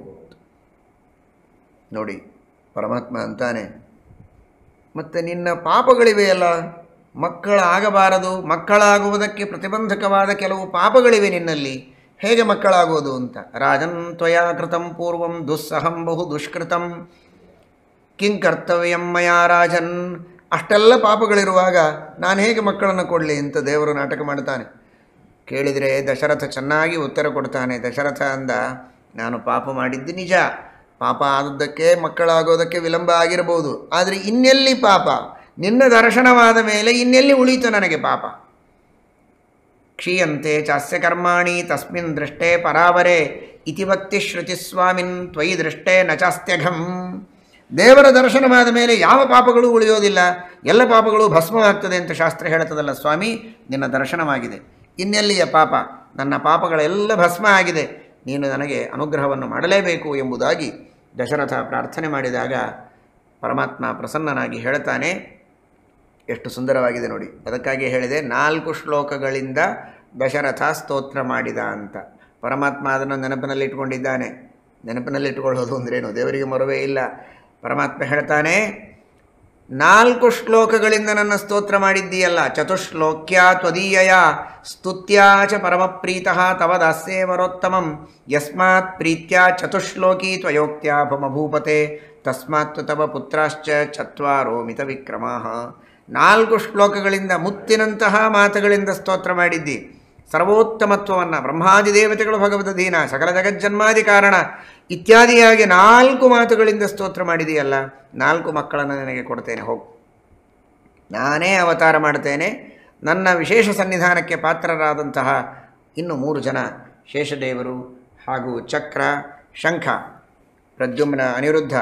ನೋಡಿ ಪರಮಾತ್ಮ ಅಂತಾನೆ ಮತ್ತು ನಿನ್ನ ಪಾಪಗಳಿವೆಯಲ್ಲ ಮಕ್ಕಳಾಗಬಾರದು ಮಕ್ಕಳಾಗುವುದಕ್ಕೆ ಪ್ರತಿಬಂಧಕವಾದ ಕೆಲವು ಪಾಪಗಳಿವೆ ನಿನ್ನಲ್ಲಿ ಹೇಗೆ ಮಕ್ಕಳಾಗೋದು ಅಂತ ರಾಜನ್ ತ್ವಯಾ ಕೃತಂ ಪೂರ್ವಂ ದುಸ್ಸಹಂ ಬಹು ದುಷ್ಕೃತಂ ಕಿಂ ಕರ್ತವ್ಯಂ ಮಯಾ ರಾಜನ್ ಅಷ್ಟೆಲ್ಲ ಪಾಪಗಳಿರುವಾಗ ನಾನು ಹೇಗೆ ಮಕ್ಕಳನ್ನು ಕೊಡಲಿ ಅಂತ ದೇವರು ನಾಟಕ ಮಾಡ್ತಾನೆ ಕೇಳಿದರೆ ದಶರಥ ಚೆನ್ನಾಗಿ ಉತ್ತರ ಕೊಡ್ತಾನೆ ದಶರಥ ಅಂದ ನಾನು ಪಾಪ ಮಾಡಿದ್ದು ನಿಜ ಪಾಪ ಆದದ್ದಕ್ಕೆ ಮಕ್ಕಳಾಗೋದಕ್ಕೆ ವಿಳಂಬ ಆಗಿರಬಹುದು ಆದರೆ ಇನ್ನೆಲ್ಲಿ ಪಾಪ ನಿನ್ನ ದರ್ಶನವಾದ ಮೇಲೆ ಇನ್ನೆಲ್ಲಿ ಉಳೀತು ನನಗೆ ಪಾಪ ಕ್ಷೀಯಂತೆ ಚಾಸ್ಯ ಕರ್ಮಾಣಿ ತಸ್ಮಿನ್ ದೃಷ್ಟೇ ಪರಾವರೆ ಇತಿ ಭಕ್ತಿ ಶ್ರುತಿಸ್ವಾಮಿನ್ ತ್ವಯಿ ದೃಷ್ಟೇ ನ ಚಾಸ್ತ್ಯಘಂ ದೇವರ ದರ್ಶನವಾದ ಮೇಲೆ ಯಾವ ಪಾಪಗಳು ಉಳಿಯೋದಿಲ್ಲ ಎಲ್ಲ ಪಾಪಗಳು ಭಸ್ಮವಾಗ್ತದೆ ಅಂತ ಶಾಸ್ತ್ರ ಹೇಳ್ತದಲ್ಲ ಸ್ವಾಮಿ ನಿನ್ನ ದರ್ಶನವಾಗಿದೆ ಇನ್ನೆಲ್ಲಿಯ ಪಾಪ ನನ್ನ ಪಾಪಗಳೆಲ್ಲ ಭಸ್ಮ ಆಗಿದೆ ನೀನು ನನಗೆ ಅನುಗ್ರಹವನ್ನು ಮಾಡಲೇಬೇಕು ಎಂಬುದಾಗಿ ದಶರಥ ಪ್ರಾರ್ಥನೆ ಮಾಡಿದಾಗ ಪರಮಾತ್ಮ ಪ್ರಸನ್ನನಾಗಿ ಹೇಳ್ತಾನೆ ಎಷ್ಟು ಸುಂದರವಾಗಿದೆ ನೋಡಿ ಅದಕ್ಕಾಗಿ ಹೇಳಿದೆ ನಾಲ್ಕು ಶ್ಲೋಕಗಳಿಂದ ದಶರಥ ಸ್ತೋತ್ರ ಮಾಡಿದ ಅಂತ ಪರಮಾತ್ಮ ಅದನ್ನು ನೆನಪಿನಲ್ಲಿ ಇಟ್ಕೊಂಡಿದ್ದಾನೆ ನೆನಪಿನಲ್ಲಿ ಇಟ್ಕೊಳ್ಳೋದು ಅಂದ್ರೇನು ದೇವರಿಗೆ ಮರುವೇ ಇಲ್ಲ ಪರಮಾತ್ಮ ಹೇಳ್ತಾನೆ ನಾಲ್ಕು ಶ್ಲೋಕಗಳಿಂದ ನನ್ನ ಸ್ತೋತ್ರ ಮಾಡಿದ್ದೀಯಲ್ಲ ಚತುಶ್ಲೋಕ್ಯ ತ್ವದೀಯಯ ಸ್ತುತ್ಯಾ ಚ ಪರಮಪ್ರೀತಃ ತವ ದಾಸ್ಯೇ ವರೋತ್ತಮಂ ಯಸ್ಮಾತ್ ಪ್ರೀತ್ಯ ಚತುಶ್ಲೋಕಿ ತ್ವಯೋಕ್ತ್ಯಾ ಭಮಭೂಪತೆ ತಸ್ಮಾತ್ ತವ ಪುತ್ರಾಶ್ಚ ಚತ್ವಾರೋ ಮಿತ ವಿಕ್ರಮಾಃ ನಾಲ್ಕು ಶ್ಲೋಕಗಳಿಂದ ಮುತ್ತಿನಂತಹ ಮಾತುಗಳಿಂದ ಸ್ತೋತ್ರ ಮಾಡಿದ್ದಿ ಸರ್ವೋತ್ತಮತ್ವವನ್ನು ಬ್ರಹ್ಮಾದಿ ದೇವತೆಗಳು ಭಗವದಧೀನ ಸಕಲ ಜಗಜ್ಜನ್ಮಾದಿ ಕಾರಣ ಇತ್ಯಾದಿಯಾಗಿ ನಾಲ್ಕು ಮಾತುಗಳಿಂದ ಸ್ತೋತ್ರ ಮಾಡಿದೆಯಲ್ಲ ನಾಲ್ಕು ಮಕ್ಕಳನ್ನು ನನಗೆ ಕೊಡ್ತೇನೆ ಹೋಗು ನಾನೇ ಅವತಾರ ಮಾಡ್ತೇನೆ ನನ್ನ ವಿಶೇಷ ಸನ್ನಿಧಾನಕ್ಕೆ ಪಾತ್ರರಾದಂತಹ ಇನ್ನು ಮೂರು ಜನ ಶೇಷದೇವರು ಹಾಗೂ ಚಕ್ರ ಶಂಖ ಪ್ರದ್ಯುಮ್ನ ಅನಿರುದ್ಧ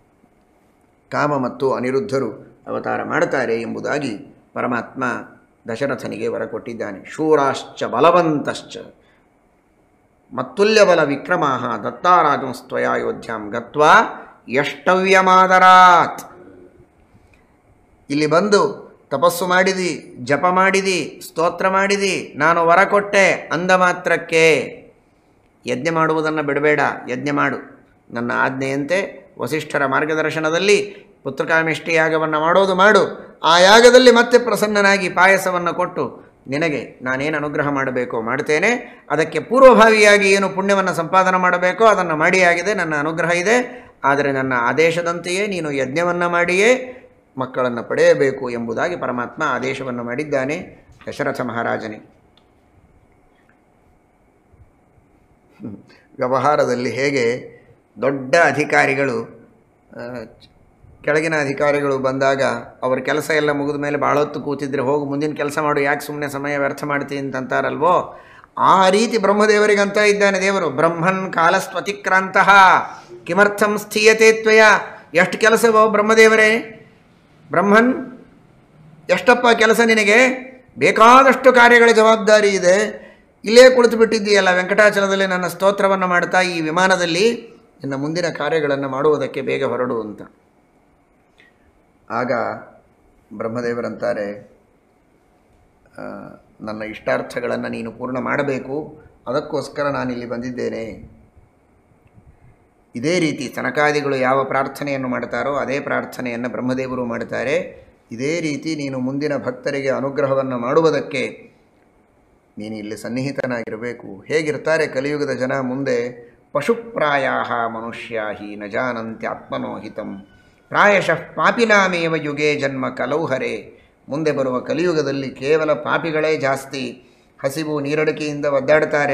ಕಾಮ ಮತ್ತು ಅನಿರುದ್ಧರು ಅವತಾರ ಮಾಡುತ್ತಾರೆ ಎಂಬುದಾಗಿ ಪರಮಾತ್ಮ ದಶರಥನಿಗೆ ವರ ಕೊಟ್ಟಿದ್ದಾನೆ ಶೂರಾಶ್ಚ ಬಲವಂತಶ್ಚ ಮತ್ತುಲ್ಯ ಬಲ ವಿಕ್ರಮಾ ದತ್ತಾರಾಜಂಸ್ತ್ವಯಾಯೋಧ್ಯಾಂ ಗತ್ವಾ ಯಷ್ಟವ್ಯಮಾದರಾತ್ ಇಲ್ಲಿ ಬಂದು ತಪಸ್ಸು ಮಾಡಿದಿ ಜಪ ಮಾಡಿದಿ ಸ್ತೋತ್ರ ಮಾಡಿದಿ ನಾನು ವರ ಕೊಟ್ಟೆ ಅಂದ ಮಾತ್ರಕ್ಕೆ ಯಜ್ಞ ಮಾಡುವುದನ್ನು ಬಿಡಬೇಡ ಯಜ್ಞ ಮಾಡು ನನ್ನ ಆಜ್ಞೆಯಂತೆ ವಸಿಷ್ಠರ ಮಾರ್ಗದರ್ಶನದಲ್ಲಿ ಪುತ್ರಕಾಮಿಷ್ಟಿ ಯಾಗವನ್ನು ಮಾಡೋದು ಮಾಡು ಆ ಯಾಗದಲ್ಲಿ ಮತ್ತೆ ಪ್ರಸನ್ನನಾಗಿ ಪಾಯಸವನ್ನು ಕೊಟ್ಟು ನಿನಗೆ ನಾನೇನು ಅನುಗ್ರಹ ಮಾಡಬೇಕೋ ಮಾಡ್ತೇನೆ ಅದಕ್ಕೆ ಪೂರ್ವಭಾವಿಯಾಗಿ ಏನು ಪುಣ್ಯವನ್ನು ಸಂಪಾದನೆ ಮಾಡಬೇಕೋ ಅದನ್ನು ಮಾಡಿಯಾಗಿದೆ ನನ್ನ ಅನುಗ್ರಹ ಇದೆ ಆದರೆ ನನ್ನ ಆದೇಶದಂತೆಯೇ ನೀನು ಯಜ್ಞವನ್ನು ಮಾಡಿಯೇ ಮಕ್ಕಳನ್ನು ಪಡೆಯಬೇಕು ಎಂಬುದಾಗಿ ಪರಮಾತ್ಮ ಆದೇಶವನ್ನು ಮಾಡಿದ್ದಾನೆ ದಶರಥ ಮಹಾರಾಜನೇ ಹ್ಮ್. ವ್ಯವಹಾರದಲ್ಲಿ ಹೇಗೆ ದೊಡ್ಡ ಅಧಿಕಾರಿಗಳು ಆ, ಕೆಳಗಿನ ಅಧಿಕಾರಿಗಳು ಬಂದಾಗ ಅವರ ಕೆಲಸ ಎಲ್ಲ ಮುಗಿದ ಮೇಲೆ ಭಾಳ ಹೊತ್ತು ಕೂತಿದ್ರೆ ಹೋಗಿ ಮುಂದಿನ ಕೆಲಸ ಮಾಡು ಯಾಕೆ ಸುಮ್ಮನೆ ಸಮಯ ವ್ಯರ್ಥ ಮಾಡ್ತೀನಿ ಅಂತ ಅಂತಾರಲ್ವೋ ಆ ರೀತಿ ಬ್ರಹ್ಮದೇವರಿಗಂತ ಇದ್ದಾನೆ ದೇವರು ಬ್ರಹ್ಮನ್ ಕಾಲಸ್ತ್ವತಿಕ್ರಾಂತಹ ಕಿಮರ್ಥಂ ಸ್ಥೀಯತೆ ತ್ವಯ ಎಷ್ಟು ಕೆಲಸವೋ ಬ್ರಹ್ಮದೇವರೇ ಬ್ರಹ್ಮನ್ ಎಷ್ಟಪ್ಪ ಕೆಲಸ ನಿನಗೆ ಬೇಕಾದಷ್ಟು ಕಾರ್ಯಗಳ ಜವಾಬ್ದಾರಿ ಇದೆ ಇಲ್ಲೇ ಕುಳಿತು ಬಿಟ್ಟಿದ್ದೀಯಲ್ಲ ವೆಂಕಟಾಚಲದಲ್ಲಿ ನನ್ನ ಸ್ತೋತ್ರವನ್ನು ಮಾಡ್ತಾ ಈ ವಿಮಾನದಲ್ಲಿ ನಿನ್ನ ಮುಂದಿನ ಕಾರ್ಯಗಳನ್ನು ಮಾಡುವುದಕ್ಕೆ ಬೇಗ ಹೊರಡು ಅಂತ ಆಗ ಬ್ರಹ್ಮದೇವರಂತಾರೆ ಆ, ನನ್ನ ಇಷ್ಟಾರ್ಥಗಳನ್ನು ನೀನು ಪೂರ್ಣ ಮಾಡಬೇಕು ಅದಕ್ಕೋಸ್ಕರ ನಾನಿಲ್ಲಿ ಬಂದಿದ್ದೇನೆ ಇದೇ ರೀತಿ ಸನಕಾದಿಗಳು ಯಾವ ಪ್ರಾರ್ಥನೆಯನ್ನು ಮಾಡ್ತಾರೋ ಅದೇ ಪ್ರಾರ್ಥನೆಯನ್ನು ಬ್ರಹ್ಮದೇವರು ಮಾಡ್ತಾರೆ ಇದೇ ರೀತಿ ನೀನು ಮುಂದಿನ ಭಕ್ತರಿಗೆ ಅನುಗ್ರಹವನ್ನು ಮಾಡುವುದಕ್ಕೆ ನೀನು ಇಲ್ಲಿ ಸನ್ನಿಹಿತನಾಗಿರಬೇಕು ಹೇಗಿರ್ತಾರೆ ಕಲಿಯುಗದ ಜನ ಮುಂದೆ ಪಶುಪ್ರಾಯ ಮನುಷ್ಯ ಹಿ ನ ಜಾನಂತ್ಯಾತ್ಮನೋ ಹಿತಂ ಪ್ರಾಯಶಃ ಪಾಪಿನಾಮೇವ ಯುಗೆ ಜನ್ಮ ಕಲೌಹರೆ ಮುಂದೆ ಬರುವ ಕಲಿಯುಗದಲ್ಲಿ ಕೇವಲ ಪಾಪಿಗಳೇ ಜಾಸ್ತಿ ಹಸಿವು ನೀರಡಿಕೆಯಿಂದ ಒದ್ದಾಡ್ತಾರೆ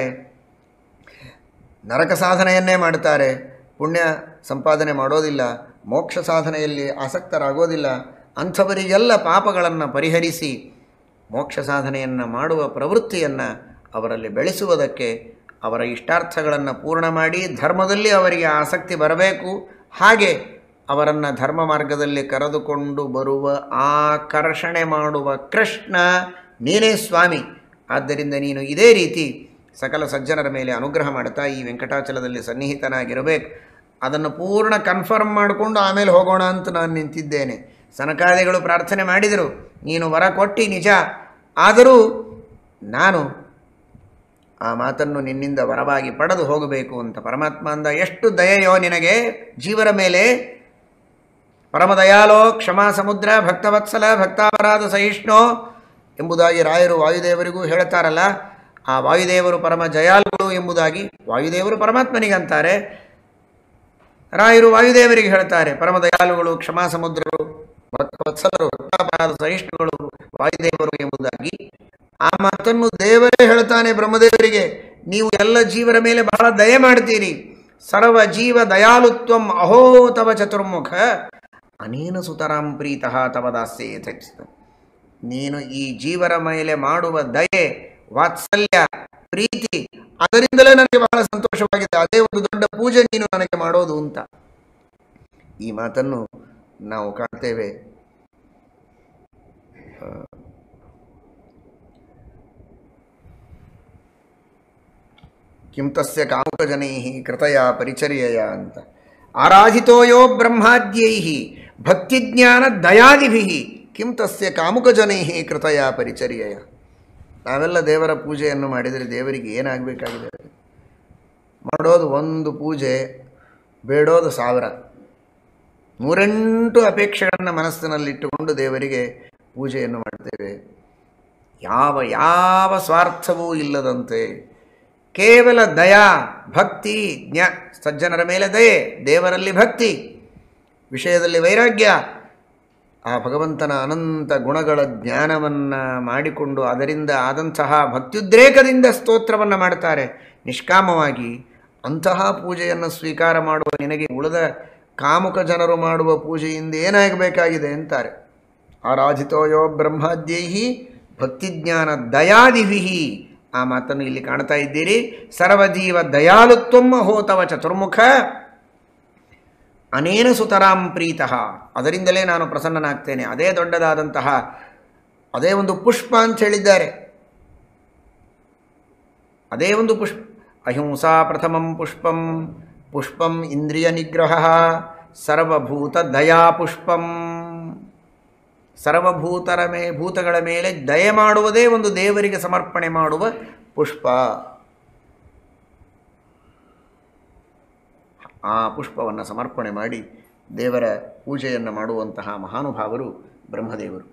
ನರಕ ಸಾಧನೆಯನ್ನೇ ಮಾಡ್ತಾರೆ ಪುಣ್ಯ ಸಂಪಾದನೆ ಮಾಡೋದಿಲ್ಲ ಮೋಕ್ಷ ಸಾಧನೆಯಲ್ಲಿ ಆಸಕ್ತರಾಗೋದಿಲ್ಲ ಅಂಥವರಿಗೆಲ್ಲ ಪಾಪಗಳನ್ನು ಪರಿಹರಿಸಿ ಮೋಕ್ಷ ಸಾಧನೆಯನ್ನು ಮಾಡುವ ಪ್ರವೃತ್ತಿಯನ್ನು ಅವರಲ್ಲಿ ಬೆಳೆಸುವುದಕ್ಕೆ ಅವರ ಇಷ್ಟಾರ್ಥಗಳನ್ನು ಪೂರ್ಣ ಮಾಡಿ ಧರ್ಮದಲ್ಲಿ ಅವರಿಗೆ ಆಸಕ್ತಿ ಬರಬೇಕು ಹಾಗೆ ಅವರನ್ನು ಧರ್ಮ ಮಾರ್ಗದಲ್ಲಿ ಕರೆದುಕೊಂಡು ಬರುವ ಆಕರ್ಷಣೆ ಮಾಡುವ ಕೃಷ್ಣ ನೀನೇ ಸ್ವಾಮಿ ಆದ್ದರಿಂದ ನೀನು ಇದೇ ರೀತಿ ಸಕಲ ಸಜ್ಜನರ ಮೇಲೆ ಅನುಗ್ರಹ ಮಾಡ್ತಾ ಈ ವೆಂಕಟಾಚಲದಲ್ಲಿ ಸನ್ನಿಹಿತನಾಗಿರಬೇಕು ಅದನ್ನು ಪೂರ್ಣ ಕನ್ಫರ್ಮ್ ಮಾಡಿಕೊಂಡು ಆಮೇಲೆ ಹೋಗೋಣ ಅಂತ ನಾನು ನಿಂತಿದ್ದೇನೆ ಸನಕಾದಿಗಳು ಪ್ರಾರ್ಥನೆ ಮಾಡಿದರು ನೀನು ವರ ಕೊಟ್ಟು ನಿಜ ಆದರೂ ನಾನು ಆ ಮಾತನ್ನು ನಿನ್ನಿಂದ ವರವಾಗಿ ಪಡೆದು ಹೋಗಬೇಕು ಅಂತ ಪರಮಾತ್ಮ ಅಂದ ಎಷ್ಟು ದಯೆಯೋ ನಿನಗೆ ಜೀವರ ಮೇಲೆ ಪರಮದಯಾಲೋ ಕ್ಷಮಾ ಸಮುದ್ರ ಭಕ್ತವತ್ಸಲ ಭಕ್ತಾಪರಾಧ ಸಹಿಷ್ಣು ಎಂಬುದಾಗಿ ರಾಯರು ವಾಯುದೇವರಿಗೂ ಹೇಳ್ತಾರಲ್ಲ ಆ ವಾಯುದೇವರು ಪರಮ ಜಯಾಳುಗಳು ಎಂಬುದಾಗಿ ವಾಯುದೇವರು ಪರಮಾತ್ಮನಿಗಂತಾರೆ ರಾಯರು ವಾಯುದೇವರಿಗೆ ಹೇಳ್ತಾರೆ ಪರಮ ದಯಾಳುಗಳು ಕ್ಷಮಾ ಸಮುದ್ರರು ಭಕ್ತವತ್ಸಲರು ಭಕ್ತಾಪರಾಧ ಸಹಿಷ್ಣುಗಳು ವಾಯುದೇವರು ಎಂಬುದಾಗಿ ಆ ಮಾತನ್ನು ದೇವರೇ ಹೇಳ್ತಾನೆ ಬ್ರಹ್ಮದೇವರಿಗೆ ನೀವು ಎಲ್ಲ ಜೀವರ ಮೇಲೆ ಬಹಳ ದಯೆ ಮಾಡ್ತೀರಿ ಸರ್ವ ಜೀವ ದಯಾಳುತ್ವಂ ಅಹೋ ತವ ಚತುರ್ಮುಖ ಅನೇನ ಸುತರಾಂ ಪ್ರೀತಃ ತವ ದಾಸ್ಯೆ ಯಥೇಚ್ಛಿತ ನೀನು ಈ ಜೀವರ ಮೇಲೆ ಮಾಡುವ ದಯೆ ವಾತ್ಸಲ್ಯ ಪ್ರೀತಿ ಅದರಿಂದಲೇ ನನಗೆ ಬಹಳ ಸಂತೋಷವಾಗಿದೆ ಅದೇ ಒಂದು ದೊಡ್ಡ ಪೂಜೆ ನೀನು ನನಗೆ ಮಾಡೋದು ಅಂತ ಈ ಮಾತನ್ನು ನಾವು ಕಾಣ್ತೇವೆ ಆ, ಕಿಂ ತಸ್ಯ ಕಾಮುಕಜನೈ ಕೃತಯ ಪರಿಚರ್ಯಯ ಅಂತ ಆರಾಧಿತೋಯೋ ಬ್ರಹ್ಮಾದ್ಯೈ ಭಕ್ತಿಜ್ಞಾನ ದಯಾದಿಭಿ ಕಿಂ ತಸ್ಯ ಕಾಮುಕಜನೈ ಕೃತಯ ಪರಿಚರ್ಯಯ ನಾವೆಲ್ಲ ದೇವರ ಪೂಜೆಯನ್ನು ಮಾಡಿದರೆ ದೇವರಿಗೆ ಏನಾಗಬೇಕಾಗಿದೆ ಮಾಡೋದು ಒಂದು ಪೂಜೆ ಬೇಡೋದು ಸಾವಿರ ನೂರೆಂಟು ಅಪೇಕ್ಷೆಗಳನ್ನು ಮನಸ್ಸಿನಲ್ಲಿಟ್ಟುಕೊಂಡು ದೇವರಿಗೆ ಪೂಜೆಯನ್ನು ಮಾಡ್ತೇವೆ ಯಾವ ಯಾವ ಸ್ವಾರ್ಥವೂ ಇಲ್ಲದಂತೆ ಕೇವಲ ದಯಾ ಭಕ್ತಿ ಜ್ಞ ಸಜ್ಜನರ ಮೇಲೆ ದಯೆ ದೇವರಲ್ಲಿ ಭಕ್ತಿ ವಿಷಯದಲ್ಲಿ ವೈರಾಗ್ಯ ಆ ಭಗವಂತನ ಅನಂತ ಗುಣಗಳ ಜ್ಞಾನವನ್ನು ಮಾಡಿಕೊಂಡು ಅದರಿಂದ ಆದಂತಹ ಭಕ್ತ್ಯುದ್ರೇಕದಿಂದ ಸ್ತೋತ್ರವನ್ನು ಮಾಡ್ತಾರೆ ನಿಷ್ಕಾಮವಾಗಿ ಅಂತಹ ಪೂಜೆಯನ್ನು ಸ್ವೀಕಾರ ಮಾಡುವ ನಿನಗೆ ಉಳಿದ ಕಾಮುಕ ಜನರು ಮಾಡುವ ಪೂಜೆಯಿಂದ ಏನಾಗಬೇಕಾಗಿದೆ ಅಂತಾರೆ ಆರಾಧಿತೋಯೋ ಬ್ರಹ್ಮಾದ್ಯೈ ಭಕ್ತಿಜ್ಞಾನ ದಯಾದಿಭಿ ಆ ಮಾತನ್ನು ಇಲ್ಲಿ ಕಾಣ್ತಾ ಇದ್ದೀರಿ ಸರ್ವಜೀವ ದಯಾಳುತ್ವಂ ಹೋತವ ಚತುರ್ಮುಖ ಅನೇನ ಸುತರಾಂ ಪ್ರೀತಃ ಅದರಿಂದಲೇ ನಾನು ಪ್ರಸನ್ನನಾಗ್ತೇನೆ ಅದೇ ದೊಡ್ಡದಾದಂತಹ ಅದೇ ಒಂದು ಪುಷ್ಪ ಅಂತ ಹೇಳಿದ್ದಾರೆ ಅದೇ ಒಂದು ಪುಷ್ಪ ಅಹಿಂಸಾ ಪ್ರಥಮಂ ಪುಷ್ಪಂ ಪುಷ್ಪಂ ಇಂದ್ರಿಯ ನಿಗ್ರಹ ಸರ್ವಭೂತ ದಯಾ ಪುಷ್ಪಂ ಸರ್ವಭೂತರ ಮೇ ಭೂತಗಳ ಮೇಲೆ ದಯೆ ಮಾಡುವುದೇ ಒಂದು ದೇವರಿಗೆ ಸಮರ್ಪಣೆ ಮಾಡುವ ಪುಷ್ಪ ಆ ಪುಷ್ಪವನ್ನು ಸಮರ್ಪಣೆ ಮಾಡಿ ದೇವರ ಪೂಜೆಯನ್ನು ಮಾಡುವಂತಹ ಮಹಾನುಭಾವರು ಬ್ರಹ್ಮದೇವರು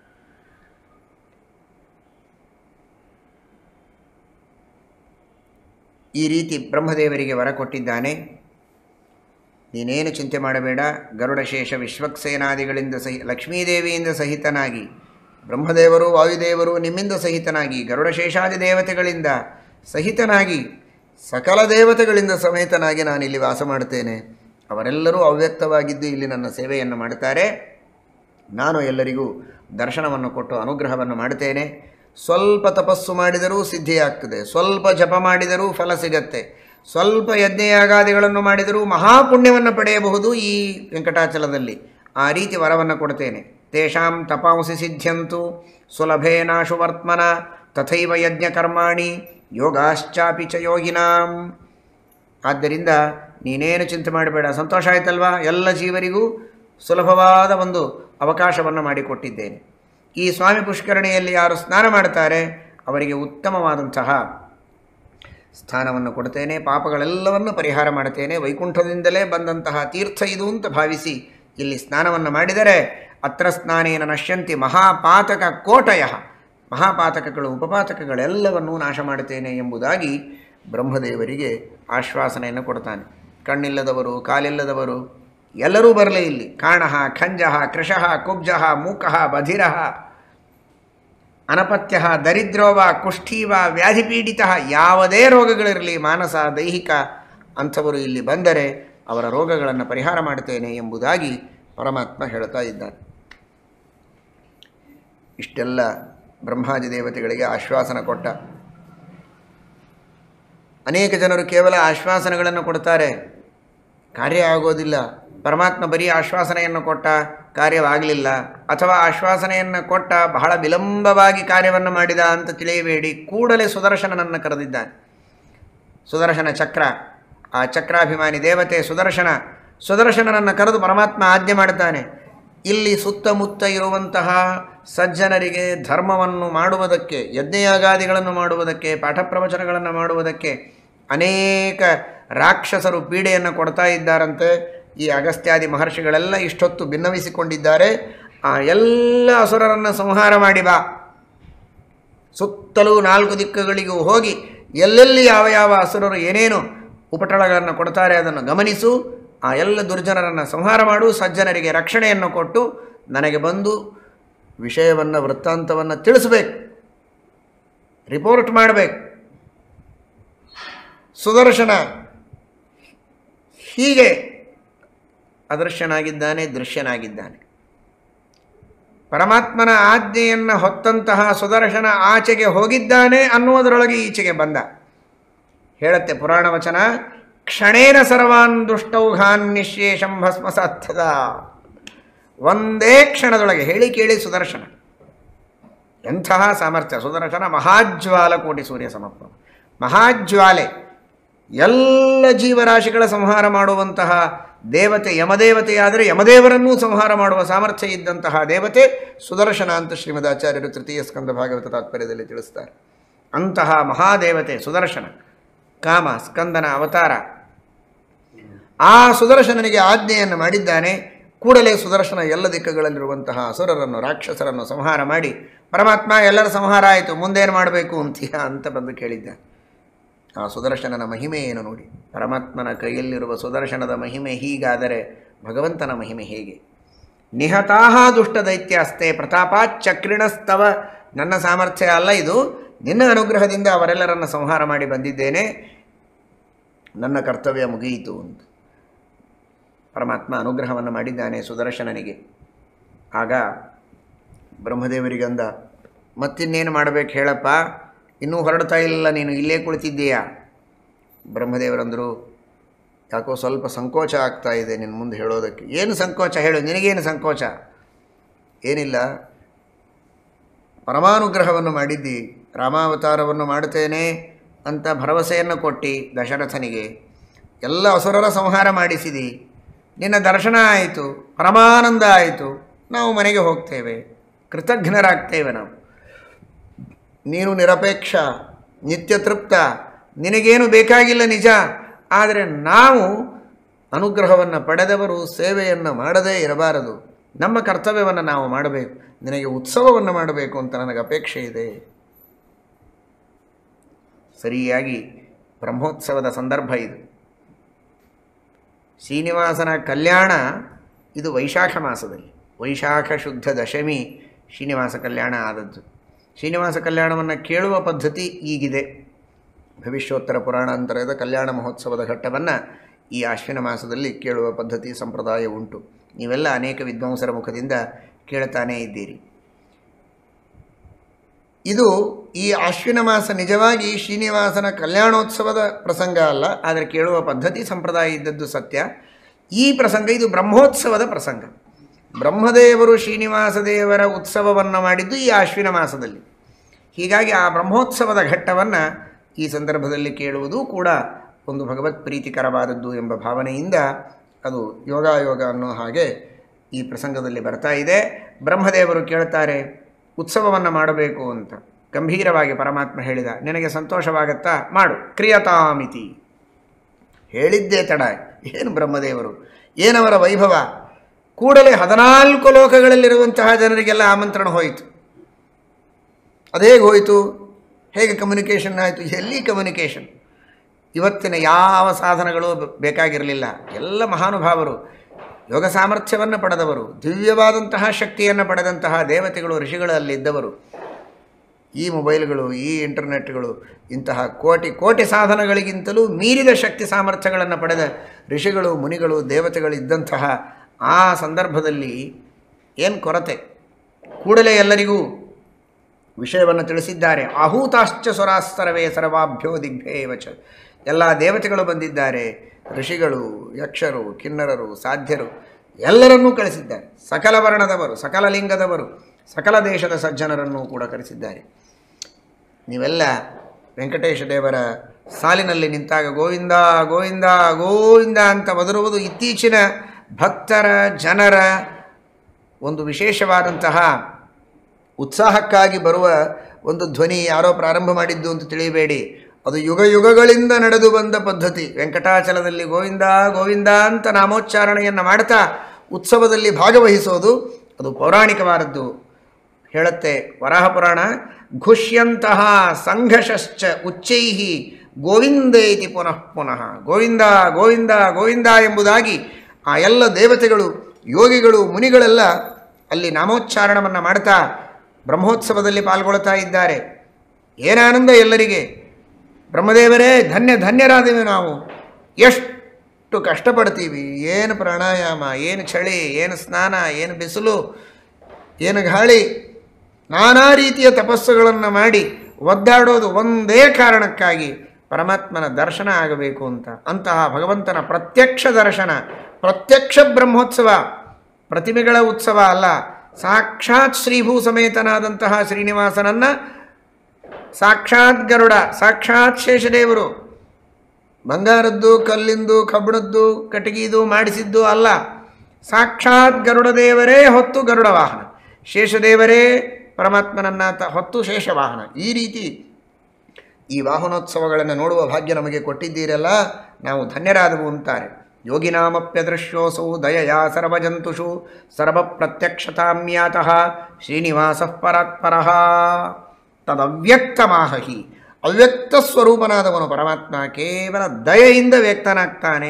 ಈ ರೀತಿ ಬ್ರಹ್ಮದೇವರಿಗೆ ವರ ಕೊಟ್ಟಿದ್ದಾನೆ ನೀನೇನು ಚಿಂತೆ ಮಾಡಬೇಡ ಗರುಡಶೇಷ ವಿಶ್ವಕ್ಸೇನಾದಿಗಳಿಂದ ಸಹಿ ಲಕ್ಷ್ಮೀದೇವಿಯಿಂದ ಸಹಿತನಾಗಿ ಬ್ರಹ್ಮದೇವರು ವಾಯುದೇವರು ನಿಮ್ಮಿಂದ ಸಹಿತನಾಗಿ ಗರುಡಶೇಷಾದಿ ದೇವತೆಗಳಿಂದ ಸಹಿತನಾಗಿ ಸಕಲ ದೇವತೆಗಳಿಂದ ಸಮೇತನಾಗಿ ನಾನು ಇಲ್ಲಿ ವಾಸ ಮಾಡ್ತೇನೆ ಅವರೆಲ್ಲರೂ ಅವ್ಯಕ್ತವಾಗಿದ್ದು ಇಲ್ಲಿ ನನ್ನ ಸೇವೆಯನ್ನು ಮಾಡ್ತಾರೆ ನಾನು ಎಲ್ಲರಿಗೂ ದರ್ಶನವನ್ನು ಕೊಟ್ಟು ಅನುಗ್ರಹವನ್ನು ಮಾಡ್ತೇನೆ ಸ್ವಲ್ಪ ತಪಸ್ಸು ಮಾಡಿದರೂ ಸಿದ್ಧಿಯಾಗ್ತದೆ ಸ್ವಲ್ಪ ಜಪ ಮಾಡಿದರೂ ಫಲ ಸಿಗತ್ತೆ ಸ್ವಲ್ಪ ಯಜ್ಞಯಾಗಾದಿಗಳನ್ನು ಮಾಡಿದರೂ ಮಹಾಪುಣ್ಯವನ್ನು ಪಡೆಯಬಹುದು ಈ ವೆಂಕಟಾಚಲದಲ್ಲಿ ಆ ರೀತಿ ವರವನ್ನು ಕೊಡ್ತೇನೆ ತೇಷಾಂ ತಪಾಂಸಿ ಸಿದ್ಧ್ಯಂತು ಸುಲಭೇನಾಶು ವರ್ತಮನ ತಥೈವ ಯಜ್ಞಕರ್ಮಾಣಿ ಯೋಗಾಶ್ಚಾಪಿ ಚ ಯೋಗಿನಾಂ ಆದ್ದರಿಂದ ನೀನೇನು ಚಿಂತೆ ಮಾಡಬೇಡ ಸಂತೋಷ ಆಯ್ತಲ್ವಾ ಎಲ್ಲ ಜೀವರಿಗೂ ಸುಲಭವಾದ ಒಂದು ಅವಕಾಶವನ್ನು ಮಾಡಿಕೊಟ್ಟಿದ್ದೇನೆ ಈ ಸ್ವಾಮಿ ಪುಷ್ಕರಣಿಯಲ್ಲಿ ಯಾರು ಸ್ನಾನ ಮಾಡ್ತಾರೆ ಅವರಿಗೆ ಉತ್ತಮವಾದಂತಹ ಸ್ಥಾನವನ್ನು ಕೊಡ್ತೇನೆ ಪಾಪಗಳೆಲ್ಲವನ್ನು ಪರಿಹಾರ ಮಾಡ್ತೇನೆ ವೈಕುಂಠದಿಂದಲೇ ಬಂದಂತಹ ತೀರ್ಥ ಇದು ಅಂತ ಭಾವಿಸಿ ಇಲ್ಲಿ ಸ್ನಾನವನ್ನು ಮಾಡಿದರೆ ಅತ್ರ ಸ್ನಾನೇನ ನಶ್ಯಂತಿ ಮಹಾಪಾತಕ ಕೋಟಯ ಮಹಾಪಾತಕಗಳು ಉಪಪಾತಕಗಳೆಲ್ಲವನ್ನೂ ನಾಶ ಮಾಡುತ್ತೇನೆ ಎಂಬುದಾಗಿ ಬ್ರಹ್ಮದೇವರಿಗೆ ಆಶ್ವಾಸನೆಯನ್ನು ಕೊಡ್ತಾನೆ ಕಣ್ಣಿಲ್ಲದವರು ಕಾಲಿಲ್ಲದವರು ಎಲ್ಲರೂ ಬರಲೇ ಇಲ್ಲಿ ಕಾಣಃ ಖಂಜಃ ಕೃಶಃ ಕುಬ್ಜಃ ಮೂಕಃ ಬಧಿರಃ ಅನಪತ್ಯ ದರಿದ್ರೋವ ಕುಷ್ಠೀವ ವ್ಯಾಧಿಪೀಡಿತ ಯಾವುದೇ ರೋಗಗಳಿರಲಿ ಮಾನಸ ದೈಹಿಕ ಅಂಥವರು ಇಲ್ಲಿ ಬಂದರೆ ಅವರ ರೋಗಗಳನ್ನು ಪರಿಹಾರ ಮಾಡ್ತೇನೆ ಎಂಬುದಾಗಿ ಪರಮಾತ್ಮ ಹೇಳ್ತಾ ಇದ್ದಾನೆ ಇಷ್ಟೆಲ್ಲ ಬ್ರಹ್ಮಾದಿ ದೇವತೆಗಳಿಗೆ ಆಶ್ವಾಸನ ಕೊಟ್ಟ ಅನೇಕ ಜನರು ಕೇವಲ ಆಶ್ವಾಸನೆಗಳನ್ನು ಕೊಡ್ತಾರೆ ಕಾರ್ಯ ಆಗೋದಿಲ್ಲ ಪರಮಾತ್ಮ ಬರೀ ಆಶ್ವಾಸನೆಯನ್ನು ಕೊಟ್ಟ ಕಾರ್ಯವಾಗಲಿಲ್ಲ ಅಥವಾ ಆಶ್ವಾಸನೆಯನ್ನು ಕೊಟ್ಟ ಬಹಳ ವಿಳಂಬವಾಗಿ ಕಾರ್ಯವನ್ನು ಮಾಡಿದ ಅಂತ ತಿಳಿಯಬೇಡಿ ಕೂಡಲೇ ಸುದರ್ಶನನನ್ನು ಕರೆದಿದ್ದಾನೆ ಸುದರ್ಶನ ಚಕ್ರ ಆ ಚಕ್ರಾಭಿಮಾನಿ ದೇವತೆ ಸುದರ್ಶನ ಸುದರ್ಶನನನ್ನು ಕರೆದು ಪರಮಾತ್ಮ ಆಜ್ಞೆ ಮಾಡುತ್ತಾನೆ ಇಲ್ಲಿ ಸುತ್ತಮುತ್ತ ಇರುವಂತಹ ಸಜ್ಜನರಿಗೆ ಧರ್ಮವನ್ನು ಮಾಡುವುದಕ್ಕೆ ಯಜ್ಞಯಾಗಾದಿಗಳನ್ನು ಮಾಡುವುದಕ್ಕೆ ಪಾಠ ಪ್ರವಚನಗಳನ್ನು ಮಾಡುವುದಕ್ಕೆ ಅನೇಕ ರಾಕ್ಷಸರು ಪೀಡೆಯನ್ನು ಕೊಡ್ತಾ ಇದ್ದಾರಂತೆ ಈ ಅಗಸ್ತ್ಯಾದಿ ಮಹರ್ಷಿಗಳೆಲ್ಲ ಇಷ್ಟೊತ್ತು ಭಿನ್ನವಿಸಿಕೊಂಡಿದ್ದಾರೆ ಆ ಎಲ್ಲ ಅಸುರರನ್ನು ಸಂಹಾರ ಮಾಡಿ ಬಾ ಸುತ್ತಲೂ ನಾಲ್ಕು ದಿಕ್ಕುಗಳಿಗೂ ಹೋಗಿ ಎಲ್ಲೆಲ್ಲಿ ಯಾವ ಯಾವ ಅಸುರರು ಏನೇನು ಉಪಟಳಗಳನ್ನು ಕೊಡ್ತಾರೆ ಅದನ್ನು ಗಮನಿಸು ಆ ಎಲ್ಲ ದುರ್ಜನರನ್ನು ಸಂಹಾರ ಮಾಡು ಸಜ್ಜನರಿಗೆ ರಕ್ಷಣೆಯನ್ನು ಕೊಟ್ಟು ನನಗೆ ಬಂದು ವಿಷಯವನ್ನು ವೃತ್ತಾಂತವನ್ನು ತಿಳಿಸ್ಬೇಕು ರಿಪೋರ್ಟ್ ಮಾಡಬೇಕು ಸುದರ್ಶನ ಹೀಗೆ ಅದೃಶ್ಯನಾಗಿದ್ದಾನೆ ದೃಶ್ಯನಾಗಿದ್ದಾನೆ ಪರಮಾತ್ಮನ ಆಜ್ಞೆಯನ್ನು ಹೊತ್ತಂತಹ ಸುದರ್ಶನ ಆಚೆಗೆ ಹೋಗಿದ್ದಾನೆ ಅನ್ನುವುದರೊಳಗೆ ಈಚೆಗೆ ಬಂದ ಹೇಳುತ್ತೆ ಪುರಾಣ ವಚನ ಕ್ಷಣೇನ ಸರ್ವಾನ್ ದುಷ್ಟೌಘಾನ್ ನಿಶೇಷಂ ಭಸ್ಮಸಾತ್ಥದ ಒಂದೇ ಕ್ಷಣದೊಳಗೆ ಹೇಳಿ ಕೇಳಿ ಸುದರ್ಶನ ಎಂತಹ ಸಾಮರ್ಥ್ಯ ಸುದರ್ಶನ ಮಹಾಜ್ವಾಲ ಕೋಟಿ ಸೂರ್ಯ ಸಮಪ್ರಭ ಮಹಾಜ್ವಾಲೆ ಎಲ್ಲ ಜೀವರಾಶಿಗಳ ಸಂಹಾರ ಮಾಡುವಂತಹ ದೇವತೆ ಯಮದೇವತೆಯಾದರೆ ಯಮದೇವರನ್ನೂ ಸಂಹಾರ ಮಾಡುವ ಸಾಮರ್ಥ್ಯ ಇದ್ದಂತಹ ದೇವತೆ ಸುದರ್ಶನ ಅಂತ ಶ್ರೀಮದಾಚಾರ್ಯರು ತೃತೀಯ ಸ್ಕಂದ ಭಾಗವತ ತಾತ್ಪರ್ಯದಲ್ಲಿ ತಿಳಿಸ್ತಾರೆ ಅಂತಹ ಮಹಾದೇವತೆ ಸುದರ್ಶನ ಕಾಮ ಸ್ಕಂದನ ಅವತಾರ ಆ ಸುದರ್ಶನನಿಗೆ ಆಜ್ಞೆಯನ್ನು ಮಾಡಿದ್ದಾನೆ ಕೂಡಲೇ ಸುದರ್ಶನ ಎಲ್ಲ ದಿಕ್ಕುಗಳಲ್ಲಿರುವಂತಹ ಅಸುರರನ್ನು ರಾಕ್ಷಸರನ್ನು ಸಂಹಾರ ಮಾಡಿ ಪರಮಾತ್ಮ ಎಲ್ಲರ ಸಂಹಾರ ಆಯಿತು ಮುಂದೇನು ಮಾಡಬೇಕು ಅಂತೀಯ ಅಂತ ಬಂದು ಕೇಳಿದ್ದ ಆ ಸುದರ್ಶನನ ಮಹಿಮೆ ಏನು ನೋಡಿ ಪರಮಾತ್ಮನ ಕೈಯಲ್ಲಿರುವ ಸುದರ್ಶನದ ಮಹಿಮೆ ಹೀಗಾದರೆ ಭಗವಂತನ ಮಹಿಮೆ ಹೇಗೆ ನಿಹತಾಹ ದುಷ್ಟ ದೈತ್ಯಾಸ್ತೆ ಪ್ರತಾಪಾಚಕ್ರಿಣಸ್ತವ ನನ್ನ ಸಾಮರ್ಥ್ಯ ಅಲ್ಲ ಇದು ನಿನ್ನ ಅನುಗ್ರಹದಿಂದ ಅವರೆಲ್ಲರನ್ನು ಸಂಹಾರ ಮಾಡಿ ಬಂದಿದ್ದೇನೆ ನನ್ನ ಕರ್ತವ್ಯ ಮುಗಿಯಿತು ಅಂತ ಪರಮಾತ್ಮ ಅನುಗ್ರಹವನ್ನು ಮಾಡಿದ್ದಾನೆ ಸುದರ್ಶನನಿಗೆ ಆಗ ಬ್ರಹ್ಮದೇವರಿಗಂದ ಮತ್ತಿನ್ನೇನು ಮಾಡಬೇಕು ಹೇಳಪ್ಪ ಇನ್ನೂ ಹೊರಡ್ತಾ ಇಲ್ಲ ನೀನು ಇಲ್ಲೇ ಕುಳಿತಿದ್ದೀಯಾ ಬ್ರಹ್ಮದೇವರಂದರು ಯಾಕೋ ಸ್ವಲ್ಪ ಸಂಕೋಚ ಆಗ್ತಾ ಇದೆ ನಿನ್ನ ಮುಂದೆ ಹೇಳೋದಕ್ಕೆ ಏನು ಸಂಕೋಚ ಹೇಳು ನಿನಗೇನು ಸಂಕೋಚ ಏನಿಲ್ಲ ಪರಮಾನುಗ್ರಹವನ್ನು ಮಾಡಿದ್ದಿ ರಾಮಾವತಾರವನ್ನು ಮಾಡುತ್ತೇನೆ ಅಂತ ಭರವಸೆಯನ್ನು ಕೊಟ್ಟು ದಶರಥನಿಗೆ ಎಲ್ಲ ಅಸುರರ ಸಂಹಾರ ಮಾಡಿಸಿದಿ ನಿನ್ನ ದರ್ಶನ ಆಯಿತು ಪರಮಾನಂದ ಆಯಿತು ನಾವು ಮನೆಗೆ ಹೋಗ್ತೇವೆ ಕೃತಜ್ಞರಾಗ್ತೇವೆ ನಾವು ನೀನು ನಿರಪೇಕ್ಷ ನಿತ್ಯ ತೃಪ್ತ ನಿನಗೇನು ಬೇಕಾಗಿಲ್ಲ ನಿಜ ಆದರೆ ನಾವು ಅನುಗ್ರಹವನ್ನು ಪಡೆದವರು ಸೇವೆಯನ್ನು ಮಾಡದೇ ಇರಬಾರದು ನಮ್ಮ ಕರ್ತವ್ಯವನ್ನು ನಾವು ಮಾಡಬೇಕು ನಿನಗೆ ಉತ್ಸವವನ್ನು ಮಾಡಬೇಕು ಅಂತ ನನಗೆ ಅಪೇಕ್ಷೆ ಇದೆ ಸರಿಯಾಗಿ ಬ್ರಹ್ಮೋತ್ಸವದ ಸಂದರ್ಭ ಇದು ಶ್ರೀನಿವಾಸನ ಕಲ್ಯಾಣ ಇದು ವೈಶಾಖ ಮಾಸದಲ್ಲಿ ವೈಶಾಖ ಶುದ್ಧ ದಶಮಿ ಶ್ರೀನಿವಾಸ ಕಲ್ಯಾಣ ಆದದ್ದು ಶ್ರೀನಿವಾಸ ಕಲ್ಯಾಣವನ್ನು ಕೇಳುವ ಪದ್ಧತಿ ಈಗಿದೆ ಭವಿಷ್ಯೋತ್ತರ ಪುರಾಣಾಂತರದ ಕಲ್ಯಾಣ ಮಹೋತ್ಸವದ ಘಟ್ಟವನ್ನು ಈ ಆಶ್ವಿನ ಮಾಸದಲ್ಲಿ ಕೇಳುವ ಪದ್ಧತಿ ಸಂಪ್ರದಾಯ ಉಂಟು ನೀವೆಲ್ಲ ಅನೇಕ ವಿದ್ವಾಂಸರ ಮುಖದಿಂದ ಕೇಳ್ತಾನೇ ಇದ್ದೀರಿ ಇದು ಈ ಆಶ್ವಿನ ಮಾಸ ನಿಜವಾಗಿ ಶ್ರೀನಿವಾಸನ ಕಲ್ಯಾಣೋತ್ಸವದ ಪ್ರಸಂಗ ಅಲ್ಲ ಆದರೆ ಕೇಳುವ ಪದ್ಧತಿ ಸಂಪ್ರದಾಯ ಇದ್ದದ್ದು ಸತ್ಯ ಈ ಪ್ರಸಂಗ ಇದು ಬ್ರಹ್ಮೋತ್ಸವದ ಪ್ರಸಂಗ ಬ್ರಹ್ಮದೇವರು ಶ್ರೀನಿವಾಸ ದೇವರ ಉತ್ಸವವನ್ನು ಮಾಡಿದ್ದು ಈ ಆಶ್ವಿನ ಮಾಸದಲ್ಲಿ ಹೀಗಾಗಿ ಆ ಬ್ರಹ್ಮೋತ್ಸವದ ಘಟ್ಟವನ್ನು ಈ ಸಂದರ್ಭದಲ್ಲಿ ಕೇಳುವುದು ಕೂಡ ಒಂದು ಭಗವತ್ ಪ್ರೀತಿಕರವಾದದ್ದು ಎಂಬ ಭಾವನೆಯಿಂದ ಅದು ಯೋಗಾಯೋಗ ಅನ್ನೋ ಹಾಗೆ ಈ ಪ್ರಸಂಗದಲ್ಲಿ ಬರ್ತಾ ಇದೆ ಬ್ರಹ್ಮದೇವರು ಕೇಳ್ತಾರೆ ಉತ್ಸವವನ್ನು ಮಾಡಬೇಕು ಅಂತ ಗಂಭೀರವಾಗಿ ಪರಮಾತ್ಮ ಹೇಳಿದ ನಿನಗೆ ಸಂತೋಷವಾಗತ್ತಾ ಮಾಡು ಕ್ರಿಯತಾಮಿತಿ ಹೇಳಿದ್ದೇ ತಡ ಏನು ಬ್ರಹ್ಮದೇವರು ಏನವರ ವೈಭವ ಕೂಡಲೇ ಹದಿನಾಲ್ಕು ಲೋಕಗಳಲ್ಲಿರುವಂತಹ ಜನರಿಗೆಲ್ಲ ಆಮಂತ್ರಣ ಹೋಯಿತು ಅದೇಗೆ ಹೋಯಿತು ಹೇಗೆ ಕಮ್ಯುನಿಕೇಷನ್ ಆಯಿತು ಎಲ್ಲಿ ಕಮ್ಯುನಿಕೇಷನ್ ಇವತ್ತಿನ ಯಾವ ಸಾಧನಗಳು ಬೇಕಾಗಿರಲಿಲ್ಲ ಎಲ್ಲ ಮಹಾನುಭಾವರು ಯೋಗ ಸಾಮರ್ಥ್ಯವನ್ನು ಪಡೆದವರು ದಿವ್ಯವಾದಂತಹ ಶಕ್ತಿಯನ್ನು ಪಡೆದಂತಹ ದೇವತೆಗಳು ಋಷಿಗಳು ಅಲ್ಲಿದ್ದವರು ಈ ಮೊಬೈಲ್ಗಳು ಈ ಇಂಟರ್ನೆಟ್ಗಳು ಇಂತಹ ಕೋಟಿ ಕೋಟಿ ಸಾಧನಗಳಿಗಿಂತಲೂ ಮೀರಿದ ಶಕ್ತಿ ಸಾಮರ್ಥ್ಯಗಳನ್ನು ಪಡೆದ ಋಷಿಗಳು ಮುನಿಗಳು ದೇವತೆಗಳು ಇದ್ದಂತಹ ಆ ಸಂದರ್ಭದಲ್ಲಿ ಏನು ಕೊರತೆ ಕೂಡಲೇ ಎಲ್ಲರಿಗೂ ವಿಷಯವನ್ನು ತಿಳಿಸಿದ್ದಾರೆ ಆಹೂತಾಶ್ಚ ಸ್ವರಾಸ್ತರವೇ ಸರ್ವಾಭ್ಯೋ ದಿಗ್ಭೇವಚ ಎಲ್ಲ ದೇವತೆಗಳು ಬಂದಿದ್ದಾರೆ ಋಷಿಗಳು ಯಕ್ಷರು ಕಿನ್ನರರು ಸಾಧ್ಯರು ಎಲ್ಲರನ್ನೂ ಕಳಿಸಿದ್ದಾರೆ ಸಕಲ ವರ್ಣದವರು ಸಕಲ ಲಿಂಗದವರು ಸಕಲ ದೇಶದ ಸಜ್ಜನರನ್ನು ಕೂಡ ಕರೆಸಿದ್ದಾರೆ ನೀವೆಲ್ಲ ವೆಂಕಟೇಶ ದೇವರ ಸಾಲಿನಲ್ಲಿ ನಿಂತಾಗ ಗೋವಿಂದ ಗೋವಿಂದ ಗೋವಿಂದ ಅಂತ ಒದರುವುದು ಇತ್ತೀಚಿನ ಭಕ್ತರ ಜನರ ಒಂದು ವಿಶೇಷವಾದಂತಹ ಉತ್ಸಾಹಕ್ಕಾಗಿ ಬರುವ ಒಂದು ಧ್ವನಿ ಯಾರೋ ಪ್ರಾರಂಭ ಮಾಡಿದ್ದು ಅಂತ ತಿಳಿಯಬೇಡಿ ಅದು ಯುಗ ಯುಗಗಳಿಂದ ನಡೆದು ಬಂದ ಪದ್ಧತಿ ವೆಂಕಟಾಚಲದಲ್ಲಿ ಗೋವಿಂದ ಗೋವಿಂದ ಅಂತ ನಾಮೋಚ್ಚಾರಣೆಯನ್ನು ಮಾಡ್ತಾ ಉತ್ಸವದಲ್ಲಿ ಭಾಗವಹಿಸೋದು ಅದು ಪೌರಾಣಿಕವಾದದ್ದು ಹೇಳುತ್ತೆ ವರಾಹ ಪುರಾಣ ಘುಷ್ಯಂತಹ ಸಂಘರ್ಷಶ್ಚ ಉಚ್ಚೈಹಿ ಗೋವಿಂದೇತಿ ಪುನಃ ಪುನಃ ಗೋವಿಂದ ಗೋವಿಂದ ಗೋವಿಂದ ಎಂಬುದಾಗಿ ಆ ಎಲ್ಲ ದೇವತೆಗಳು ಯೋಗಿಗಳು ಮುನಿಗಳೆಲ್ಲ ಅಲ್ಲಿ ನಾಮೋಚ್ಚಾರಣವನ್ನು ಮಾಡ್ತಾ ಬ್ರಹ್ಮೋತ್ಸವದಲ್ಲಿ ಪಾಲ್ಗೊಳ್ತಾ ಇದ್ದಾರೆ ಏನಾನಂದ ಎಲ್ಲರಿಗೆ ಬ್ರಹ್ಮದೇವರೇ ಧನ್ಯ ಧನ್ಯರಾದೇವೆ ನಾವು ಎಷ್ಟು ಕಷ್ಟಪಡ್ತೀವಿ ಏನು ಪ್ರಾಣಾಯಾಮ ಏನು ಚಳಿ ಏನು ಸ್ನಾನ ಏನು ಬಿಸಿಲು ಏನು ಗಾಳಿ ನಾನಾ ರೀತಿಯ ತಪಸ್ಸುಗಳನ್ನು ಮಾಡಿ ಒದ್ದಾಡೋದು ಒಂದೇ ಕಾರಣಕ್ಕಾಗಿ ಪರಮಾತ್ಮನ ದರ್ಶನ ಆಗಬೇಕು ಅಂತ ಅಂತಹ ಭಗವಂತನ ಪ್ರತ್ಯಕ್ಷ ದರ್ಶನ ಪ್ರತ್ಯಕ್ಷ ಬ್ರಹ್ಮೋತ್ಸವ ಪ್ರತಿಮೆಗಳ ಉತ್ಸವ ಅಲ್ಲ ಸಾಕ್ಷಾತ್ ಶ್ರೀಭೂ ಸಮೇತನಾದಂತಹ ಶ್ರೀನಿವಾಸನನ್ನು ಸಾಕ್ಷಾತ್ ಗರುಡ ಸಾಕ್ಷಾತ್ ಶೇಷದೇವರು ಬಂಗಾರದ್ದು ಕಲ್ಲಿಂದು ಕಬ್ಬಿಣದ್ದು ಕಟಗಿದು ಮಾಡಿಸಿದ್ದು ಅಲ್ಲ ಸಾಕ್ಷಾತ್ ಗರುಡ ದೇವರೇ ಹೊತ್ತು ಗರುಡ ವಾಹನ ಶೇಷದೇವರೇ ಪರಮಾತ್ಮನನ್ನ ತ ಹೊತ್ತು ಶೇಷವಾಹನ ಈ ರೀತಿ ಈ ವಾಹನೋತ್ಸವಗಳನ್ನು ನೋಡುವ ಭಾಗ್ಯ ನಮಗೆ ಕೊಟ್ಟಿದ್ದೀರಲ್ಲ ನಾವು ಧನ್ಯರಾದವು ಅಂತಾರೆ ಯೋಗಿನಾಮಪ್ಯದೃಶ್ಯೋಸೌ ದಯಯಾ ಸರ್ವಜಂತುಷು ಸರ್ವಪ್ರತ್ಯಕ್ಷತಾಮ್ಯಾತಃ ಶ್ರೀನಿವಾಸ ಪರಾತ್ಪರಃ ತದವ್ಯಕ್ತಮಾಹಿ ಅವ್ಯಕ್ತ ಸ್ವರೂಪನಾದವನು ಪರಮಾತ್ಮ ಕೇವಲ ದಯೆಯಿಂದ ವ್ಯಕ್ತನಾಗ್ತಾನೆ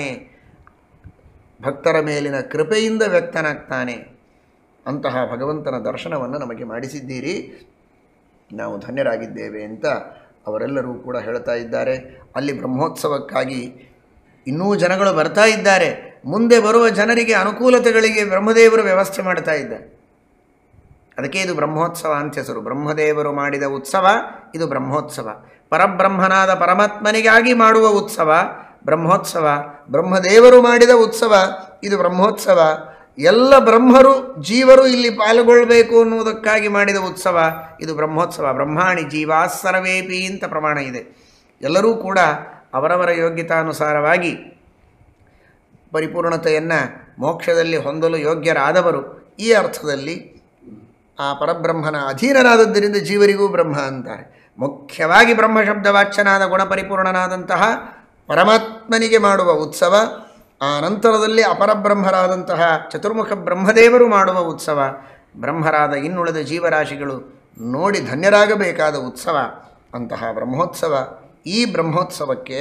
ಭಕ್ತರ ಮೇಲಿನ ಕೃಪೆಯಿಂದ ವ್ಯಕ್ತನಾಗ್ತಾನೆ ಅಂತಹ ಭಗವಂತನ ದರ್ಶನವನ್ನು ನಮಗೆ ಮಾಡಿಸಿದ್ದೀರಿ ನಾವು ಧನ್ಯರಾಗಿದ್ದೇವೆ ಅಂತ ಅವರೆಲ್ಲರೂ ಕೂಡ ಹೇಳ್ತಾ ಇದ್ದಾರೆ ಅಲ್ಲಿ ಬ್ರಹ್ಮೋತ್ಸವಕ್ಕಾಗಿ ಇನ್ನೂ ಜನಗಳು ಬರ್ತಾ ಇದ್ದಾರೆ ಮುಂದೆ ಬರುವ ಜನರಿಗೆ ಅನುಕೂಲತೆಗಳಿಗೆ ಬ್ರಹ್ಮದೇವರು ವ್ಯವಸ್ಥೆ ಮಾಡ್ತಾ ಇದ್ದಾರೆ ಅದಕ್ಕೆ ಇದು ಬ್ರಹ್ಮೋತ್ಸವ ಅಂತ ಹೆಸರು ಬ್ರಹ್ಮದೇವರು ಮಾಡಿದ ಉತ್ಸವ ಇದು ಬ್ರಹ್ಮೋತ್ಸವ ಪರಬ್ರಹ್ಮನಾದ ಪರಮಾತ್ಮನಿಗಾಗಿ ಮಾಡುವ ಉತ್ಸವ ಬ್ರಹ್ಮೋತ್ಸವ ಬ್ರಹ್ಮದೇವರು ಮಾಡಿದ ಉತ್ಸವ ಇದು ಬ್ರಹ್ಮೋತ್ಸವ ಎಲ್ಲ ಬ್ರಹ್ಮರು ಜೀವರು ಇಲ್ಲಿ ಪಾಲ್ಗೊಳ್ಳಬೇಕು ಅನ್ನುವುದಕ್ಕಾಗಿ ಮಾಡಿದ ಉತ್ಸವ ಇದು ಬ್ರಹ್ಮೋತ್ಸವ ಬ್ರಹ್ಮಾಣಿ ಜೀವಾ ಸರ್ವೇಪಿ ಅಂತ ಪ್ರಮಾಣ ಇದೆ ಎಲ್ಲರೂ ಕೂಡ ಅವರವರ ಯೋಗ್ಯತಾನುಸಾರವಾಗಿ ಪರಿಪೂರ್ಣತೆಯನ್ನು ಮೋಕ್ಷದಲ್ಲಿ ಹೊಂದಲು ಯೋಗ್ಯರಾದವರು ಈ ಅರ್ಥದಲ್ಲಿ ಆ ಪರಬ್ರಹ್ಮನ ಅಧೀನರಾದದ್ದರಿಂದ ಜೀವರಿಗೂ ಬ್ರಹ್ಮ ಅಂತಾರೆ ಮುಖ್ಯವಾಗಿ ಬ್ರಹ್ಮ ಶಬ್ದವಾಚ್ಯನಾದ ಗುಣಪರಿಪೂರ್ಣನಾದಂತಹ ಪರಮಾತ್ಮನಿಗೆ ಮಾಡುವ ಉತ್ಸವ ಆ ನಂತರದಲ್ಲಿ ಅಪರಬ್ರಹ್ಮರಾದಂತಹ ಚತುರ್ಮುಖ ಬ್ರಹ್ಮದೇವರು ಮಾಡುವ ಉತ್ಸವ ಬ್ರಹ್ಮರಾದ ಇನ್ನುಳಿದ ಜೀವರಾಶಿಗಳು ನೋಡಿ ಧನ್ಯರಾಗಬೇಕಾದ ಉತ್ಸವ ಅಂತಹ ಬ್ರಹ್ಮೋತ್ಸವ ಈ ಬ್ರಹ್ಮೋತ್ಸವಕ್ಕೆ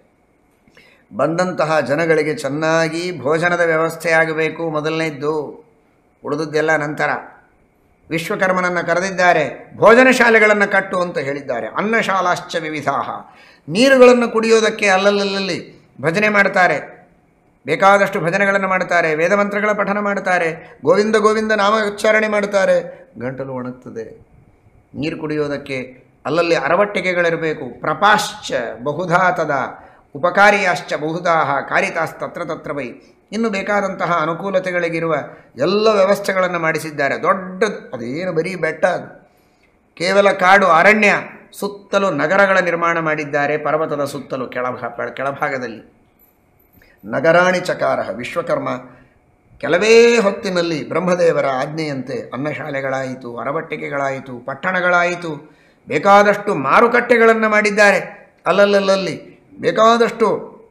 ಬಂದಂತಹ ಜನಗಳಿಗೆ ಚೆನ್ನಾಗಿ ಭೋಜನದ ವ್ಯವಸ್ಥೆ ಆಗಬೇಕು ಮೊದಲನೇದ್ದು ಉಳಿದದ್ದೆಲ್ಲ ನಂತರ ವಿಶ್ವಕರ್ಮನನ್ನು ಕರೆದಿದ್ದಾರೆ ಭೋಜನ ಶಾಲೆಗಳನ್ನು ಕಟ್ಟು ಅಂತ ಹೇಳಿದ್ದಾರೆ ಅನ್ನಶಾಲಾಶ್ಚ ವಿವಿಧಾಹ ನೀರುಗಳನ್ನು ಕುಡಿಯೋದಕ್ಕೆ ಅಲ್ಲಲ್ಲಲ್ಲಿ ಭಜನೆ ಮಾಡ್ತಾರೆ ಬೇಕಾದಷ್ಟು ಭಜನೆಗಳನ್ನು ಮಾಡ್ತಾರೆ ವೇದಮಂತ್ರಗಳ ಪಠನ ಮಾಡ್ತಾರೆ ಗೋವಿಂದ ಗೋವಿಂದ ನಾಮ ಉಚ್ಚಾರಣೆ ಮಾಡ್ತಾರೆ ಗಂಟಲು ಒಣಗ್ತದೆ ನೀರು ಕುಡಿಯೋದಕ್ಕೆ ಅಲ್ಲಲ್ಲಿ ಅರವಟ್ಟಿಗೆಗಳಿರಬೇಕು ಪ್ರಪಾಶ್ಚ ಬಹುಧಾ ತದ ಉಪಕಾರಿಯಾಶ್ಚ ಬಹುಧಾಹ ಕಾರಿತಾಸ್ತತ್ರ ತತ್ರ ವೈ ಇನ್ನು ಬೇಕಾದಂತಹ ಅನುಕೂಲತೆಗಳಿಗಿರುವ ಎಲ್ಲ ವ್ಯವಸ್ಥೆಗಳನ್ನು ಮಾಡಿಸಿದ್ದಾರೆ ದೊಡ್ಡದು ಅದೇನು ಬರೀ ಬೆಟ್ಟ ಅದು ಕೇವಲ ಕಾಡು ಅರಣ್ಯ ಸುತ್ತಲೂ ನಗರಗಳ ನಿರ್ಮಾಣ ಮಾಡಿದ್ದಾರೆ ಪರ್ವತದ ಸುತ್ತಲೂ ಕೆಳಭಾ ಕೆಳಭಾಗದಲ್ಲಿ ನಗರಾಣಿ ಚಕಾರ ವಿಶ್ವಕರ್ಮ ಕೆಲವೇ ಹೊತ್ತಿನಲ್ಲಿ ಬ್ರಹ್ಮದೇವರ ಆಜ್ಞೆಯಂತೆ ಅನ್ನಶಾಲೆಗಳಾಯಿತು ಅರವಟ್ಟಿಗೆಗಳಾಯಿತು ಪಟ್ಟಣಗಳಾಯಿತು ಬೇಕಾದಷ್ಟು ಮಾರುಕಟ್ಟೆಗಳನ್ನು ಮಾಡಿದ್ದಾರೆ ಅಲ್ಲಲ್ಲಲ್ಲಿ ಬೇಕಾದಷ್ಟು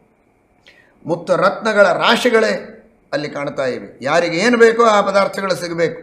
ಮುತ್ತು ರತ್ನಗಳ ರಾಶಿಗಳೇ ಅಲ್ಲಿ ಕಾಣ್ತಾ ಇವೆ ಯಾರಿಗೆ ಏನು ಬೇಕೋ ಆ ಪದಾರ್ಥಗಳು ಸಿಗಬೇಕು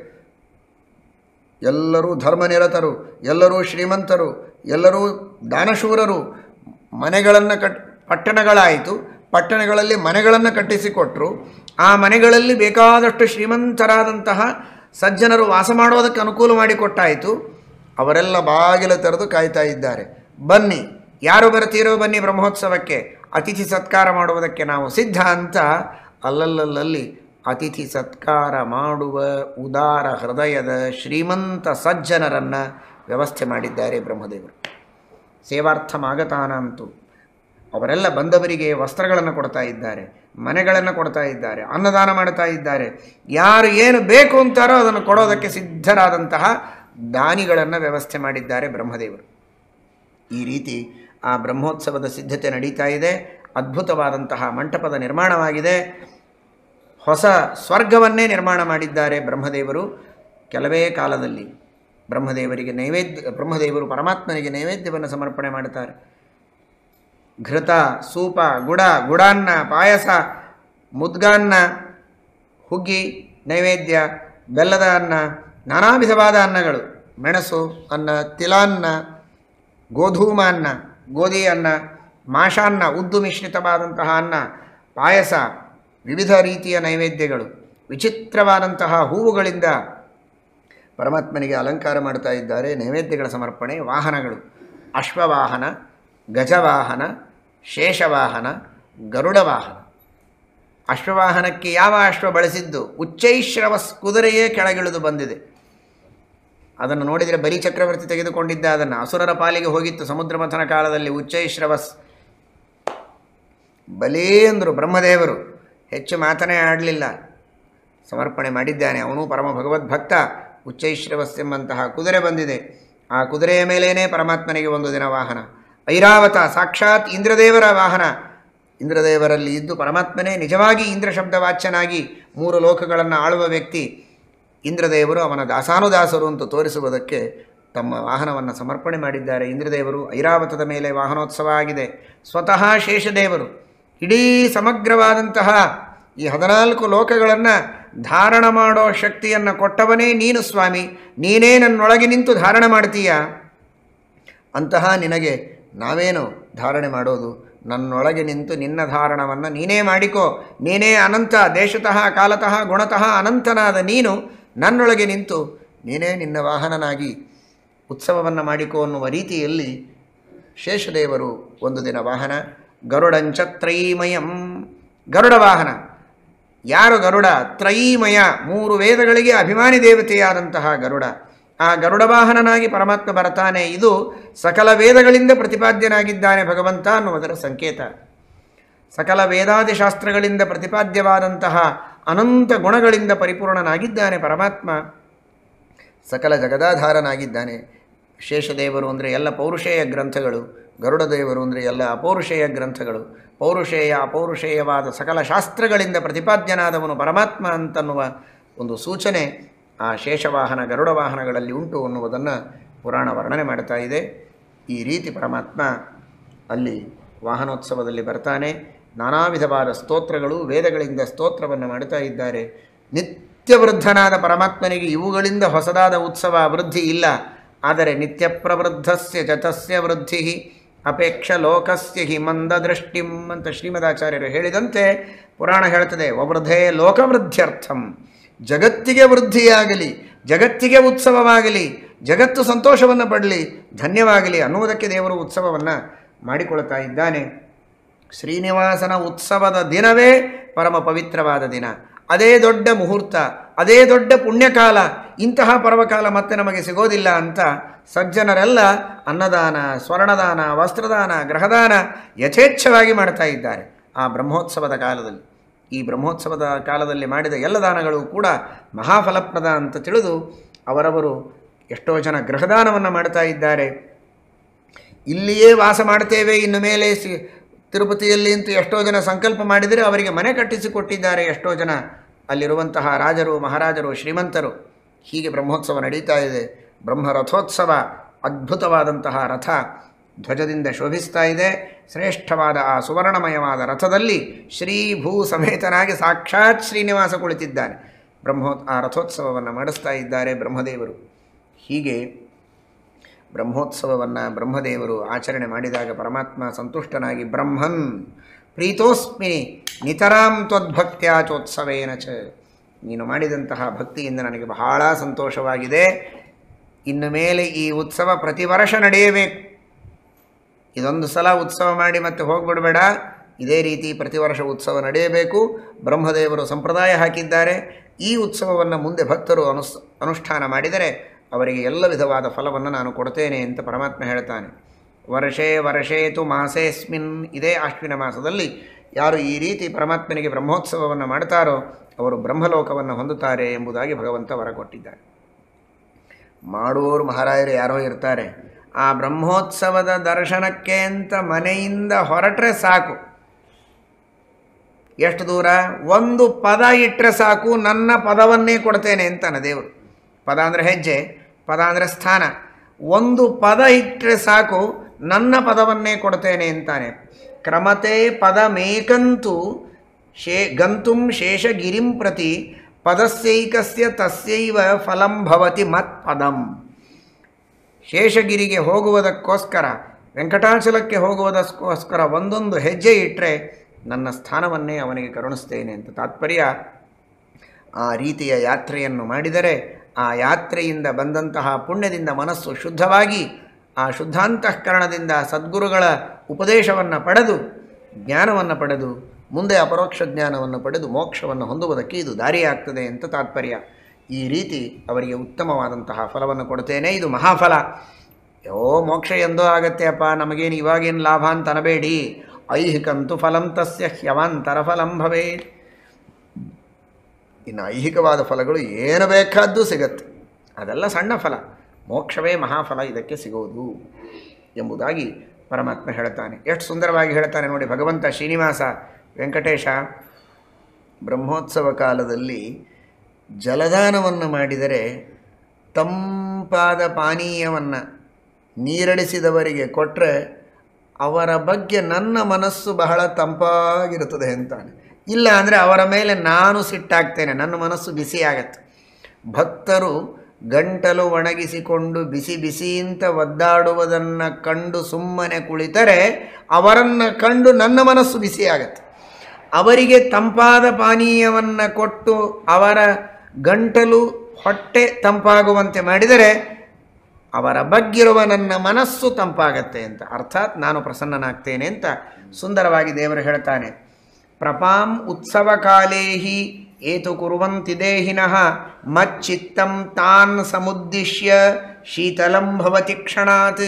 ಎಲ್ಲರೂ ಧರ್ಮನಿರತರು ಎಲ್ಲರೂ ಶ್ರೀಮಂತರು ಎಲ್ಲರೂ ದಾನಶೂರರು ಮನೆಗಳನ್ನು ಕಟ್ ಪಟ್ಟಣಗಳಾಯಿತು ಪಟ್ಟಣಗಳಲ್ಲಿ ಮನೆಗಳನ್ನು ಕಟ್ಟಿಸಿಕೊಟ್ರು ಆ ಮನೆಗಳಲ್ಲಿ ಬೇಕಾದಷ್ಟು ಶ್ರೀಮಂತರಾದಂತಹ ಸಜ್ಜನರು ವಾಸ ಮಾಡೋದಕ್ಕೆ ಅನುಕೂಲ ಮಾಡಿಕೊಟ್ಟಾಯಿತು ಅವರೆಲ್ಲ ಬಾಗಿಲು ತೆರೆದು ಕಾಯ್ತಾ ಇದ್ದಾರೆ ಬನ್ನಿ ಯಾರು ಬರ್ತೀರೋ ಬನ್ನಿ ಬ್ರಹ್ಮೋತ್ಸವಕ್ಕೆ ಅತಿಥಿ ಸತ್ಕಾರ ಮಾಡುವುದಕ್ಕೆ ನಾವು ಸಿದ್ಧ ಅಂತ ಅಲ್ಲಲ್ಲಲ್ಲಿ ಅತಿಥಿ ಸತ್ಕಾರ ಮಾಡುವ ಉದಾರ ಹೃದಯದ ಶ್ರೀಮಂತ ಸಜ್ಜನರನ್ನು ವ್ಯವಸ್ಥೆ ಮಾಡಿದ್ದಾರೆ ಬ್ರಹ್ಮದೇವರು ಸೇವಾರ್ಥಮಾಗತಾನಂತು ಅವರೆಲ್ಲ ಬಂದವರಿಗೆ ವಸ್ತ್ರಗಳನ್ನು ಕೊಡ್ತಾ ಇದ್ದಾರೆ ಮನೆಗಳನ್ನು ಕೊಡ್ತಾ ಇದ್ದಾರೆ ಅನ್ನದಾನ ಮಾಡ್ತಾ ಇದ್ದಾರೆ ಯಾರು ಏನು ಬೇಕು ಅಂತಾರೋ ಅದನ್ನು ಕೊಡೋದಕ್ಕೆ ಸಿದ್ಧರಾದಂತಹ ದಾನಿಗಳನ್ನು ವ್ಯವಸ್ಥೆ ಮಾಡಿದ್ದಾರೆ ಬ್ರಹ್ಮದೇವರು ಈ ರೀತಿ ಆ ಬ್ರಹ್ಮೋತ್ಸವದ ಸಿದ್ಧತೆ ನಡೀತಾ ಇದೆ ಅದ್ಭುತವಾದಂತಹ ಮಂಟಪದ ನಿರ್ಮಾಣವಾಗಿದೆ ಹೊಸ ಸ್ವರ್ಗವನ್ನೇ ನಿರ್ಮಾಣ ಮಾಡಿದ್ದಾರೆ ಬ್ರಹ್ಮದೇವರು ಕೆಲವೇ ಕಾಲದಲ್ಲಿ ಬ್ರಹ್ಮದೇವರಿಗೆ ನೈವೇದ್ಯ ಬ್ರಹ್ಮದೇವರು ಪರಮಾತ್ಮನಿಗೆ ನೈವೇದ್ಯವನ್ನು ಸಮರ್ಪಣೆ ಮಾಡುತ್ತಾರೆ ಘೃತ ಸೂಪ ಗುಡ ಗುಡಾನ್ನ ಪಾಯಸ ಮುದ್ಗಾನ್ನ ಹುಗ್ಗಿ ನೈವೇದ್ಯ ಬೆಲ್ಲದ ಅನ್ನ ನಾನಾ ವಿಧವಾದ ಅನ್ನಗಳು ಮೆಣಸು ಅನ್ನ ತಿಲಾನ್ನ ಗೋಧೂಮ ಅನ್ನ ಗೋಧಿ ಅನ್ನ ಮಾಷಾನ್ನ ಉದ್ದು ಮಿಶ್ರಿತವಾದಂತಹ ಅನ್ನ ಪಾಯಸ ವಿವಿಧ ರೀತಿಯ ನೈವೇದ್ಯಗಳು ವಿಚಿತ್ರವಾದಂತಹ ಹೂವುಗಳಿಂದ ಪರಮಾತ್ಮನಿಗೆ ಅಲಂಕಾರ ಮಾಡ್ತಾ ಇದ್ದಾರೆ ನೈವೇದ್ಯಗಳ ಸಮರ್ಪಣೆ ವಾಹನಗಳು ಅಶ್ವವಾಹನ ಗಜವಾಹನ ಶೇಷವಾಹನ ಗರುಡ ವಾಹನ ಅಶ್ವವಾಹನಕ್ಕೆ ಯಾವ ಅಶ್ವ ಬಳಸಿದ್ದು ಉಚ್ಚೈಶ್ರವಸ್ ಕುದುರೆಯೇ ಕೆಳಗಿಳಿದು ಬಂದಿದೆ ಅದನ್ನು ನೋಡಿದರೆ ಬಲಿ ಚಕ್ರವರ್ತಿ ತೆಗೆದುಕೊಂಡಿದ್ದ ಅದನ್ನು ಅಸುರರ ಪಾಲಿಗೆ ಹೋಗಿತ್ತು ಸಮುದ್ರ ಮಥನ ಕಾಲದಲ್ಲಿ ಉಚ್ಚೈಶ್ರವಸ್ ಬಲೇ ಅಂದರು ಬ್ರಹ್ಮದೇವರು ಹೆಚ್ಚು ಮಾತನೇ ಆಡಲಿಲ್ಲ ಸಮರ್ಪಣೆ ಮಾಡಿದ್ದಾನೆ ಅವನು ಪರಮ ಭಗವದ್ಭಕ್ತ ಉಚ್ಚೈಶ್ರವಸ್ ಎಂಬಂತಹ ಕುದುರೆ ಬಂದಿದೆ ಆ ಕುದುರೆಯ ಮೇಲೇನೇ ಪರಮಾತ್ಮನಿಗೆ ಒಂದು ದಿನ ವಾಹನ ಐರಾವತ ಸಾಕ್ಷಾತ್ ಇಂದ್ರದೇವರ ವಾಹನ ಇಂದ್ರದೇವರಲ್ಲಿ ಇದ್ದು ಪರಮಾತ್ಮನೇ ನಿಜವಾಗಿ ಇಂದ್ರ ಶಬ್ದವಾಚ್ಯನಾಗಿ ಮೂರು ಲೋಕಗಳನ್ನು ಆಳುವ ವ್ಯಕ್ತಿ ಇಂದ್ರದೇವರು ಅವನ ದಾಸಾನುದಾಸರು ಅಂತ ತೋರಿಸುವುದಕ್ಕೆ ತಮ್ಮ ವಾಹನವನ್ನು ಸಮರ್ಪಣೆ ಮಾಡಿದ್ದಾರೆ ಇಂದ್ರದೇವರು ಐರಾವತದ ಮೇಲೆ ವಾಹನೋತ್ಸವ ಆಗಿದೆ ಸ್ವತಃ ಶೇಷದೇವರು ಇಡೀ ಸಮಗ್ರವಾದಂತಹ ಈ ಹದಿನಾಲ್ಕು ಲೋಕಗಳನ್ನು ಧಾರಣ ಮಾಡೋ ಶಕ್ತಿಯನ್ನು ಕೊಟ್ಟವನೇ ನೀನು ಸ್ವಾಮಿ ನೀನೇ ನನ್ನೊಳಗೆ ನಿಂತು ಧಾರಣ ಮಾಡ್ತೀಯ ಅಂತಹ ನಿನಗೆ ನಾವೇನು ಧಾರಣೆ ಮಾಡೋದು ನನ್ನೊಳಗೆ ನಿಂತು ನಿನ್ನ ಧಾರಣವನ್ನು ನೀನೇ ಮಾಡಿಕೋ ನೀನೇ ಅನಂತ ದೇಶತಃ ಕಾಲತಃ ಗುಣತಃ ಅನಂತನಾದ ನೀನು ನನ್ನೊಳಗೆ ನಿಂತು ನೀನೇ ನಿನ್ನ ವಾಹನನಾಗಿ ಉತ್ಸವವನ್ನು ಮಾಡಿಕೋ ಅನ್ನುವ ರೀತಿಯಲ್ಲಿ ಶೇಷದೇವರು ಒಂದು ದಿನ ವಾಹನ ಗರುಡಂಚ ತ್ರೈಮಯಂ ಗರುಡ ವಾಹನ ಯಾರು ಗರುಡ ತ್ರೈಮಯ ಮೂರು ವೇದಗಳಿಗೆ ಅಭಿಮಾನಿ ದೇವತೆಯಾದಂತಹ ಗರುಡ ಆ ಗರುಡ ವಾಹನನಾಗಿ ಪರಮಾತ್ಮ ಬರ್ತಾನೆ ಇದು ಸಕಲ ವೇದಗಳಿಂದ ಪ್ರತಿಪಾದ್ಯನಾಗಿದ್ದಾನೆ ಭಗವಂತ ಅನ್ನುವುದರ ಸಂಕೇತ ಸಕಲ ವೇದಾದಿ ಶಾಸ್ತ್ರಗಳಿಂದ ಪ್ರತಿಪಾದ್ಯವಾದಂತಹ ಅನಂತ ಗುಣಗಳಿಂದ ಪರಿಪೂರ್ಣನಾಗಿದ್ದಾನೆ ಪರಮಾತ್ಮ ಸಕಲ ಜಗದಾಧಾರನಾಗಿದ್ದಾನೆ ಶೇಷದೇವರು ಅಂದರೆ ಎಲ್ಲ ಪೌರುಷೇಯ ಗ್ರಂಥಗಳು ಗರುಡ ದೇವರು ಅಂದರೆ ಎಲ್ಲ ಅಪೌರುಷೇಯ ಗ್ರಂಥಗಳು ಪೌರುಷೇಯ ಅಪೌರುಷೇಯವಾದ ಸಕಲ ಶಾಸ್ತ್ರಗಳಿಂದ ಪ್ರತಿಪಾದ್ಯನಾದವನು ಪರಮಾತ್ಮ ಅಂತನ್ನುವ ಒಂದು ಸೂಚನೆ ಆ ಶೇಷವಾಹನ ಗರುಡ ವಾಹನಗಳಲ್ಲಿ ಉಂಟು ಅನ್ನುವುದನ್ನು ಪುರಾಣ ವರ್ಣನೆ ಮಾಡ್ತಾ ಇದೆ ಈ ರೀತಿ ಪರಮಾತ್ಮ ಅಲ್ಲಿ ವಾಹನೋತ್ಸವದಲ್ಲಿ ಬರ್ತಾನೆ ನಾನಾ ವಿಧವಾದ ಸ್ತೋತ್ರಗಳು ವೇದಗಳಿಂದ ಸ್ತೋತ್ರವನ್ನು ಮಾಡ್ತಾ ಇದ್ದಾರೆ ನಿತ್ಯ ವೃದ್ಧನಾದ ಪರಮಾತ್ಮನಿಗೆ ಇವುಗಳಿಂದ ಹೊಸದಾದ ಉತ್ಸವ ವೃದ್ಧಿ ಇಲ್ಲ ಆದರೆ ನಿತ್ಯ ಪ್ರವೃದ್ಧಸ್ಯ ಜತಸ್ಯ ವೃದ್ಧಿ ಅಪೇಕ್ಷ ಲೋಕಸ್ಯ ಹಿ ಮಂದದೃಷ್ಟಿಂ ಅಂತ ಶ್ರೀಮದಾಚಾರ್ಯರು ಹೇಳಿದಂತೆ ಪುರಾಣ ಹೇಳ್ತದೆ ವವೃಧೇ ಲೋಕವೃದ್ಧ್ಯರ್ಥಂ ಜಗತ್ತಿಗೆ ವೃದ್ಧಿಯಾಗಲಿ ಜಗತ್ತಿಗೆ ಉತ್ಸವವಾಗಲಿ ಜಗತ್ತು ಸಂತೋಷವನ್ನು ಪಡಲಿ ಧನ್ಯವಾಗಲಿ ಅನ್ನುವುದಕ್ಕೆ ದೇವರು ಉತ್ಸವವನ್ನು ಮಾಡಿಕೊಳ್ತಾ ಇದ್ದಾನೆ ಶ್ರೀನಿವಾಸನ ಉತ್ಸವದ ದಿನವೇ ಪರಮ ಪವಿತ್ರವಾದ ದಿನ ಅದೇ ದೊಡ್ಡ ಮುಹೂರ್ತ ಅದೇ ದೊಡ್ಡ ಪುಣ್ಯಕಾಲ ಇಂತಹ ಪರ್ವಕಾಲ ಮತ್ತೆ ನಮಗೆ ಸಿಗೋದಿಲ್ಲ ಅಂತ ಸಜ್ಜನರೆಲ್ಲ ಅನ್ನದಾನ ಸ್ವರ್ಣದಾನ ವಸ್ತ್ರದಾನ ಗ್ರಹದಾನ ಯಥೇಚ್ಛವಾಗಿ ಮಾಡ್ತಾ ಇದ್ದಾರೆ ಆ ಬ್ರಹ್ಮೋತ್ಸವದ ಕಾಲದಲ್ಲಿ ಈ ಬ್ರಹ್ಮೋತ್ಸವದ ಕಾಲದಲ್ಲಿ ಮಾಡಿದ ಎಲ್ಲ ದಾನಗಳು ಕೂಡ ಮಹಾಫಲಪ್ರದ ಅಂತ ತಿಳಿದು ಅವರವರು ಎಷ್ಟೋ ಜನ ಗೃಹದಾನವನ್ನು ಮಾಡ್ತಾ ಇದ್ದಾರೆ ಇಲ್ಲಿಯೇ ವಾಸ ಮಾಡ್ತೇವೆ ಇನ್ನು ಮೇಲೆ ಸಿ ತಿರುಪತಿಯಲ್ಲಿ ಅಂತ ಎಷ್ಟೋ ಜನ ಸಂಕಲ್ಪ ಮಾಡಿದರೆ ಅವರಿಗೆ ಮನೆ ಕಟ್ಟಿಸಿಕೊಟ್ಟಿದ್ದಾರೆ ಎಷ್ಟೋ ಜನ ಅಲ್ಲಿರುವಂತಹ ರಾಜರು ಮಹಾರಾಜರು ಶ್ರೀಮಂತರು ಹೀಗೆ ಬ್ರಹ್ಮೋತ್ಸವ ನಡೀತಾ ಇದೆ ಬ್ರಹ್ಮ ರಥೋತ್ಸವ ಅದ್ಭುತವಾದಂತಹ ರಥ ಧ್ವಜದಿಂದ ಶೋಭಿಸ್ತಾ ಇದೆ ಶ್ರೇಷ್ಠವಾದ ಆ ಸುವರ್ಣಮಯವಾದ ರಥದಲ್ಲಿ ಶ್ರೀ ಭೂ ಸಮೇತನಾಗಿ ಸಾಕ್ಷಾತ್ ಶ್ರೀನಿವಾಸ ಕುಳಿತಿದ್ದಾನೆ ಬ್ರಹ್ಮೋ ಆ ರಥೋತ್ಸವವನ್ನು ಮಾಡಿಸ್ತಾ ಇದ್ದಾರೆ ಬ್ರಹ್ಮದೇವರು ಹೀಗೆ ಬ್ರಹ್ಮೋತ್ಸವವನ್ನು ಬ್ರಹ್ಮದೇವರು ಆಚರಣೆ ಮಾಡಿದಾಗ ಪರಮಾತ್ಮ ಸಂತುಷ್ಟನಾಗಿ ಬ್ರಹ್ಮನ್ ಪ್ರೀತೋಸ್ಮಿ ನಿತರಾಂ ತ್ವದ್ಭಕ್ತ್ಯಾಚೋತ್ಸವೇನ ಚ ನೀನು ಮಾಡಿದಂತಹ ಭಕ್ತಿಯಿಂದ ನನಗೆ ಬಹಳ ಸಂತೋಷವಾಗಿದೆ ಇನ್ನು ಮೇಲೆ ಈ ಉತ್ಸವ ಪ್ರತಿ ವರ್ಷ ನಡೆಯಬೇಕು ಇದೊಂದು ಸಲ ಉತ್ಸವ ಮಾಡಿ ಮತ್ತೆ ಹೋಗ್ಬಿಡಬೇಡ ಇದೇ ರೀತಿ ಪ್ರತಿ ವರ್ಷ ಉತ್ಸವ ನಡೆಯಬೇಕು ಬ್ರಹ್ಮದೇವರು ಸಂಪ್ರದಾಯ ಹಾಕಿದ್ದಾರೆ ಈ ಉತ್ಸವವನ್ನು ಮುಂದೆ ಭಕ್ತರು ಅನುಸ್ ಅನುಷ್ಠಾನ ಮಾಡಿದರೆ ಅವರಿಗೆ ಎಲ್ಲ ವಿಧವಾದ ಫಲವನ್ನು ನಾನು ಕೊಡ್ತೇನೆ ಅಂತ ಪರಮಾತ್ಮ ಹೇಳ್ತಾನೆ ವರ್ಷೇ ವರ್ಷೇತು ಮಾಸೇಸ್ಮಿನ್ ಇದೇ ಆಶ್ವಿನ ಮಾಸದಲ್ಲಿ ಯಾರು ಈ ರೀತಿ ಪರಮಾತ್ಮನಿಗೆ ಬ್ರಹ್ಮೋತ್ಸವವನ್ನು ಮಾಡ್ತಾರೋ ಅವರು ಬ್ರಹ್ಮಲೋಕವನ್ನು ಹೊಂದುತ್ತಾರೆ ಎಂಬುದಾಗಿ ಭಗವಂತ ವರ ಕೊಟ್ಟಿದ್ದಾರೆ ಮಾಡೋರು ಮಹಾರಾಯರು ಯಾರೋ ಇರ್ತಾರೆ ಆ ಬ್ರಹ್ಮೋತ್ಸವದ ದರ್ಶನಕ್ಕೆ ಅಂತ ಮನೆಯಿಂದ ಹೊರಟ್ರೆ ಸಾಕು ಎಷ್ಟು ದೂರ ಒಂದು ಪದ ಇಟ್ಟರೆ ಸಾಕು ನನ್ನ ಪದವನ್ನೇ ಕೊಡ್ತೇನೆ ಅಂತಾನೆ ದೇವರು ಪದ ಅಂದರೆ ಹೆಜ್ಜೆ ಪದ ಅಂದರೆ ಸ್ಥಾನ ಒಂದು ಪದ ಇಟ್ಟರೆ ಸಾಕು ನನ್ನ ಪದವನ್ನೇ ಕೊಡ್ತೇನೆ ಅಂತಾನೆ ಕ್ರಮತೆ ಪದಮೇಕಂತೂ ಶೇ ಗಂತುಂ ಶೇಷಗಿರಿಂ ಪ್ರತಿ ಪದಸ್ಯೈಕಸ್ಯ ತಸ್ಯೈವ ಫಲಂ ಭವತಿ ಮತ್ಪದಂ ಶೇಷಗಿರಿಗೆ ಹೋಗುವುದಕ್ಕೋಸ್ಕರ ವೆಂಕಟಾಚಲಕ್ಕೆ ಹೋಗುವುದಕ್ಕೋಸ್ಕರ ಒಂದೊಂದು ಹೆಜ್ಜೆ ಇಟ್ಟರೆ ನನ್ನ ಸ್ಥಾನವನ್ನೇ ಅವನಿಗೆ ಕರುಣಿಸ್ತೇನೆ ಅಂತ ತಾತ್ಪರ್ಯ ಆ ರೀತಿಯ ಯಾತ್ರೆಯನ್ನು ಮಾಡಿದರೆ ಆ ಯಾತ್ರೆಯಿಂದ ಬಂದಂತಹ ಪುಣ್ಯದಿಂದ ಮನಸ್ಸು ಶುದ್ಧವಾಗಿ ಆ ಶುದ್ಧಾಂತಃಕರಣದಿಂದ ಸದ್ಗುರುಗಳ ಉಪದೇಶವನ್ನು ಪಡೆದು ಜ್ಞಾನವನ್ನು ಪಡೆದು ಮುಂದೆ ಅಪರೋಕ್ಷ ಜ್ಞಾನವನ್ನು ಪಡೆದು ಮೋಕ್ಷವನ್ನು ಹೊಂದುವುದಕ್ಕೆ ಇದು ದಾರಿಯಾಗ್ತದೆ ಅಂತ ತಾತ್ಪರ್ಯ ಈ ರೀತಿ ಅವರಿಗೆ ಉತ್ತಮವಾದಂತಹ ಫಲವನ್ನು ಕೊಡ್ತೇನೆ ಇದು ಮಹಾಫಲ ಯೋ ಮೋಕ್ಷ ಎಂದೋ ಆಗತ್ತೆ ಅಪ್ಪ ನಮಗೇನು ಇವಾಗೇನು ಲಾಭ ಅಂತ ಅನಬೇಡಿ ಐಹಿಕಂತು ಫಲಂ ತಸ್ಯ ಹ್ಯವಾಂತರ ಫಲಂ ಭವೇತ್ ಇನ್ನು ಐಹಿಕವಾದ ಫಲಗಳು ಏನು ಬೇಕಾದ್ದು ಸಿಗತ್ತೆ ಅದೆಲ್ಲ ಸಣ್ಣ ಫಲ ಮೋಕ್ಷವೇ ಮಹಾಫಲ ಇದಕ್ಕೆ ಸಿಗೋದು ಎಂಬುದಾಗಿ ಪರಮಾತ್ಮ ಹೇಳ್ತಾನೆ ಎಷ್ಟು ಸುಂದರವಾಗಿ ಹೇಳ್ತಾನೆ ನೋಡಿ ಭಗವಂತ ಶ್ರೀನಿವಾಸ ವೆಂಕಟೇಶ ಬ್ರಹ್ಮೋತ್ಸವ ಕಾಲದಲ್ಲಿ ಜಲದಾನವನ್ನು ಮಾಡಿದರೆ ತಂಪಾದ ಪಾನೀಯವನ್ನು ನೀರಡಿಸಿದವರಿಗೆ ಕೊಟ್ಟರೆ ಅವರ ಬಗ್ಗೆ ನನ್ನ ಮನಸ್ಸು ಬಹಳ ತಂಪಾಗಿರುತ್ತದೆ ಅಂತಾನೆ ಇಲ್ಲ ಅಂದರೆ ಅವರ ಮೇಲೆ ನಾನು ಸಿಟ್ಟಾಗ್ತೇನೆ ನನ್ನ ಮನಸ್ಸು ಬಿಸಿಯಾಗತ್ತೆ ಭಕ್ತರು ಗಂಟಲು ಒಣಗಿಸಿಕೊಂಡು ಬಿಸಿ ಬಿಸಿ ಅಂತ ಒದ್ದಾಡುವುದನ್ನು ಕಂಡು ಸುಮ್ಮನೆ ಕುಳಿತರೆ ಅವರನ್ನು ಕಂಡು ನನ್ನ ಮನಸ್ಸು ಬಿಸಿಯಾಗತ್ತೆ ಅವರಿಗೆ ತಂಪಾದ ಪಾನೀಯವನ್ನು ಕೊಟ್ಟು ಅವರ ಗಂಟಲು ಹೊಟ್ಟೆ ತಂಪಾಗುವಂತೆ ಮಾಡಿದರೆ ಅವರ ಬಗ್ಗಿರುವ ನನ್ನ ಮನಸ್ಸು ತಂಪಾಗತ್ತೆ ಅಂತ ಅರ್ಥಾತ್ ನಾನು ಪ್ರಸನ್ನನಾಗ್ತೇನೆ ಅಂತ ಸುಂದರವಾಗಿ ದೇವರು ಹೇಳ್ತಾನೆ ಪ್ರಪಾಂ ಉತ್ಸವ ಕಾಲೇಹಿ ಏತು ಕುರುವಂತಿ ದೇಹಿನಃ ಮಚ್ಚಿತ್ತಂ ತಾನ್ ಸಮುದ್ದಿಶ್ಯ ಶೀತಲಂ ಭವತಿ ಕ್ಷಣಾತ್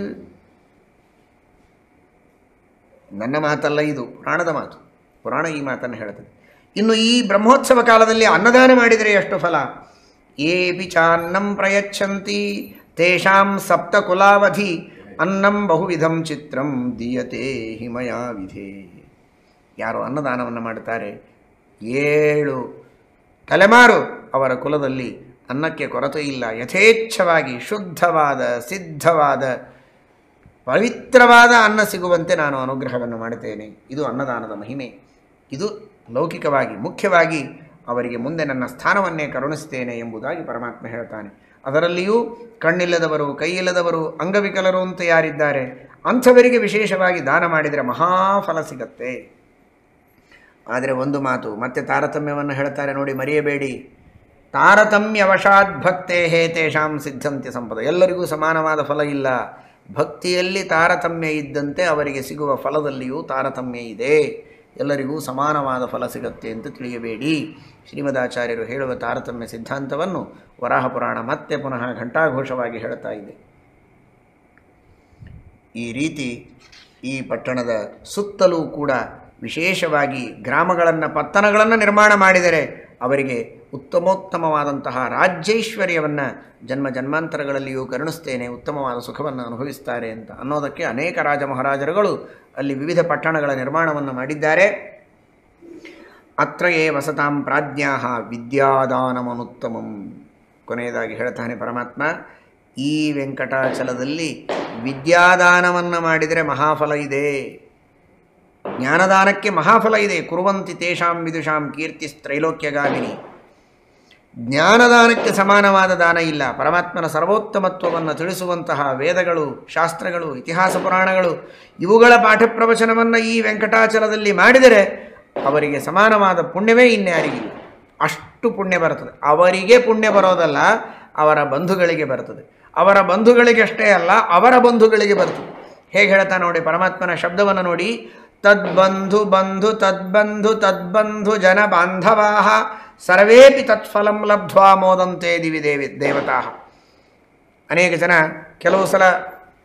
ನನ್ನ ಮಾತಲ್ಲ ಇದು ಪುರಾಣದ ಮಾತು ಪುರಾಣ ಈ ಮಾತನ್ನು ಹೇಳ್ತದೆ ಇನ್ನು ಈ ಬ್ರಹ್ಮೋತ್ಸವ ಕಾಲದಲ್ಲಿ ಅನ್ನದಾನ ಮಾಡಿದರೆ ಎಷ್ಟು ಫಲ ಏಪಿ ಚಾನ್ನಂ ಪ್ರಯಚ್ಛಂತಿ ತೇಷಾಂ ಸಪ್ತಕುಲಾವಧಿ ಅನ್ನಂ ಬಹುವಿಧಂ ಚಿತ್ರಂ ದೀಯತೆ ಹಿಮಯಾ ವಿಧೇ ಯಾರು ಅನ್ನದಾನವನ್ನು ಮಾಡುತ್ತಾರೆ ಏಳು ತಲೆಮಾರು ಅವರ ಕುಲದಲ್ಲಿ ಅನ್ನಕ್ಕೆ ಕೊರತೆ ಇಲ್ಲ ಯಥೇಚ್ಛವಾಗಿ ಶುದ್ಧವಾದ ಸಿದ್ಧವಾದ ಪವಿತ್ರವಾದ ಅನ್ನ ಸಿಗುವಂತೆ ನಾನು ಅನುಗ್ರಹವನ್ನು ಮಾಡುತ್ತೇನೆ ಇದು ಅನ್ನದಾನದ ಮಹಿಮೆ ಇದು ಲೌಕಿಕವಾಗಿ ಮುಖ್ಯವಾಗಿ ಅವರಿಗೆ ಮುಂದೆ ನನ್ನ ಸ್ಥಾನವನ್ನೇ ಕರುಣಿಸ್ತೇನೆ ಎಂಬುದಾಗಿ ಪರಮಾತ್ಮ ಹೇಳ್ತಾನೆ ಅದರಲ್ಲಿಯೂ ಕಣ್ಣಿಲ್ಲದವರು ಕೈಯಿಲ್ಲದವರು ಅಂಗವಿಕಲರು ಅಂತ ಯಾರಿದ್ದಾರೆ ಅಂಥವರಿಗೆ ವಿಶೇಷವಾಗಿ ದಾನ ಮಾಡಿದರೆ ಮಹಾಫಲ ಸಿಗತ್ತೆ ಆದರೆ ಒಂದು ಮಾತು ಮತ್ತೆ ತಾರತಮ್ಯವನ್ನು ಹೇಳ್ತಾರೆ ನೋಡಿ ಮರೆಯಬೇಡಿ ತಾರತಮ್ಯವಶಾತ್ ಭಕ್ತೇ ಹೇ ತೇಷಾಂ ಸಿದ್ಧಂತ್ಯ ಸಂಪದ ಎಲ್ಲರಿಗೂ ಸಮಾನವಾದ ಫಲ ಇಲ್ಲ ಭಕ್ತಿಯಲ್ಲಿ ತಾರತಮ್ಯ ಇದ್ದಂತೆ ಅವರಿಗೆ ಸಿಗುವ ಫಲದಲ್ಲಿಯೂ ತಾರತಮ್ಯ ಇದೆ ಎಲ್ಲರಿಗೂ ಸಮಾನವಾದ ಫಲ ಸಿಗತ್ತೆ ಅಂತ ತಿಳಿಯಬೇಡಿ ಶ್ರೀಮದಾಚಾರ್ಯರು ಹೇಳುವ ತಾರತಮ್ಯ ಸಿದ್ಧಾಂತವನ್ನು ವರಾಹ ಪುರಾಣ ಮತ್ತೆ ಪುನಃ ಘಂಟಾಘೋಷವಾಗಿ ಹೇಳ್ತಾ ಇದೆ ಈ ರೀತಿ ಈ ಪಟ್ಟಣದ ಸುತ್ತಲೂ ಕೂಡ ವಿಶೇಷವಾಗಿ ಗ್ರಾಮಗಳನ್ನು ಪತ್ತನಗಳನ್ನು ನಿರ್ಮಾಣ ಮಾಡಿದರೆ ಅವರಿಗೆ ಉತ್ತಮೋತ್ತಮವಾದಂತಹ ರಾಜ್ಯೈಶ್ವರ್ಯವನ್ನು ಜನ್ಮ ಜನ್ಮಾಂತರಗಳಲ್ಲಿಯೂ ಕರುಣಿಸ್ತೇನೆ ಉತ್ತಮವಾದ ಸುಖವನ್ನು ಅನುಭವಿಸ್ತಾರೆ ಅಂತ ಅನ್ನೋದಕ್ಕೆ ಅನೇಕ ರಾಜ ಮಹಾರಾಜರುಗಳು ಅಲ್ಲಿ ವಿವಿಧ ಪಟ್ಟಣಗಳ ನಿರ್ಮಾಣವನ್ನು ಮಾಡಿದ್ದಾರೆ ಅತ್ರಯೇ ವಸತಾಂ ಪ್ರಾಜ್ಞಾ ವಿದ್ಯಾದಾನಮನುತ್ತಮಂ ಕೊನೆಯದಾಗಿ ಹೇಳ್ತಾನೆ ಪರಮಾತ್ಮ ಈ ವೆಂಕಟಾಚಲದಲ್ಲಿ ವಿದ್ಯಾದಾನವನ್ನು ಮಾಡಿದರೆ ಮಹಾಫಲ ಇದೆ ಜ್ಞಾನದಾನಕ್ಕೆ ಮಹಾಫಲ ಇದೆ ಕುರುವಂತಿ ತೇಷಾಂ ವಿದುಷಾಂ ಕೀರ್ತಿ ತ್ರೈಲೋಕ್ಯಗಾಮಿನಿ ಜ್ಞಾನದಾನಕ್ಕೆ ಸಮಾನವಾದ ದಾನ ಇಲ್ಲ ಪರಮಾತ್ಮನ ಸರ್ವೋತ್ತಮತ್ವವನ್ನು ತಿಳಿಸುವಂತಹ ವೇದಗಳು ಶಾಸ್ತ್ರಗಳು ಇತಿಹಾಸ ಪುರಾಣಗಳು ಇವುಗಳ ಪಾಠ ಪ್ರವಚನವನ್ನು ಈ ವೆಂಕಟಾಚಲದಲ್ಲಿ ಮಾಡಿದರೆ ಅವರಿಗೆ ಸಮಾನವಾದ ಪುಣ್ಯವೇ ಇನ್ಯಾರಿಗಿಲ್ಲ ಅಷ್ಟು ಪುಣ್ಯ ಬರ್ತದೆ ಅವರಿಗೆ ಪುಣ್ಯ ಬರೋದಲ್ಲ ಅವರ ಬಂಧುಗಳಿಗೆ ಬರ್ತದೆ ಅವರ ಬಂಧುಗಳಿಗೆ ಅಷ್ಟೇ ಅಲ್ಲ ಅವರ ಬಂಧುಗಳಿಗೆ ಬರ್ತದೆ ಹೇಗೆ ಹೇಳ್ತಾ ನೋಡಿ ಪರಮಾತ್ಮನ ಶಬ್ದವನ್ನು ನೋಡಿ ತದ್ಬಂಧು ಬಂಧು ತದ್ಬಂಧು ತದ್ಬಂಧು ಜನ ಬಾಂಧವಾ ಸರ್ವೇಪಿ ತತ್ಫಲಂ ಲಬ್ಧ್ವಾ ಮೋದಂತೆ ದಿವಿ ದೇವಿ ದೇವತಾ ಅನೇಕ ಜನ ಕೆಲವು ಸಲ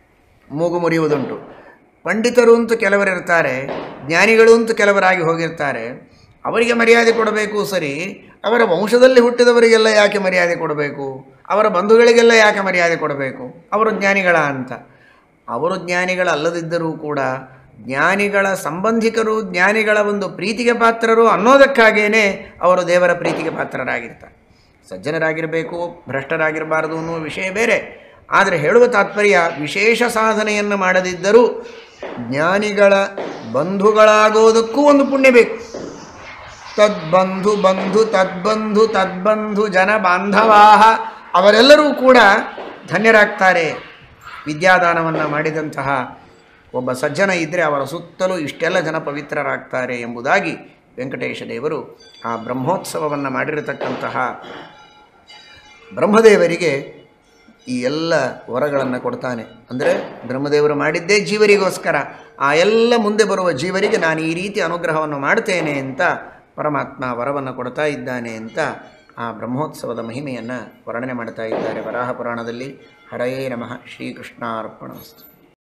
ಮೂಗು ಮುರಿಯುವುದುಂಟು ಪಂಡಿತರು ಅಂತ ಕೆಲವರಿರ್ತಾರೆ ಜ್ಞಾನಿಗಳು ಅಂತ ಕೆಲವರಾಗಿ ಹೋಗಿರ್ತಾರೆ ಅವರಿಗೆ ಮರ್ಯಾದೆ ಕೊಡಬೇಕು ಸರಿ ಅವರ ವಂಶದಲ್ಲಿ ಹುಟ್ಟಿದವರಿಗೆಲ್ಲ ಯಾಕೆ ಮರ್ಯಾದೆ ಕೊಡಬೇಕು ಅವರ ಬಂಧುಗಳಿಗೆಲ್ಲ ಯಾಕೆ ಮರ್ಯಾದೆ ಕೊಡಬೇಕು ಅವರು ಜ್ಞಾನಿಗಳ ಅಂತ ಅವರು ಜ್ಞಾನಿಗಳಲ್ಲದಿದ್ದರೂ ಕೂಡ ಜ್ಞಾನಿಗಳ ಸಂಬಂಧಿಕರು ಜ್ಞಾನಿಗಳ ಒಂದು ಪ್ರೀತಿಗೆ ಪಾತ್ರರು ಅನ್ನೋದಕ್ಕಾಗೇನೆ ಅವರು ದೇವರ ಪ್ರೀತಿಗೆ ಪಾತ್ರರಾಗಿರ್ತಾರೆ ಸಜ್ಜನರಾಗಿರಬೇಕು ಭ್ರಷ್ಟರಾಗಿರಬಾರದು ಅನ್ನುವ ವಿಷಯ ಬೇರೆ ಆದರೆ ಹೇಳುವ ತಾತ್ಪರ್ಯ ವಿಶೇಷ ಸಾಧನೆಯನ್ನು ಮಾಡದಿದ್ದರೂ ಜ್ಞಾನಿಗಳ ಬಂಧುಗಳಾಗೋದಕ್ಕೂ ಒಂದು ಪುಣ್ಯ ಬೇಕು ತದ್ಬಂಧು ಬಂಧು ತದ್ಬಂಧು ತದ್ಬಂಧು ಜನ ಬಾಂಧವಾಹ ಅವರೆಲ್ಲರೂ ಕೂಡ ಧನ್ಯರಾಗ್ತಾರೆ ವಿದ್ಯಾದಾನವನ್ನು ಮಾಡಿದಂತಹ ಒಬ್ಬ ಸಜ್ಜನ ಇದ್ದರೆ ಅವರ ಸುತ್ತಲೂ ಇಷ್ಟೆಲ್ಲ ಜನ ಪವಿತ್ರರಾಗ್ತಾರೆ ಎಂಬುದಾಗಿ ವೆಂಕಟೇಶ ದೇವರು ಆ ಬ್ರಹ್ಮೋತ್ಸವವನ್ನು ಮಾಡಿರತಕ್ಕಂತಹ ಬ್ರಹ್ಮದೇವರಿಗೆ ಈ ಎಲ್ಲ ವರಗಳನ್ನು ಕೊಡ್ತಾನೆ ಅಂದರೆ ಬ್ರಹ್ಮದೇವರು ಮಾಡಿದ್ದೇ ಜೀವರಿಗೋಸ್ಕರ ಆ ಎಲ್ಲ ಮುಂದೆ ಬರುವ ಜೀವರಿಗೆ ನಾನು ಈ ರೀತಿ ಅನುಗ್ರಹವನ್ನು ಮಾಡ್ತೇನೆ ಅಂತ ಪರಮಾತ್ಮ ವರವನ್ನು ಕೊಡ್ತಾ ಇದ್ದಾನೆ ಅಂತ ಆ ಬ್ರಹ್ಮೋತ್ಸವದ ಮಹಿಮೆಯನ್ನು ವರ್ಣನೆ ಮಾಡ್ತಾ ಇದ್ದಾರೆ ವರಾಹ ಪುರಾಣದಲ್ಲಿ ಹರಯೇ ನಮಃ ಶ್ರೀಕೃಷ್ಣಾರ್ಪಣಮಸ್ತು